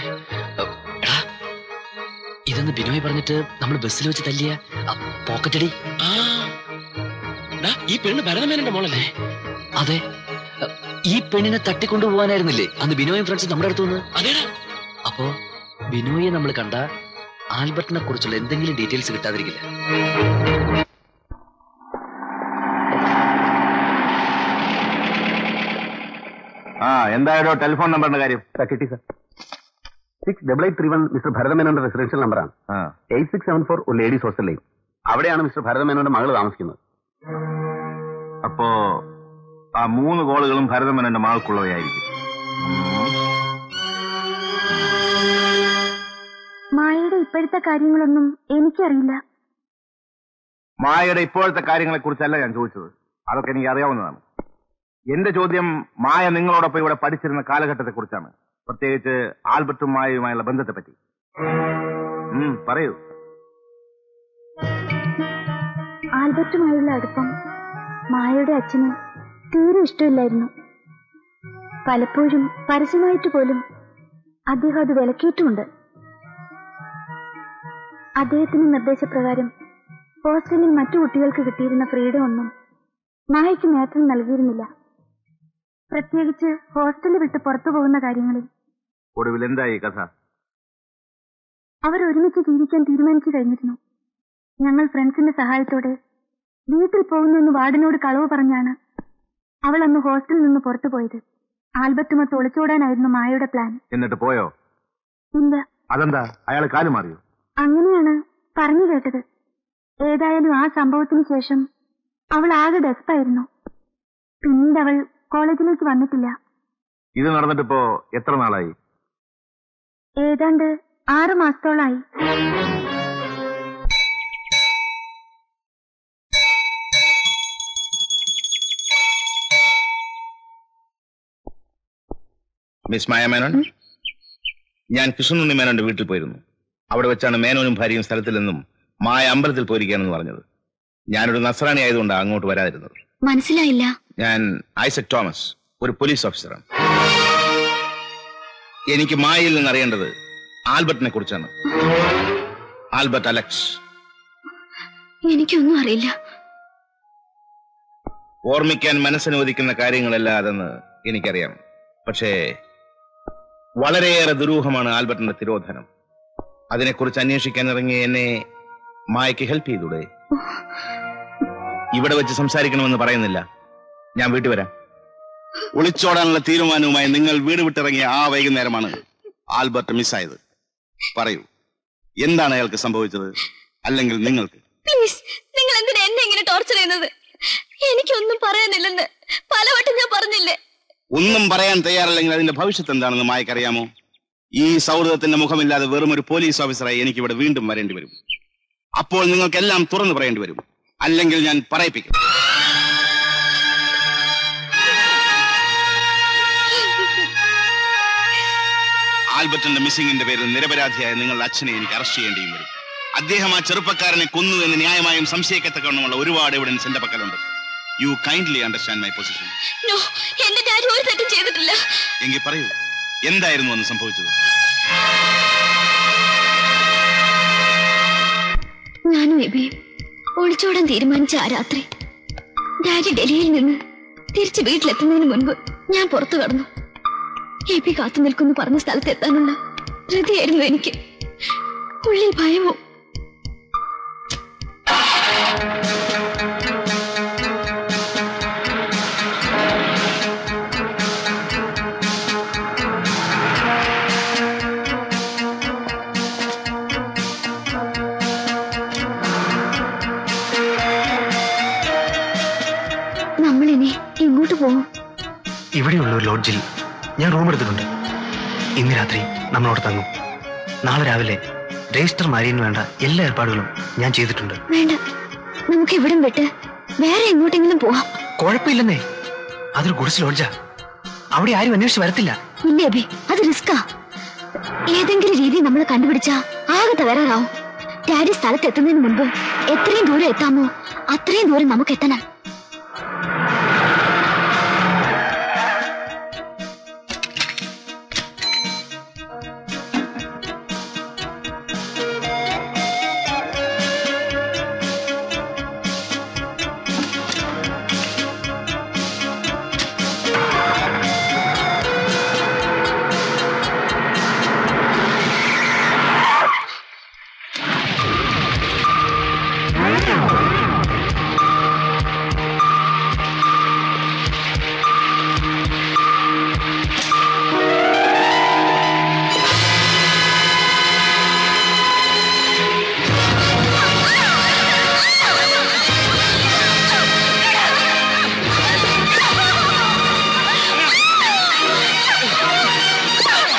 ഇതെന്ന് ബിനോയ് പറഞ്ഞിട്ട് നമ്മൾ ബസ്സിൽ വെച്ച് തല്ലിയ പോക്കറ്റടി ആ ഡാ, ഈ പെണ്ണ് ഭരതമേനന്റെ മോളല്ലേ അതെ ഈ പെണ്ണിനെ തട്ടിക്കൊണ്ടുപോകാനായിരുന്നില്ലേ അന്ന് ബിനോയും ഫ്രണ്ട്സ് നമ്മുടെ അടുത്ത് വന്ന് അതേടാ അപ്പോ ബിനോയെ നമ്മൾ കണ്ട ആൽബർട്ടിനെ കുറിച്ചുള്ള എന്തെങ്കിലും ഡീറ്റെയിൽസ് കിട്ടാതിരിക്കില്ല ആ എന്തായാലോ ടെലിഫോൺ നമ്പറിന്റെ കാര്യം കിട്ടി sir six double eight three one mister ഭരതമേനോന്റെ റെസിഡൻഷ്യൽ നമ്പറാണ് എയ്റ്റ് സിക്സ് സെവൻ ഫോർ ഒരു ലേഡീസ് ഹോസ്റ്റലിലെയും അവിടെയാണ് മിസ്റ്റർ ഭരതമേനോന്റെ മകൾ താമസിക്കുന്നത് അപ്പോ ആ മൂന്ന് കോളുകളും ഭരതമേനോന്റെ മകൾക്കുള്ളവയായിരിക്കും മായയുടെ ഇപ്പോഴത്തെ കാര്യങ്ങളൊന്നും എനിക്കറിയില്ല മായയുടെ ഇപ്പോഴത്തെ കാര്യങ്ങളെ കുറിച്ചല്ല ഞാൻ ചോദിച്ചത് അതൊക്കെ എനിക്ക് അറിയാവുന്നതാണ് എന്റെ ചോദ്യം മായ നിങ്ങളോടൊപ്പം ഇവിടെ പഠിച്ചിരുന്ന കാലഘട്ടത്തെ കുറിച്ചാണ് പ്രത്യേകിച്ച് ആൽബർട്ടും മായയുമായുള്ള ബന്ധത്തെ പറ്റി ഉം, പറയൂ ആൽബർട്ടുമായുള്ള അടുപ്പം മായയുടെ അച്ഛന് തീരെ ഇഷ്ടമില്ലായിരുന്നു പലപ്പോഴും പരസ്യമായിട്ട് പോലും അദ്ദേഹം അത് വിലക്കിയിട്ടുമുണ്ട് അദ്ദേഹത്തിന്റെ നിർദ്ദേശപ്രകാരം ഹോസ്റ്റലിൽ മറ്റു കുട്ടികൾക്ക് കിട്ടിയിരുന്ന ഫ്രീഡം ഒന്നും മായയ്ക്ക് നേതൃത്വം നൽകിയിരുന്നില്ല പ്രത്യേകിച്ച് ഹോസ്റ്റൽ വിട്ട് പുറത്തു പോകുന്ന കാര്യങ്ങളിൽ ഒടുവിൽ എന്തായി ഈ കഥ അവർ ഒരുമിച്ച് ജീവിക്കാൻ തീരുമാനിച്ചു കഴിഞ്ഞിരുന്നു ഞങ്ങൾ ഫ്രണ്ട്സിന്റെ സഹായത്തോടെ വീട്ടിൽ പോകുന്നെന്ന് വാർഡനോട് കളവ് പറഞ്ഞാണ് അവൾ അന്ന് ഹോസ്റ്റലിൽ നിന്ന് പുറത്തു പോയത് ആൽബർട്ടുമൊത്ത് ഒളിച്ചോടാനായിരുന്നു മായയുടെ പ്ലാൻ എന്നിട്ട് പോയോ ഇല്ല അതെന്താ അയാൾ കാലു മാറിയോ അങ്ങനെയാണ് പറഞ്ഞു കേട്ടത് ഏതായാലും ആ സംഭവത്തിന് ശേഷം അവൾ ആകെ ഡെസ്പായിരുന്നു പിന്നീട് അവൾ കോളേജിലേക്ക് വന്നിട്ടില്ല ഇത് നടന്നിട്ടിപ്പോ എത്ര നാളായി ഏതാണ്ട് ആറു മാസത്തോളായി മിസ് മായ മേനോൻ ഞാൻ കൃഷ്ണനുണ്ണി മേനോന്റെ വീട്ടിൽ പോയിരുന്നു അവിടെ വെച്ചാണ് മേനോനും ഭാര്യയും സ്ഥലത്തിൽ നിന്നും മായ അമ്പലത്തിൽ പോയിരിക്കുകയാണെന്ന് പറഞ്ഞത് ഞാനൊരു നസ്രാണി ആയതുകൊണ്ടാണ് അങ്ങോട്ട് വരാതിരുന്നത് മനസ്സിലായില്ല ഞാൻ ഐസക് തോമസ് ഒരു പോലീസ് ഓഫീസറാണ് എനിക്ക് മായയിൽ നിന്ന് അറിയേണ്ടത് ആൽബർട്ടിനെ കുറിച്ചാണ് ആൽബർട്ട് അലക്സ് എനിക്കൊന്നും അറിയില്ല ഓർമ്മിക്കാൻ മനസ്സനുവദിക്കുന്ന കാര്യങ്ങളല്ല അതെന്ന് എനിക്കറിയാം പക്ഷേ വളരെയേറെ ദുരൂഹമാണ് ആൽബർട്ടിന്റെ തിരോധനം അതിനെക്കുറിച്ച് അന്വേഷിക്കാൻ ഇറങ്ങിയ എന്നെ മായയ്ക്ക് ഹെൽപ്പ് ചെയ്തൂടെ ഇവിടെ വെച്ച് സംസാരിക്കണമെന്ന് പറയുന്നില്ല ഞാൻ വീട്ടിൽ വരാം ഒളിച്ചോടാനുള്ള തീരുമാനവുമായി നിങ്ങൾ വീട് വിട്ടിറങ്ങിയ ആ വൈകുന്നേരമാണ് ആൽബർട്ട് മിസ്സായത് പറയൂ എന്താണ് അയാൾക്ക് സംഭവിച്ചത് അല്ലെങ്കിൽ നിങ്ങൾക്ക് പ്ലീസ് നിങ്ങൾ എന്തിനാ എന്നെ ഇങ്ങനെ ടോർച്ചർ ചെയ്യുന്നത് എനിക്കൊന്നും പറയാനില്ലെന്ന് പലവട്ടം ഞാൻ പറഞ്ഞില്ലേ ഒന്നും പറയാൻ തയ്യാറല്ലെങ്കിൽ അതിന്റെ ഭവിഷ്യത്ത് എന്താണെന്ന് മായക്കറിയാമോ ഈ സൗഹൃദത്തിന്റെ മുഖമില്ലാതെ വെറും ഒരു പോലീസ് ഓഫീസറായി എനിക്ക് ഇവിടെ വീണ്ടും വരേണ്ടി വരും അപ്പോൾ നിങ്ങൾക്കെല്ലാം തുറന്നു പറയേണ്ടി വരും അല്ലെങ്കിൽ ഞാൻ പറയിപ്പിക്കും ആൽബർട്ടിന്റെ മിസ്സിംഗിന്റെ പേരിൽ നിരപരാധിയായ നിങ്ങളുടെ അച്ഛനെ എനിക്ക് അറസ്റ്റ് ചെയ്യേണ്ടിയും വരും അദ്ദേഹം ആ ചെറുപ്പക്കാരനെ കൊന്നു എന്ന് ന്യായമായും സംശയിക്കത്തക്കവണ്ണമുള്ള ഒരുപാട് എവിഡൻസ് എന്റെ പക്കലുണ്ട് you kindly understand my position no എന്റെ ഡാഡി ഒരു തെറ്റും ചെയ്തിട്ടില്ല എങ്കിൽ പറയൂ എന്തായിരുന്നു അന്ന് സംഭവിച്ചത് ഞാനും എബിയും ഒളിച്ചോടാൻ തീരുമാനിച്ച ആ രാത്രി ഡാഡി ഡൽഹിയിൽ നിന്ന് തിരിച്ച് വീട്ടിലെത്തുന്നതിന് മുൻപ് ഞാൻ പുറത്തു കടന്നു എബി കാത്തു നിൽക്കുന്നു പറഞ്ഞ സ്ഥലത്ത് എത്താനുള്ള ധൃതിയായിരുന്നു എനിക്ക് ഉള്ളിൽ ഭയമോ നമ്മളിനി എങ്ങോട്ട് പോകും ഇവിടെയുള്ള ഒരു ലോഡ്ജിൽ ഞാൻ റൂം എടുത്തിട്ടുണ്ട് ഇന്ന് രാത്രി നമ്മളോട് തങ്ങും നാളെ രാവിലെ രജിസ്റ്റർ മാരിയന് വേണ്ട എല്ലാ ഏർപ്പാടുകളും ഞാൻ ചെയ്തിട്ടുണ്ട് വേണ്ട നമുക്ക് ഇവിടം വിട്ട് വേറെ എങ്ങോട്ടെങ്കിലും പോവാം കുഴപ്പമില്ലെന്നേ അതൊരു ഗുഡ്സ് ലോഡ്ജാ അവിടെ ആരും അന്വേഷിച്ച് വരത്തില്ല ഇല്ല അബി അത് റിസ്കാ ഏതെങ്കിലും രീതി നമ്മൾ കണ്ടുപിടിച്ചാ ആകെ തകരാറാവും ഡാഡി സ്ഥലത്ത് എത്തുന്നതിന് മുൻപ് എത്രയും ദൂരം എത്താമോ അത്രയും ദൂരം നമുക്ക് എത്തണം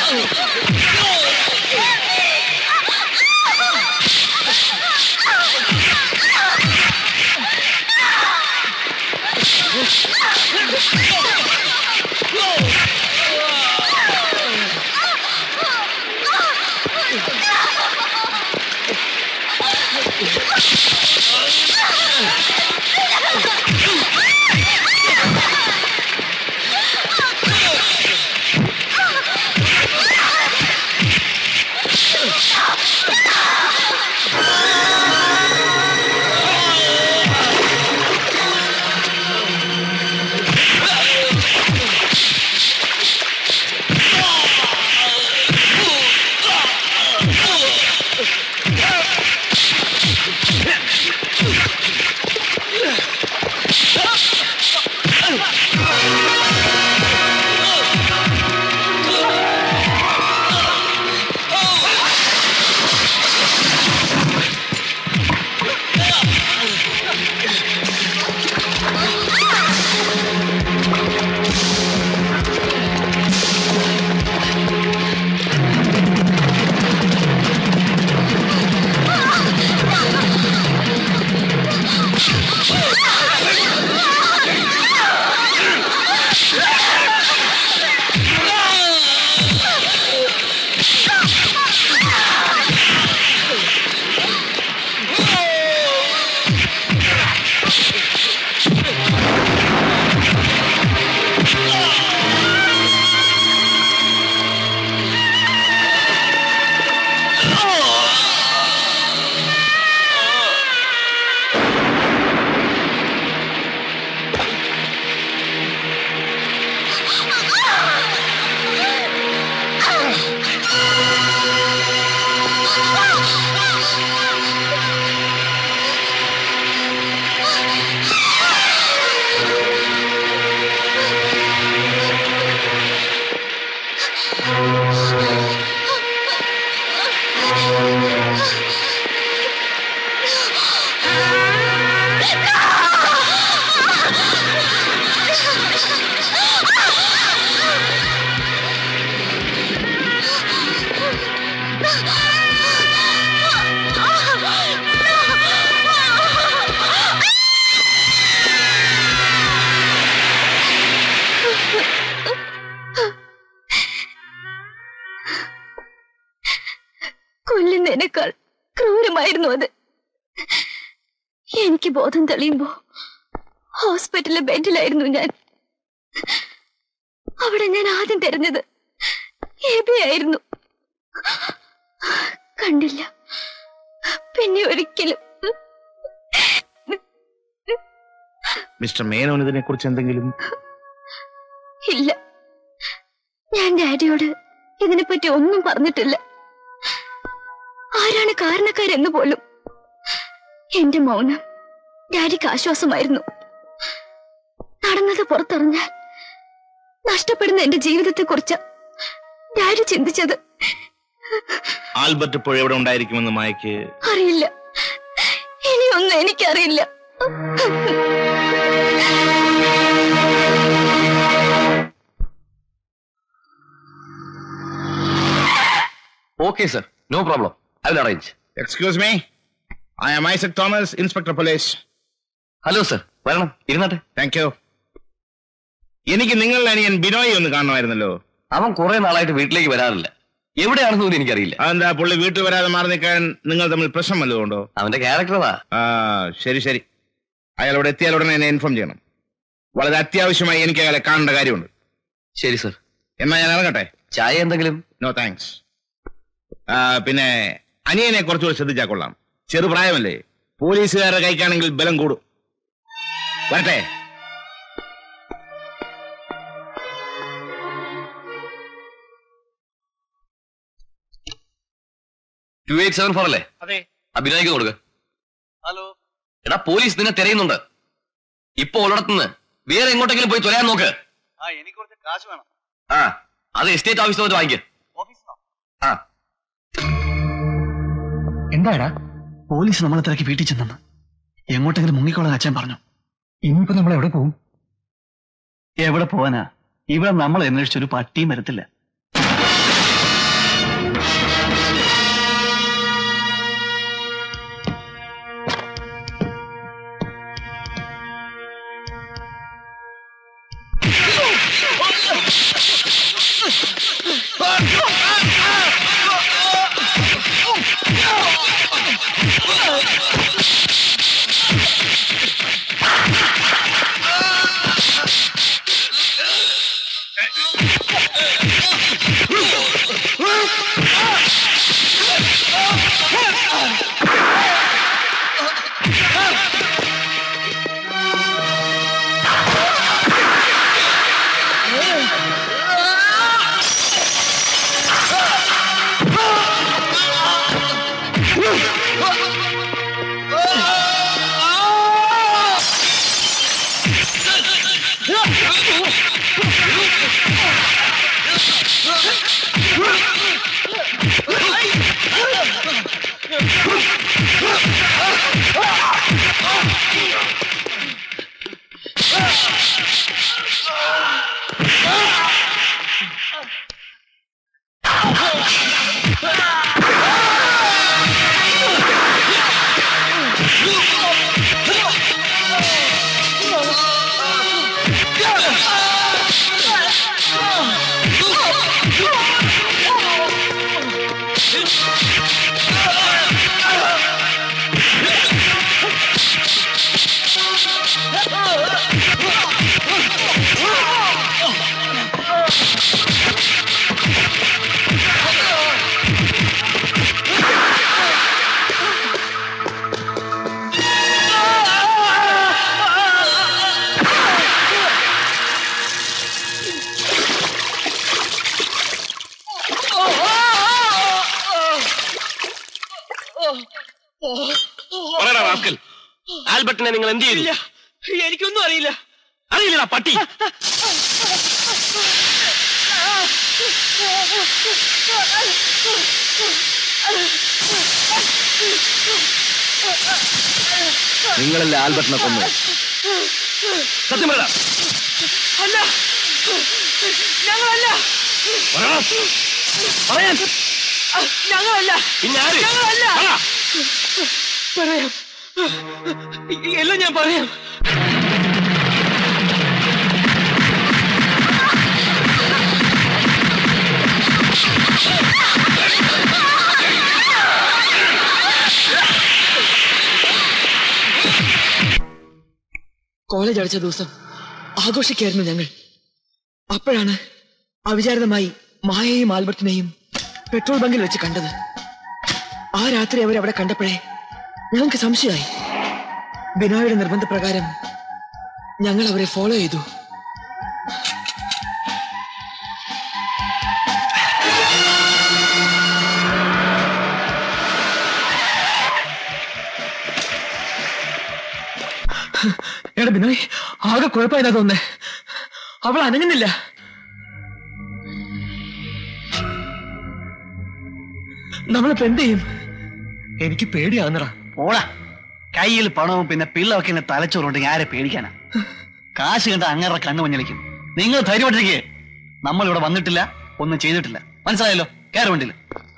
കൊല്ലുന്നതിനേക്കാൾ ക്രൂരമായിരുന്നു അത് എനിക്ക് ബോധം തെളിയുമ്പോ ഹോസ്പിറ്റലിലെ ബെഡിലായിരുന്നു ഞാൻ അവിടെ ഞാൻ ആദ്യം തെരഞ്ഞത് ആയിരുന്നു കണ്ടില്ല പിന്നെ ഒരിക്കലും മിസ്റ്റർ മേനോൻ ഇതിനെ കുറിച്ച് എന്തെങ്കിലും ഇല്ല ഞാൻ ഡാഡിയോട് ഇതിനെപ്പറ്റി ഒന്നും പറഞ്ഞിട്ടില്ല ആരാണ് കാരണക്കാരെന്ന് പോലും എന്റെ മൗനം ഡാഡിക്ക് ആശ്വാസമായിരുന്നു നടന്നത് പുറത്തറിഞ്ഞാൽ നഷ്ടപ്പെടുന്ന എന്റെ ജീവിതത്തെ കുറിച്ച് ഡാഡി ചിന്തിച്ചത് ആൽബർട്ട് ഇപ്പോൾ എവിടെ ഉണ്ടായിരിക്കുമെന്ന് മായക്ക് അറിയില്ല ഇനിയൊന്നും എനിക്കറിയില്ല okay sir no problem I will arrange excuse me I'm Isaac Thomas inspector police hello sir വരണം ഇരുന്നാട്ടെ താങ്ക് യു എനിക്ക് നിങ്ങളുടെ അനിയൻ ബിനോയ് ഒന്ന് കാണണമായിരുന്നല്ലോ അവൻ കുറെ നാളായിട്ട് വീട്ടിലേക്ക് വരാറില്ല എവിടെയാണെന്ന് പോലും എനിക്കറിയില്ല അതെന്താ പുള്ളി വീട്ടിൽ വരാതെ മാറി നിൽക്കാൻ നിങ്ങൾ തമ്മിൽ പ്രശ്നം വല്ലതും ഉണ്ടോ അവന്റെ ക്യാരക്ടറാ ആ ശരി ശരി അയാൾ ഇവിടെ എത്തിയാൽ ഉടനെ എന്നെ ഇൻഫോം ചെയ്യണം വളരെ അത്യാവശ്യമായി എനിക്ക് അയാളെ കാണേണ്ട കാര്യമുണ്ട് ശരി സർ എന്നാ ഞാൻ ഇറങ്ങട്ടെ ചായ എന്തെങ്കിലും നോ താങ്ക്സ് പിന്നെ അനിയനെ കുറച്ചുകൂടി ശ്രദ്ധിച്ചാൽ കൊള്ളാം ചെറുപ്രായമല്ലേ പോലീസുകാരുടെ കൈക്കാണെങ്കിൽ ബലം കൂടും വരട്ടെ ടു എയ്റ്റ് സെവൻ ഫോർ അല്ലേ അതെ അഭിനയിക്ക് കൊടുക്ക ഹലോ എടാ പോലീസ് നിന്നെ തിരയുന്നുണ്ട് ഇപ്പൊ ഉള്ളിടത്തുനിന്ന് വേറെ എങ്ങോട്ടെങ്കിലും പോയി തൊലയാൻ നോക്ക് ആ എനിക്ക് കുറച്ച് കാശ് വേണം ആ അത് എസ്റ്റേറ്റ് ഓഫീസിൽ വന്നിട്ട് വാങ്ങിക്ക ഓഫീസിലോ ആ എന്താടാ പോലീസ് നമ്മളെ തിരക്കി വീട്ടിൽ ചെന്നെന്ന് എങ്ങോട്ടെങ്കിലും മുങ്ങിക്കോളാൻ അച്ഛൻ പറഞ്ഞു ഇനിയിപ്പോ നമ്മൾ എവിടെ പോകും എവിടെ പോവാനാ ഇവിടെ നമ്മൾ അന്വേഷിച്ചൊരു പട്ടിയും വരത്തില്ല പറയടാ റാസ്കൽ ആൽബർട്ടിനെ നിങ്ങൾ എന്ത് ചെയ്തു എനിക്കൊന്നും അറിയില്ല അറിയില്ലടാ പട്ടി നിങ്ങളല്ലേ ആൽബർട്ടിനെ കൊന്നു സത്യം പറയടാ അല്ല ഞങ്ങളല്ല പറയാൻ ഞങ്ങളല്ല പിന്നെ ആര്? ഞങ്ങളല്ല പറ. പറയാം എല്ലാം ഞാൻ പറയാം കോളേജ് അടച്ച ദിവസം ആഘോഷിക്കായിരുന്നു ഞങ്ങൾ അപ്പോഴാണ് അവിചാരിതമായി മായയും ആൽബർട്ടിനെയും പെട്രോൾ ബങ്കിൽ വെച്ച് കണ്ടത് ആ രാത്രി അവരവിടെ കണ്ടപ്പോഴേ ഞങ്ങൾക്ക് സംശയമായി ബിനോയുടെ നിർബന്ധപ്രകാരം ഞങ്ങൾ അവരെ ഫോളോ ചെയ്തു എടാ ബിനോയ് ആകെ കുഴപ്പമില്ല തോന്നേ അവൾ അനങ്ങുന്നില്ല നമ്മളിപ്പോ എന്ത് ചെയ്യും എനിക്ക് പേടിയാവുന്നടാ ഓടാ കയ്യിൽ പണവും പിന്നെ പിള്ളൊക്കെ എന്നെ തലച്ചോറുണ്ടെങ്കിൽ ആരെ പേടിക്കാനാ കാശ് കണ്ട അങ്ങേറെ കണ്ണു മഞ്ഞളിക്കും നിങ്ങൾ ധൈര്യപ്പെട്ടിരിക്കേ നമ്മൾ ഇവിടെ വന്നിട്ടില്ല ഒന്നും ചെയ്തിട്ടില്ല മനസ്സിലായല്ലോ കയറി വണ്ടിയിൽ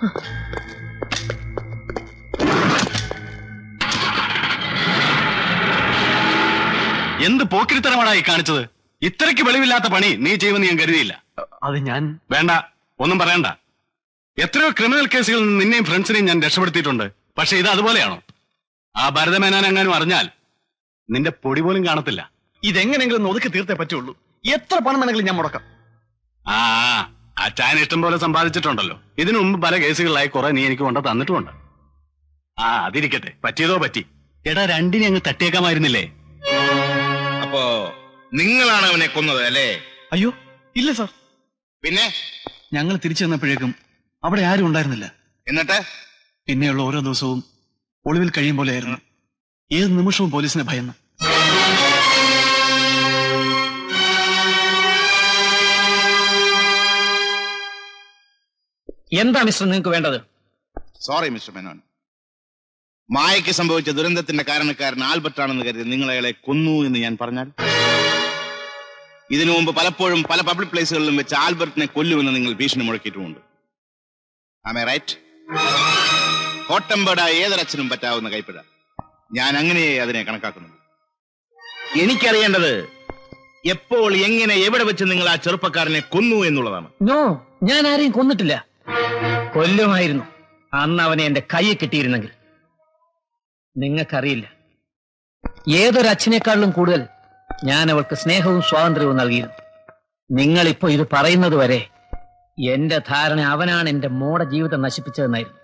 എന്ത് പോക്കിരിത്തരമാണാ ഈ കാണിച്ചത് ഇത്രയ്ക്ക് വെളിവില്ലാത്ത പണി നീ ചെയ്യുമെന്ന് ഞാൻ കരുതിയില്ല അത് ഞാൻ വേണ്ട ഒന്നും പറയണ്ട എത്രയോ ക്രിമിനൽ കേസുകളിൽ നിന്ന് നിന്നെയും ഫ്രണ്ട്സിനെയും ഞാൻ രക്ഷപ്പെടുത്തിയിട്ടുണ്ട് പക്ഷെ ഇത് അതുപോലെയാണോ ആ ഭരതമേനാൻ എങ്ങാനും അറിഞ്ഞാൽ നിന്റെ പൊടി പോലും കാണത്തില്ല ഇതെങ്ങനെങ്കിലും ഒന്ന് ഒതുക്കി തീർത്തേ പറ്റുള്ളൂ എത്ര പണം വേണമെങ്കിലും ഞാൻ മുടക്കാം ആ അച്ചായൻ ഇഷ്ടം പോലെ സമ്പാദിച്ചിട്ടുണ്ടല്ലോ ഇതിനു മുമ്പ് പല കേസുകളിലായി കുറെ നീ എനിക്ക് കൊണ്ട് തന്നിട്ടുമുണ്ട് ആ അതിരിക്കട്ടെ പറ്റിയതോ പറ്റി എടാ രണ്ടിനെ അങ്ങ് തട്ടിയേക്കാമായിരുന്നില്ലേ അപ്പോ നിങ്ങളാണ് അവനെ കൊന്നത് അല്ലേ അയ്യോ ഇല്ല സാർ പിന്നെ ഞങ്ങൾ തിരിച്ചു വന്നപ്പോഴേക്കും അവിടെ ആരും ഉണ്ടായിരുന്നില്ല എന്നിട്ട് പിന്നെയുള്ള ഓരോ ദിവസവും ഒളിവിൽ കഴിയും പോലെയായിരുന്നു ഏത് നിമിഷവും പോലീസിനെ ഭയന്നു എന്താ മിസ്റ്റർ നിങ്ങൾക്ക് വേണ്ടത് സോറി മിസ്റ്റർ മേനോൻ മായയ്ക്ക് സംഭവിച്ച ദുരന്തത്തിന്റെ കാരണക്കാരൻ ആൽബർട്ട് ആണെന്ന് കരുതി നിങ്ങൾ അയാളെ കൊന്നു എന്ന് ഞാൻ പറഞ്ഞാൽ ഇതിനു മുമ്പ് പലപ്പോഴും പല പബ്ലിക് പ്ലേസുകളിലും വെച്ച് ആൽബർട്ടിനെ കൊല്ലുമെന്ന് നിങ്ങൾ ഭീഷണി മുഴക്കിയിട്ടുമുണ്ട് ആമേ റൈറ്റ് ഹോട്ടമ്പടായ ഏതൊരച്ഛനും പറ്റാവുന്ന കൈപ്പിഴ ഞാൻ അങ്ങനെയേ അതിനെ കണക്കാക്കുന്നു എനിക്കറിയേണ്ടത് എപ്പോൾ എങ്ങനെ എവിടെ വെച്ച് നിങ്ങൾ ആ ചെറുപ്പക്കാരനെ കൊന്നു എന്നുള്ളതാണ് നോ ഞാൻ ആരെയും കൊന്നിട്ടില്ല കൊല്ലുമായിരുന്നു അന്ന് അവനെ എന്റെ കൈയിൽ കിട്ടിയിരുന്നെങ്കിൽ നിങ്ങൾക്കറിയില്ല ഏതൊരു അച്ഛനേക്കാളിലും കൂടുതൽ ഞാൻ അവൾക്ക് സ്നേഹവും സ്വാതന്ത്ര്യവും നൽകിയിരുന്നു നിങ്ങളിപ്പോ ഇത് പറയുന്നത് വരെ എന്റെ ധാരണ അവനാണ് എന്റെ മോടെ ജീവിതം നശിപ്പിച്ചതെന്നായിരുന്നു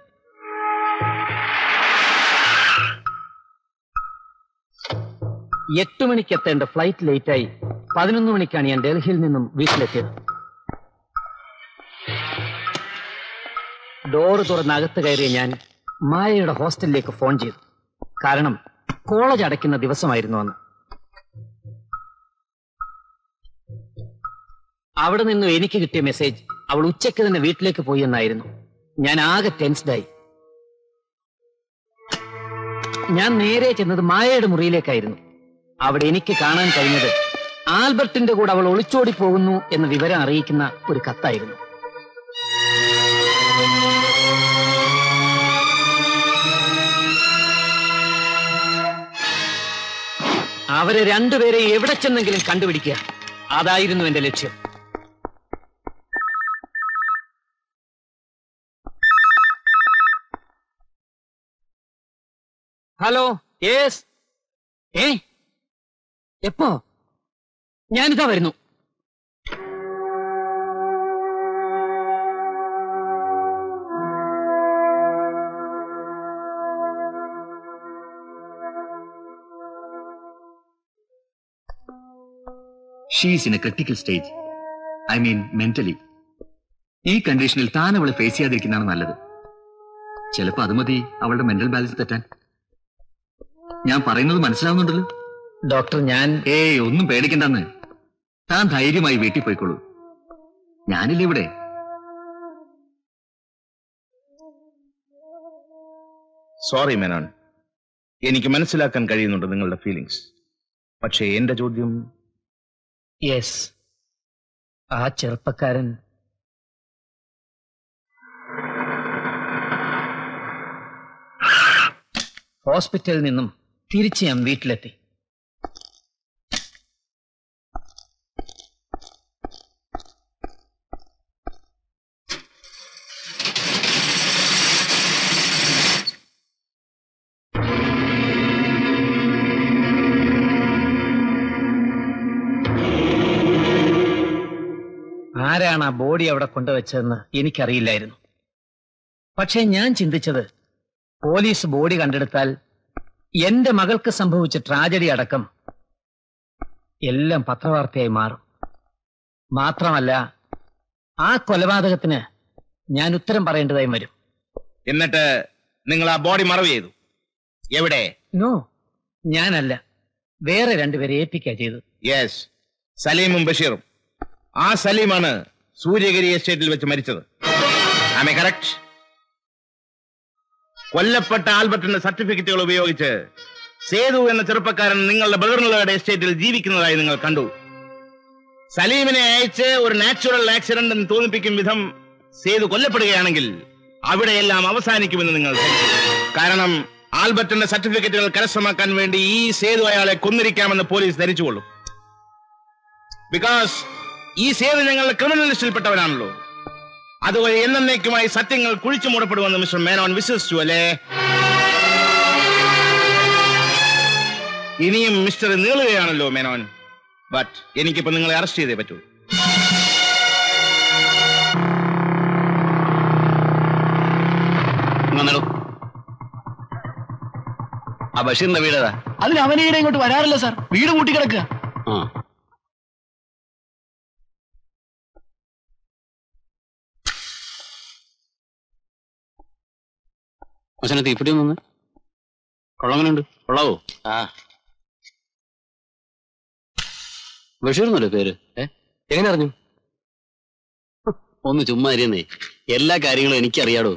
എട്ട് മണിക്ക് എത്തേണ്ട ഫ്ലൈറ്റ് ലേറ്റായി പതിനൊന്ന് മണിക്കാണ് ഞാൻ ഡൽഹിയിൽ നിന്നും വീട്ടിലെത്തിയത് ഡോറ് തുറന്ന് അകത്ത് കയറിയ ഞാൻ മായയുടെ ഹോസ്റ്റലിലേക്ക് ഫോൺ ചെയ്തു കാരണം കോളേജ് അടയ്ക്കുന്ന ദിവസമായിരുന്നു അന്ന് അവിടെ നിന്നും എനിക്ക് കിട്ടിയ മെസ്സേജ് അവൾ ഉച്ചയ്ക്ക് തന്നെ വീട്ടിലേക്ക് പോയി എന്നായിരുന്നു ഞാൻ ആകെ ടെൻസ്ഡായി ഞാൻ നേരെ ചെന്നത് മായയുടെ മുറിയിലേക്കായിരുന്നു അവിടെ എനിക്ക് കാണാൻ കഴിഞ്ഞത് ആൽബർട്ടിന്റെ കൂടെ അവൾ ഒളിച്ചോടി പോകുന്നു എന്ന വിവരം അറിയിക്കുന്ന ഒരു കത്തായിരുന്നു അവരെ രണ്ടുപേരെ എവിടെ ചെന്നെങ്കിലും കണ്ടുപിടിക്കുക അതായിരുന്നു എന്റെ ലക്ഷ്യം ഹലോ യേസ് ഏ എപ്പോ ഞാനിതാ വരുന്നു she's in a critical stage I mean mentally ഈ കണ്ടീഷനിൽ താൻ അവളെ ഫേസ് ചെയ്യാതിരിക്കുന്നതാണ് നല്ലത് ചിലപ്പോ അത് മതി അവളുടെ മെന്റൽ ബാലൻസ് തെറ്റാൻ ഞാൻ പറയുന്നത് മനസ്സിലാവുന്നുണ്ടല്ലോ ഡോക്ടർ ഞാൻ ഏയ് ഒന്നും പേടിക്കണ്ടെന്ന് താൻ ധൈര്യമായി വീട്ടിൽ പോയിക്കോളൂ ഞാനില്ല ഇവിടെ സോറി മേനോൻ എനിക്ക് മനസ്സിലാക്കാൻ കഴിയുന്നുണ്ട് നിങ്ങളുടെ ഫീലിങ്സ് പക്ഷേ എന്റെ ചോദ്യം യെസ് ആ ചെറുപ്പക്കാരൻ ഹോസ്പിറ്റലിൽ നിന്നും തിരിച്ച് ഞാൻ വീട്ടിലെത്തി ആരാണ് ആ ബോഡി അവിടെ കൊണ്ടുവച്ചതെന്ന് എനിക്കറിയില്ലായിരുന്നു പക്ഷേ ഞാൻ ചിന്തിച്ചത് പോലീസ് ബോഡി കണ്ടെടുത്താൽ എന്റെ മകൾക്ക് സംഭവിച്ച ട്രാജഡി അടക്കം എല്ലാം പത്രവാർത്തയായി മാറും മാത്രമല്ല ആ കൊലപാതകത്തിന് ഞാൻ ഉത്തരം പറയേണ്ടതായി വരും എന്നിട്ട് നിങ്ങൾ ആ ബോഡി മറവ് ചെയ്തു എവിടെ നോ ഞാനല്ല വേറെ രണ്ടുപേരെ ഏൽപ്പിക്കുക ചെയ്തു യെസ് സലീമും ബഷീറും ആ സലീമാണ് സൂര്യഗിരി എസ്റ്റേറ്റിൽ വെച്ച് മരിച്ചത് ആമേ കറക്റ്റ് കൊല്ലപ്പെട്ട ആൽബർട്ടിന്റെ സർട്ടിഫിക്കറ്റുകൾ ഉപയോഗിച്ച് സേതു എന്ന ചെറുപ്പക്കാരൻ നിങ്ങളുടെ ബ്രദറിനുള്ളവരുടെ എസ്റ്റേറ്റിൽ ജീവിക്കുന്നതായി നിങ്ങൾ കണ്ടു സലീമിനെ അയച്ച് ഒരു നാച്ചുറൽ ആക്സിഡന്റ് എന്ന് തോന്നിപ്പിക്കും വിധം സേതു കൊല്ലപ്പെടുകയാണെങ്കിൽ അവിടെയെല്ലാം അവസാനിക്കുമെന്ന് നിങ്ങൾ ധരിച്ചു. കാരണം ആൽബർട്ടിന്റെ സർട്ടിഫിക്കറ്റുകൾ കരസ്ഥമാക്കാൻ വേണ്ടി ഈ സേതു അയാളെ കൊന്നിരിക്കാമെന്ന് പോലീസ് ധരിച്ചുകൊള്ളും ബിക്കോസ് ഈ സേതു ഞങ്ങളുടെ ക്രിമിനൽ ലിസ്റ്റിൽപ്പെട്ടവനാണല്ലോ അതുവഴി എന്നേക്കുമായി സത്യങ്ങൾ കുഴിച്ചു മൂടപ്പെടുമെന്ന് മിസ്റ്റർ മേനോൻ വിശ്വസിച്ചു അല്ലേ ഇനിയും മിസ്റ്റർ നീളുകയാണല്ലോ മേനോൻ ബട്ട് എനിക്കിപ്പോ നിങ്ങളെ അറസ്റ്റ് ചെയ്തേ പറ്റൂ വന്നടോ ആ ബഷീറിന്റെ വീടേതാ അതിന് അവനീടെ ഇങ്ങോട്ട് വരാറില്ല സാർ വീട് കൂട്ടി കിടക്കുക ആ മച്ചനെ തീപ്പിടി ഒന്ന് കൊള്ളങ്ങനുണ്ട് കൊള്ളാവോ ആ ബഷീർ എന്നല്ലേ പേര് ഏ എങ്ങനെ അറിഞ്ഞു ഒന്ന് ചുമ്മാ ഇരുന്നേ എല്ലാ കാര്യങ്ങളും എനിക്കറിയാടോ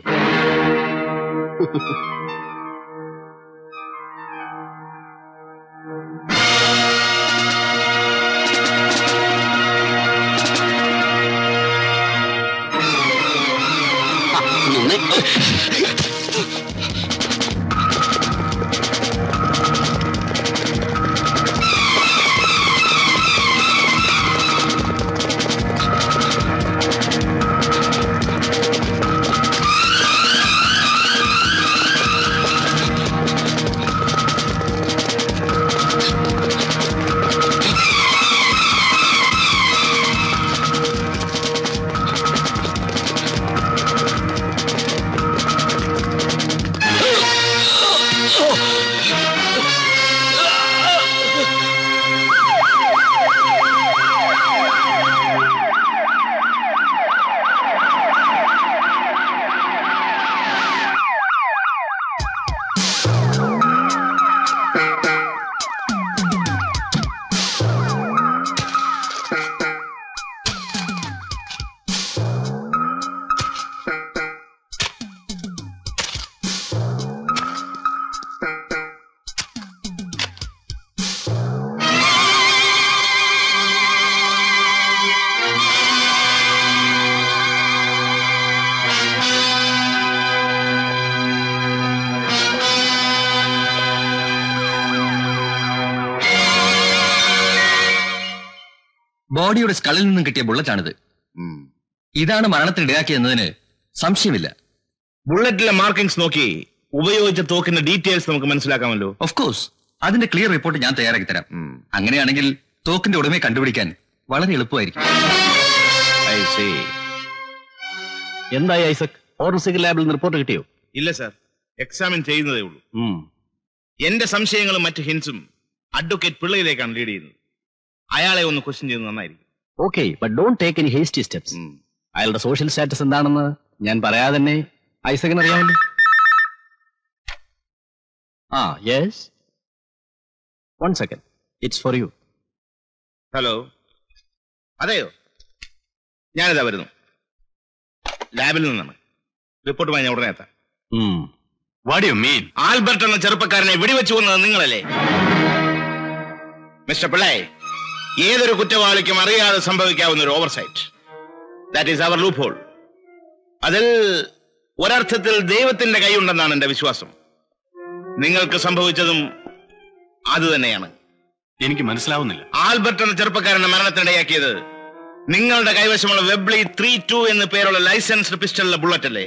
ആ, ഒന്ന് ബോഡിയുടെ സ്കളിൽ നിന്നും കിട്ടിയ ബുള്ളറ്റാണിത് ഇതാണ് മരണത്തിന് ഇടയാക്കിയെന്നതിന് സംശയമില്ല ബുള്ളറ്റിലെ മാർക്കിംഗ്സ് നോക്കി ഉപയോഗിച്ച തോക്കിന്റെ ഡീറ്റെയിൽസ് നമുക്ക് മനസ്സിലാക്കാമല്ലോ ഓഫ് കോഴ്സ് അതിന്റെ ക്ലിയർ റിപ്പോർട്ട് ഞാൻ തയ്യാറാക്കി തരാം അങ്ങനെയാണെങ്കിൽ തോക്കിന്റെ ഉടമയെ കണ്ടുപിടിക്കാൻ വളരെ എളുപ്പമായിരിക്കും എന്തായി ഐസക് ഫോറൻസിക് ലാബിൽ നിന്ന് റിപ്പോർട്ട് കിട്ടിയോ ഇല്ല സർ എക്സാമിൻ ചെയ്യുന്നതേ ഉള്ളൂ എന്റെ സംശയങ്ങളും മറ്റ് ഹിൻസും അഡ്വക്കേറ്റ് പിള്ളയിലേക്കാണ് ലീഡ് ചെയ്യുന്നത് അയാളെ ഒന്ന് ക്വസ്റ്റ്യൻ ചെയ്യുന്നത് നന്നായിരിക്കും okay but don't take any hasty steps അയാളുടെ സോഷ്യൽ സ്റ്റാറ്റസ് എന്താണെന്ന് ഞാൻ പറയാതെ തന്നെ ഐസകിന് അറിയാമല്ലോ ആ yes one second it's for you hello അതെയോ ഞാനിതാ വരുന്നു ലാബിൽ നിന്നാണ് റിപ്പോർട്ടുമായി ഞാൻ ഉടനെ എത്താം വാട്ട് യു മീൻ ആൽബർട്ട് എന്ന ചെറുപ്പക്കാരനെ വെടിവെച്ചു കൊന്നത് നിങ്ങളല്ലേ മിസ്റ്റർ പിള്ളായ് ഏതൊരു കുറ്റവാളിക്കും അറിയാതെ സംഭവിക്കാവുന്ന ഒരു oversight that is our loophole അതിൽ ഒരർത്ഥത്തിൽ ദൈവത്തിന്റെ കൈയുണ്ടെന്നാണ് എന്റെ വിശ്വാസം നിങ്ങൾക്ക് സംഭവിച്ചതും അത് തന്നെയാണ് എനിക്ക് മനസ്സിലാവുന്നില്ല ആൽബർട്ട് എന്ന ചെറുപ്പക്കാരന്റെ മരണത്തിനിടയാക്കിയത് നിങ്ങളുടെ കൈവശമുള്ള വെബ്ലി ത്രീ ടു എന്ന് പേരുള്ള ലൈസൻസ്ഡ് പിസ്റ്റളിലെ ബുള്ളറ്റ് അല്ലേ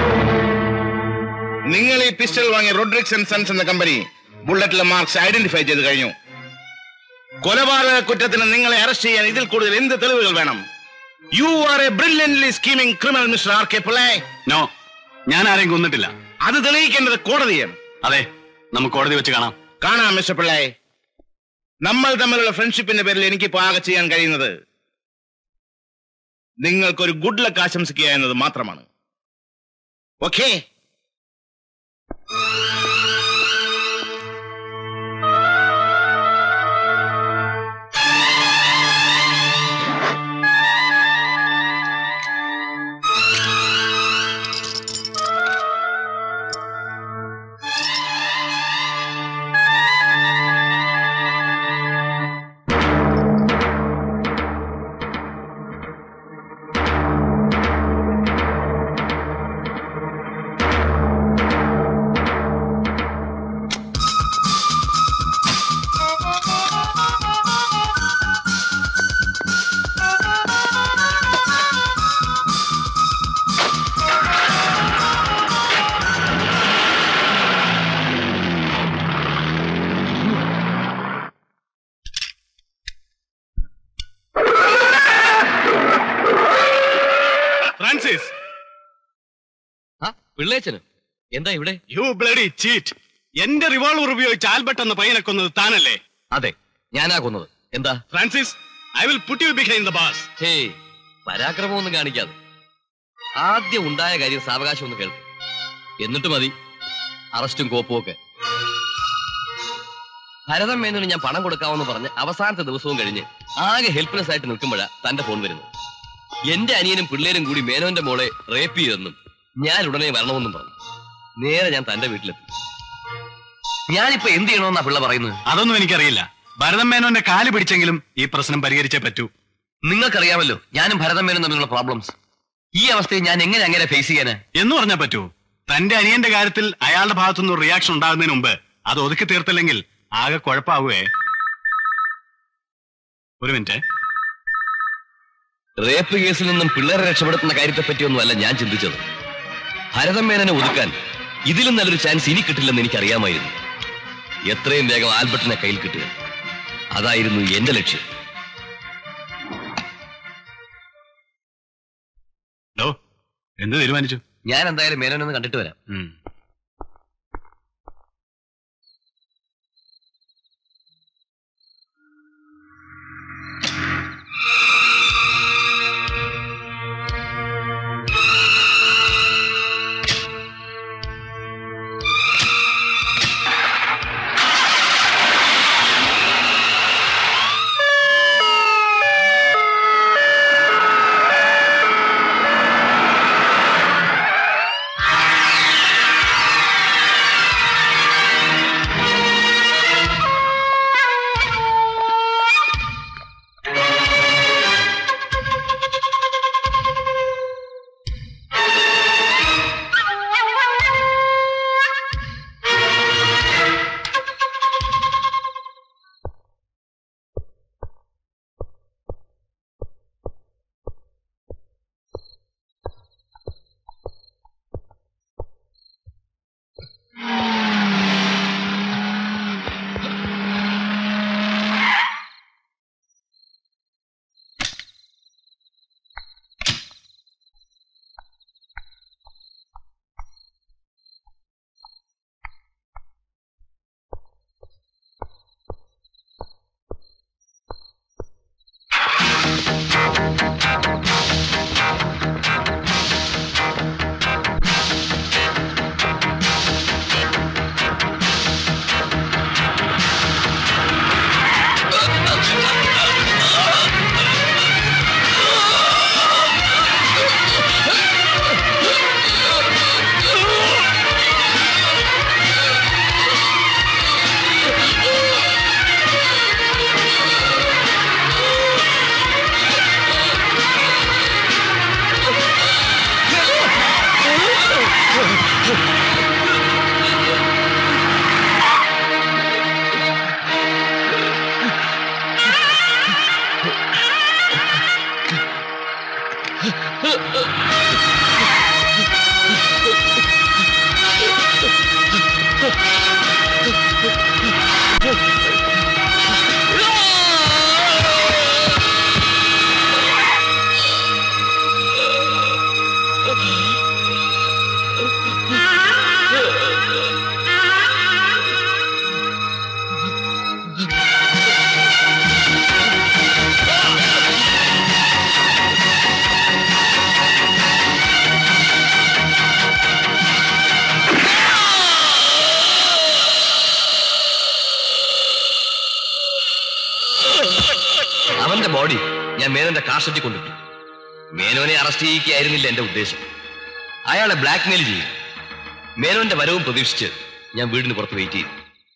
നിങ്ങൾ ഈ പിസ്റ്റൾ വാങ്ങിയ റോഡ്രിക്സ് ആൻഡ് സൺസ് എന്ന കമ്പനി ബുള്ളറ്റിലെ മാർക്സ് ഐഡന്റിഫൈ ചെയ്ത് കഴിഞ്ഞു കൊലപാതക കുറ്റത്തിന് നിങ്ങളെ അറസ്റ്റ് ചെയ്യാൻ ഇതിൽ കൂടുതൽ എന്ത് തെളിവുകൾ വേണം you are a brilliantly scheming criminal mister R K പിള്ളേ നോ ഞാൻ ആരെയും കൊന്നിട്ടില്ല അത് തെളിയിക്കേണ്ടത് കോടതിയാണ് അതെ നമുക്ക് കോടതി വെച്ച് കാണാം കാണാം മിസ്റ്റർ പിള്ളേ നമ്മൾ തമ്മിലുള്ള ഫ്രണ്ട്ഷിപ്പിന്റെ പേരിൽ എനിക്കിപ്പോ ആകെ ചെയ്യാൻ കഴിയുന്നത് നിങ്ങൾക്കൊരു ഗുഡ് ലക്ക് ആശംസിക്കുക എന്നത് മാത്രമാണ് ഓക്കേ ഫ്രാൻസിസ് പിള്ളേച്ചന് എന്താ ഇവിടെ യു ബ്ലഡി ചീറ്റ് എന്റെ റിവോൾവർ ഉപയോഗിച്ച് ആൽബർട്ട് എന്ന പയ്യനെ കൊന്നത് താനല്ലേ അതെ ഞാനാ കൊന്നത് എന്താ Francis I will put you behind the bars ഹേയ് പരാക്രമമൊന്നും കാണിക്കാതെ ആദ്യം ഉണ്ടായ കാര്യം സാവകാശം ഒന്ന് കേൾക്കും എന്നിട്ട് മതി അറസ്റ്റും കോപ്പും ഒക്കെ ഭരതം മേനോന് ഞാൻ പണം കൊടുക്കാമെന്ന് പറഞ്ഞ് അവസാനത്തെ ദിവസവും കഴിഞ്ഞ് ആകെ ഹെൽപ്ലെസ് ആയിട്ട് നിൽക്കുമ്പോഴാ തന്റെ ഫോൺ വരുന്നത് എന്റെ അനിയനും പിള്ളേരും കൂടി മേനോന്റെ മോളെ റേപ്പ് ചെയ്തെന്നും ഞാൻ ഉടനെ വരണമെന്നും പറഞ്ഞു നേരെ ഞാൻ തന്റെ വീട്ടിലെത്തി ഞാനിപ്പോ എന്ത് ചെയ്യണമെന്നാ പിള്ള പറയുന്നത് അതൊന്നും എനിക്കറിയില്ല ഭരതം മേനോന്റെ കാല് പിടിച്ചെങ്കിലും ഈ പ്രശ്നം പരിഹരിച്ചേ പറ്റൂ നിങ്ങൾക്കറിയാമല്ലോ ഞാനും ഭരതം മേനും തമ്മിലുള്ള പ്രോബ്ലംസ് ഈ അവസ്ഥയെ ഞാൻ എങ്ങനെ അങ്ങനെ ഫേസ് ചെയ്യാന് എന്ന് പറഞ്ഞാൽ പറ്റൂ തന്റെ അനിയന്റെ കാര്യത്തിൽ അയാളുടെ ഭാഗത്തുനിന്ന് ഒരു റിയാക്ഷൻ ഉണ്ടാകുന്നതിന് മുമ്പ് അത് ഒതുക്കി തീർത്തില്ലെങ്കിൽ ആകെ കുഴപ്പാവുകയെ ഒരു മിനിറ്റ് റേപ്പ് കേസിൽ നിന്നും പിള്ളേരെ രക്ഷപ്പെടുത്തുന്ന കാര്യത്തെ പറ്റിയൊന്നുമല്ല ഞാൻ ചിന്തിച്ചത് ഭരതം മേനനെ ഒതുക്കാൻ ഇതിലും നല്ലൊരു ചാൻസ് ഇനി കിട്ടില്ലെന്ന് എനിക്കറിയാമായിരുന്നു എത്രയും വേഗം ആൽബർട്ടിനെ കയ്യിൽ കിട്ടുക അതായിരുന്നു എന്റെ ലക്ഷ്യം ഡോ എന്ത് തീരുമാനിച്ചു ഞാൻ എന്തായാലും മേനോനൊന്ന് കണ്ടിട്ട് വരാം ആ അവന്റെ ബോഡി ഞാൻ മേനോന്റെ കാർഷറ്റി കൊണ്ടിട്ടു മേനോനെ അറസ്റ്റ് ചെയ്യിക്കുകയായിരുന്നില്ല എന്റെ ഉദ്ദേശം അയാളെ ബ്ലാക്ക്മെയിൽ ചെയ്യും മേനോന്റെ വരവും പ്രതീക്ഷിച്ച് ഞാൻ വീടിന് പുറത്ത് വെയിറ്റ് ചെയ്തു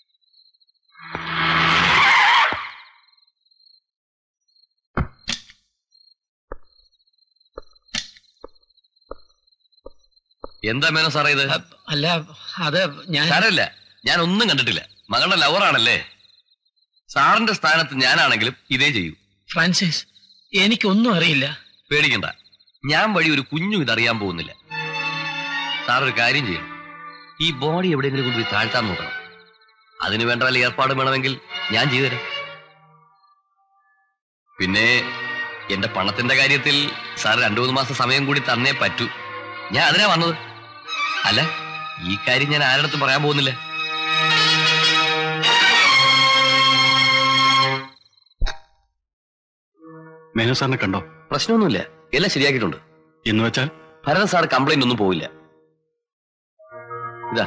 എന്താ മേനോ സാറേ ഇത് അല്ല അത് ഞാൻ സാരമില്ല ഞാൻ ഒന്നും കണ്ടിട്ടില്ല മകളുടെ ലവറാണല്ലേ സാറിന്റെ സ്ഥാനത്ത് ഞാനാണെങ്കിലും ഇതേ ചെയ്യൂ ഫ്രാൻസിസ് എനിക്കൊന്നും അറിയില്ല പേടിക്കണ്ട ഞാൻ വഴി ഒരു കുഞ്ഞും ഇതറിയാൻ പോകുന്നില്ല സാർ ഒരു കാര്യം ചെയ്യണം ഈ ബോഡി എവിടെയെങ്കിലും കൊണ്ടുപോയി താഴ്ത്താൻ നോക്കണം അതിന് വേണ്ട വല്ല ഏർപ്പാടും വേണമെങ്കിൽ ഞാൻ ചെയ്തുതരാം പിന്നെ എന്റെ പണത്തിന്റെ കാര്യത്തിൽ സാർ രണ്ടു മൂന്ന് മാസം സമയം കൂടി തന്നേ പറ്റൂ ഞാൻ അതിനാ വന്നത് അല്ല ഈ കാര്യം ഞാൻ ആരുടെ പറയാൻ പോകുന്നില്ല മേനോ സാറിനെ കണ്ടോ പ്രശ്നമൊന്നുമില്ല എല്ലാം ശരിയാക്കിയിട്ടുണ്ട് എന്ന് വെച്ചാൽ ഭരതൻ സാർ കംപ്ലൈന്റ് ഒന്നും പോവില്ല ഇതാ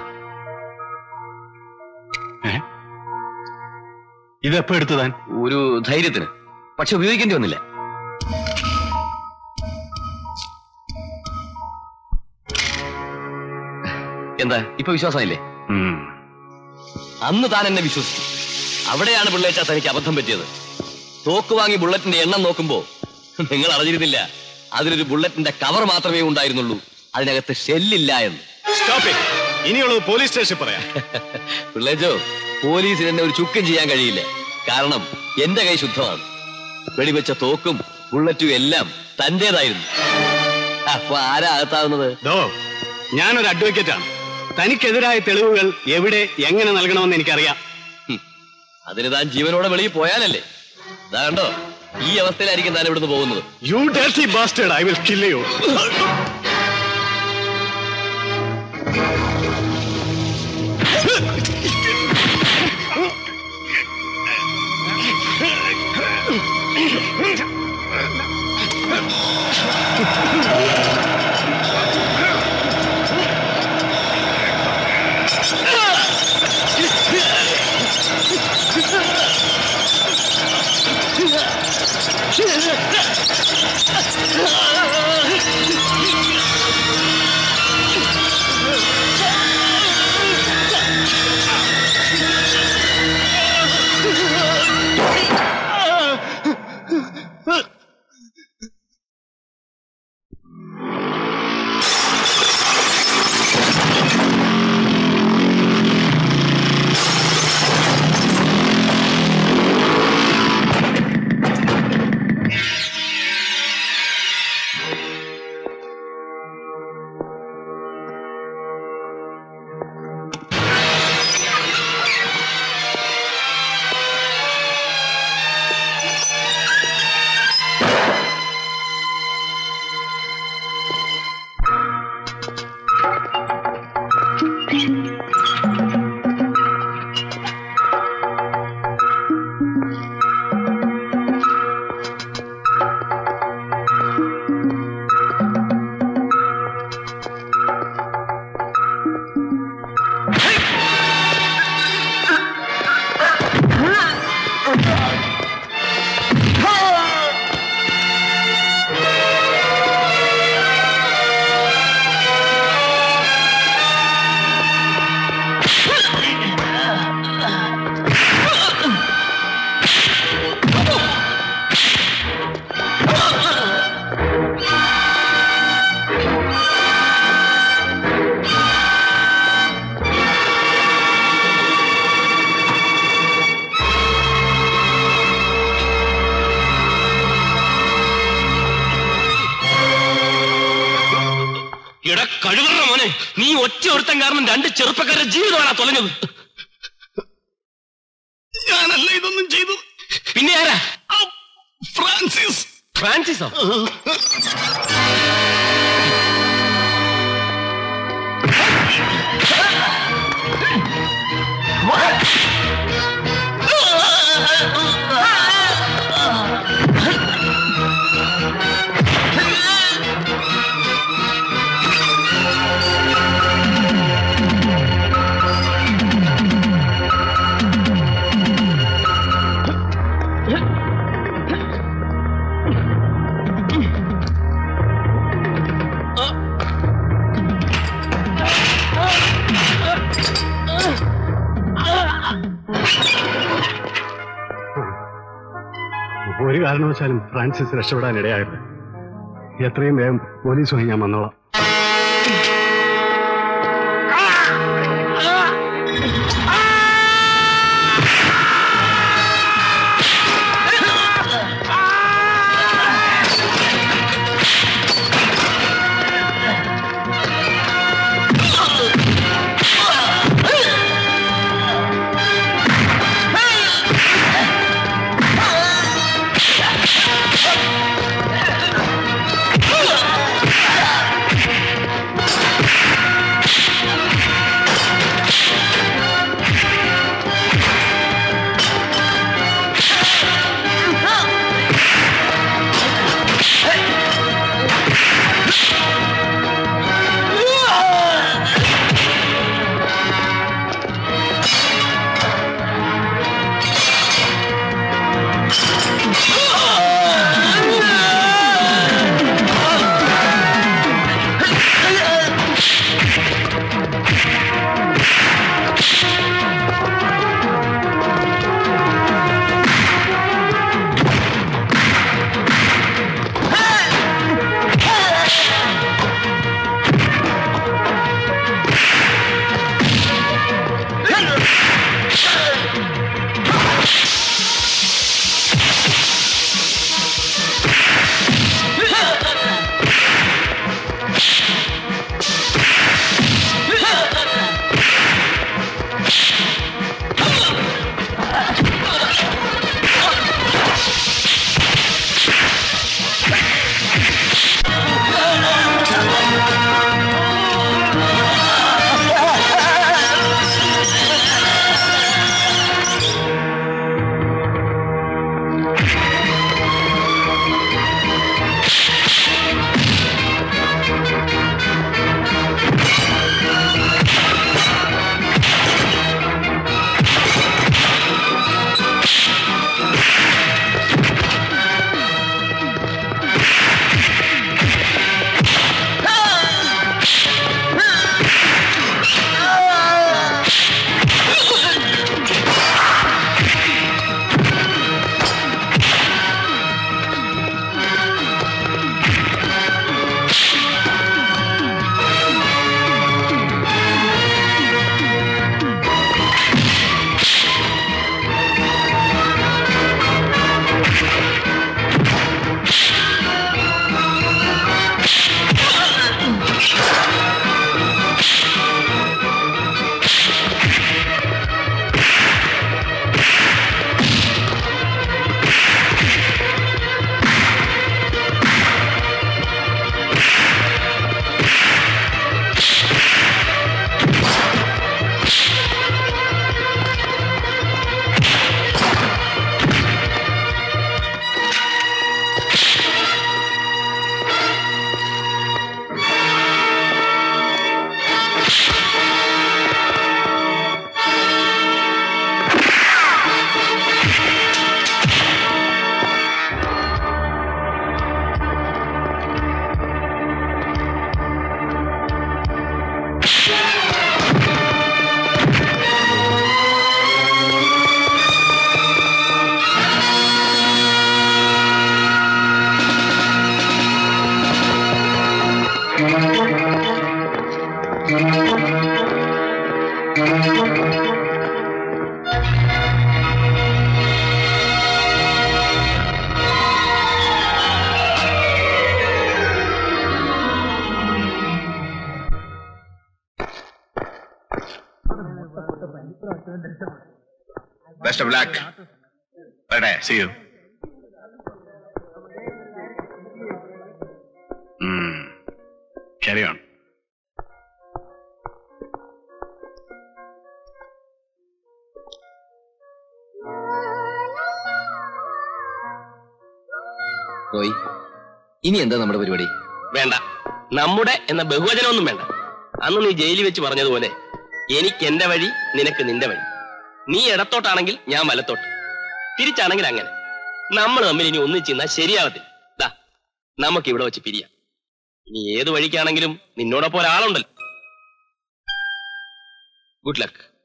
ഇതെപ്പോ എടുത്തു താൻ ഒരു ധൈര്യത്തിന് പക്ഷെ ഉപയോഗിക്കേണ്ടി വന്നില്ല എന്താ ഇപ്പൊ വിശ്വാസമില്ലേ അന്ന് താൻ എന്നെ വിശ്വസിച്ചു അവിടെയാണ് പിള്ളേച്ച തനിക്ക് അബദ്ധം പറ്റിയത് തോക്ക് വാങ്ങി ബുള്ളറ്റിന്റെ എണ്ണം നോക്കുമ്പോ നിങ്ങൾ അറിഞ്ഞിരുന്നില്ല അതിലൊരു ബുള്ളറ്റിന്റെ കവർ മാത്രമേ ഉണ്ടായിരുന്നുള്ളൂ അതിനകത്ത് ഷെല്ലില്ല എന്ന് ഇനിയുള്ളത് പോലീസ് സ്റ്റേഷനിൽ പറയാം പിള്ളേച്ചോ പോലീസിന് എന്നെ ഒരു ചുക്കും ചെയ്യാൻ കഴിയില്ല കാരണം എന്റെ കൈ ശുദ്ധമാണ് വെടിവെച്ച തോക്കും ബുള്ളറ്റും എല്ലാം തന്റേതായിരുന്നു അപ്പൊ ആരാ അകത്താവുന്നത് ദോ ഞാനൊരു അഡ്വക്കേറ്റ് ആണ് തനിക്കെതിരായ തെളിവുകൾ എവിടെ എങ്ങനെ നൽകണമെന്ന് എനിക്കറിയാം അതിന് താൻ ജീവനോടെ വെളിയിൽ പോയാലല്ലേ ഇതാ കണ്ടോ ഈ അവസ്ഥയിലായിരിക്കും താൻ ഇവിടുന്ന് പോകുന്നത് you dirty bastard I will kill you കിളറ മോനെ നീ ഒറ്റ ഒരുത്തൻ കാരണം രണ്ട് ചെറുപ്പക്കാരുടെ ജീവിതമാണ് തൊലഞ്ഞത് ഞാനല്ല ഇതൊന്നും ചെയ്തു പിന്നെ ആരാ ഫ്രാൻസിസ് ഫ്രാൻസിസോ ഒരു കാരണവശാലും ഫ്രാൻസിസ് രക്ഷപ്പെടാൻ ഇടയായത് എത്രയും വേഗം പോലീസുമായി ഞാൻ വന്നോളാം ബെസ്റ്റ് ഓഫ് ലക്ക് വരട്ടെ See you. Mm. Carry on. Roy ഇനി എന്താ നമ്മുടെ പരിപാടി വേണ്ട നമ്മുടെ എന്ന ബഹുവചനമൊന്നും വേണ്ട അന്ന് നീ ജയിലിൽ വെച്ച് പറഞ്ഞതുപോലെ എനിക്ക് എന്റെ വഴി നിനക്ക് നിന്റെ വഴി നീ ഇടത്തോട്ടാണെങ്കിൽ ഞാൻ വലത്തോട്ട് തിരിച്ചാണെങ്കിൽ അങ്ങനെ നമ്മൾ തമ്മിൽ ഇനി ഒന്നിച്ചിരുന്നാൽ ശരിയാവത്തില്ല ദാ നമുക്ക് ഇവിടെ വെച്ച് പിരിയാം ഇനി ഏത് വഴിക്കാണെങ്കിലും നിന്നോടൊപ്പം ഒരാളുണ്ടല്ലോ ഗുഡ് ലക്ക്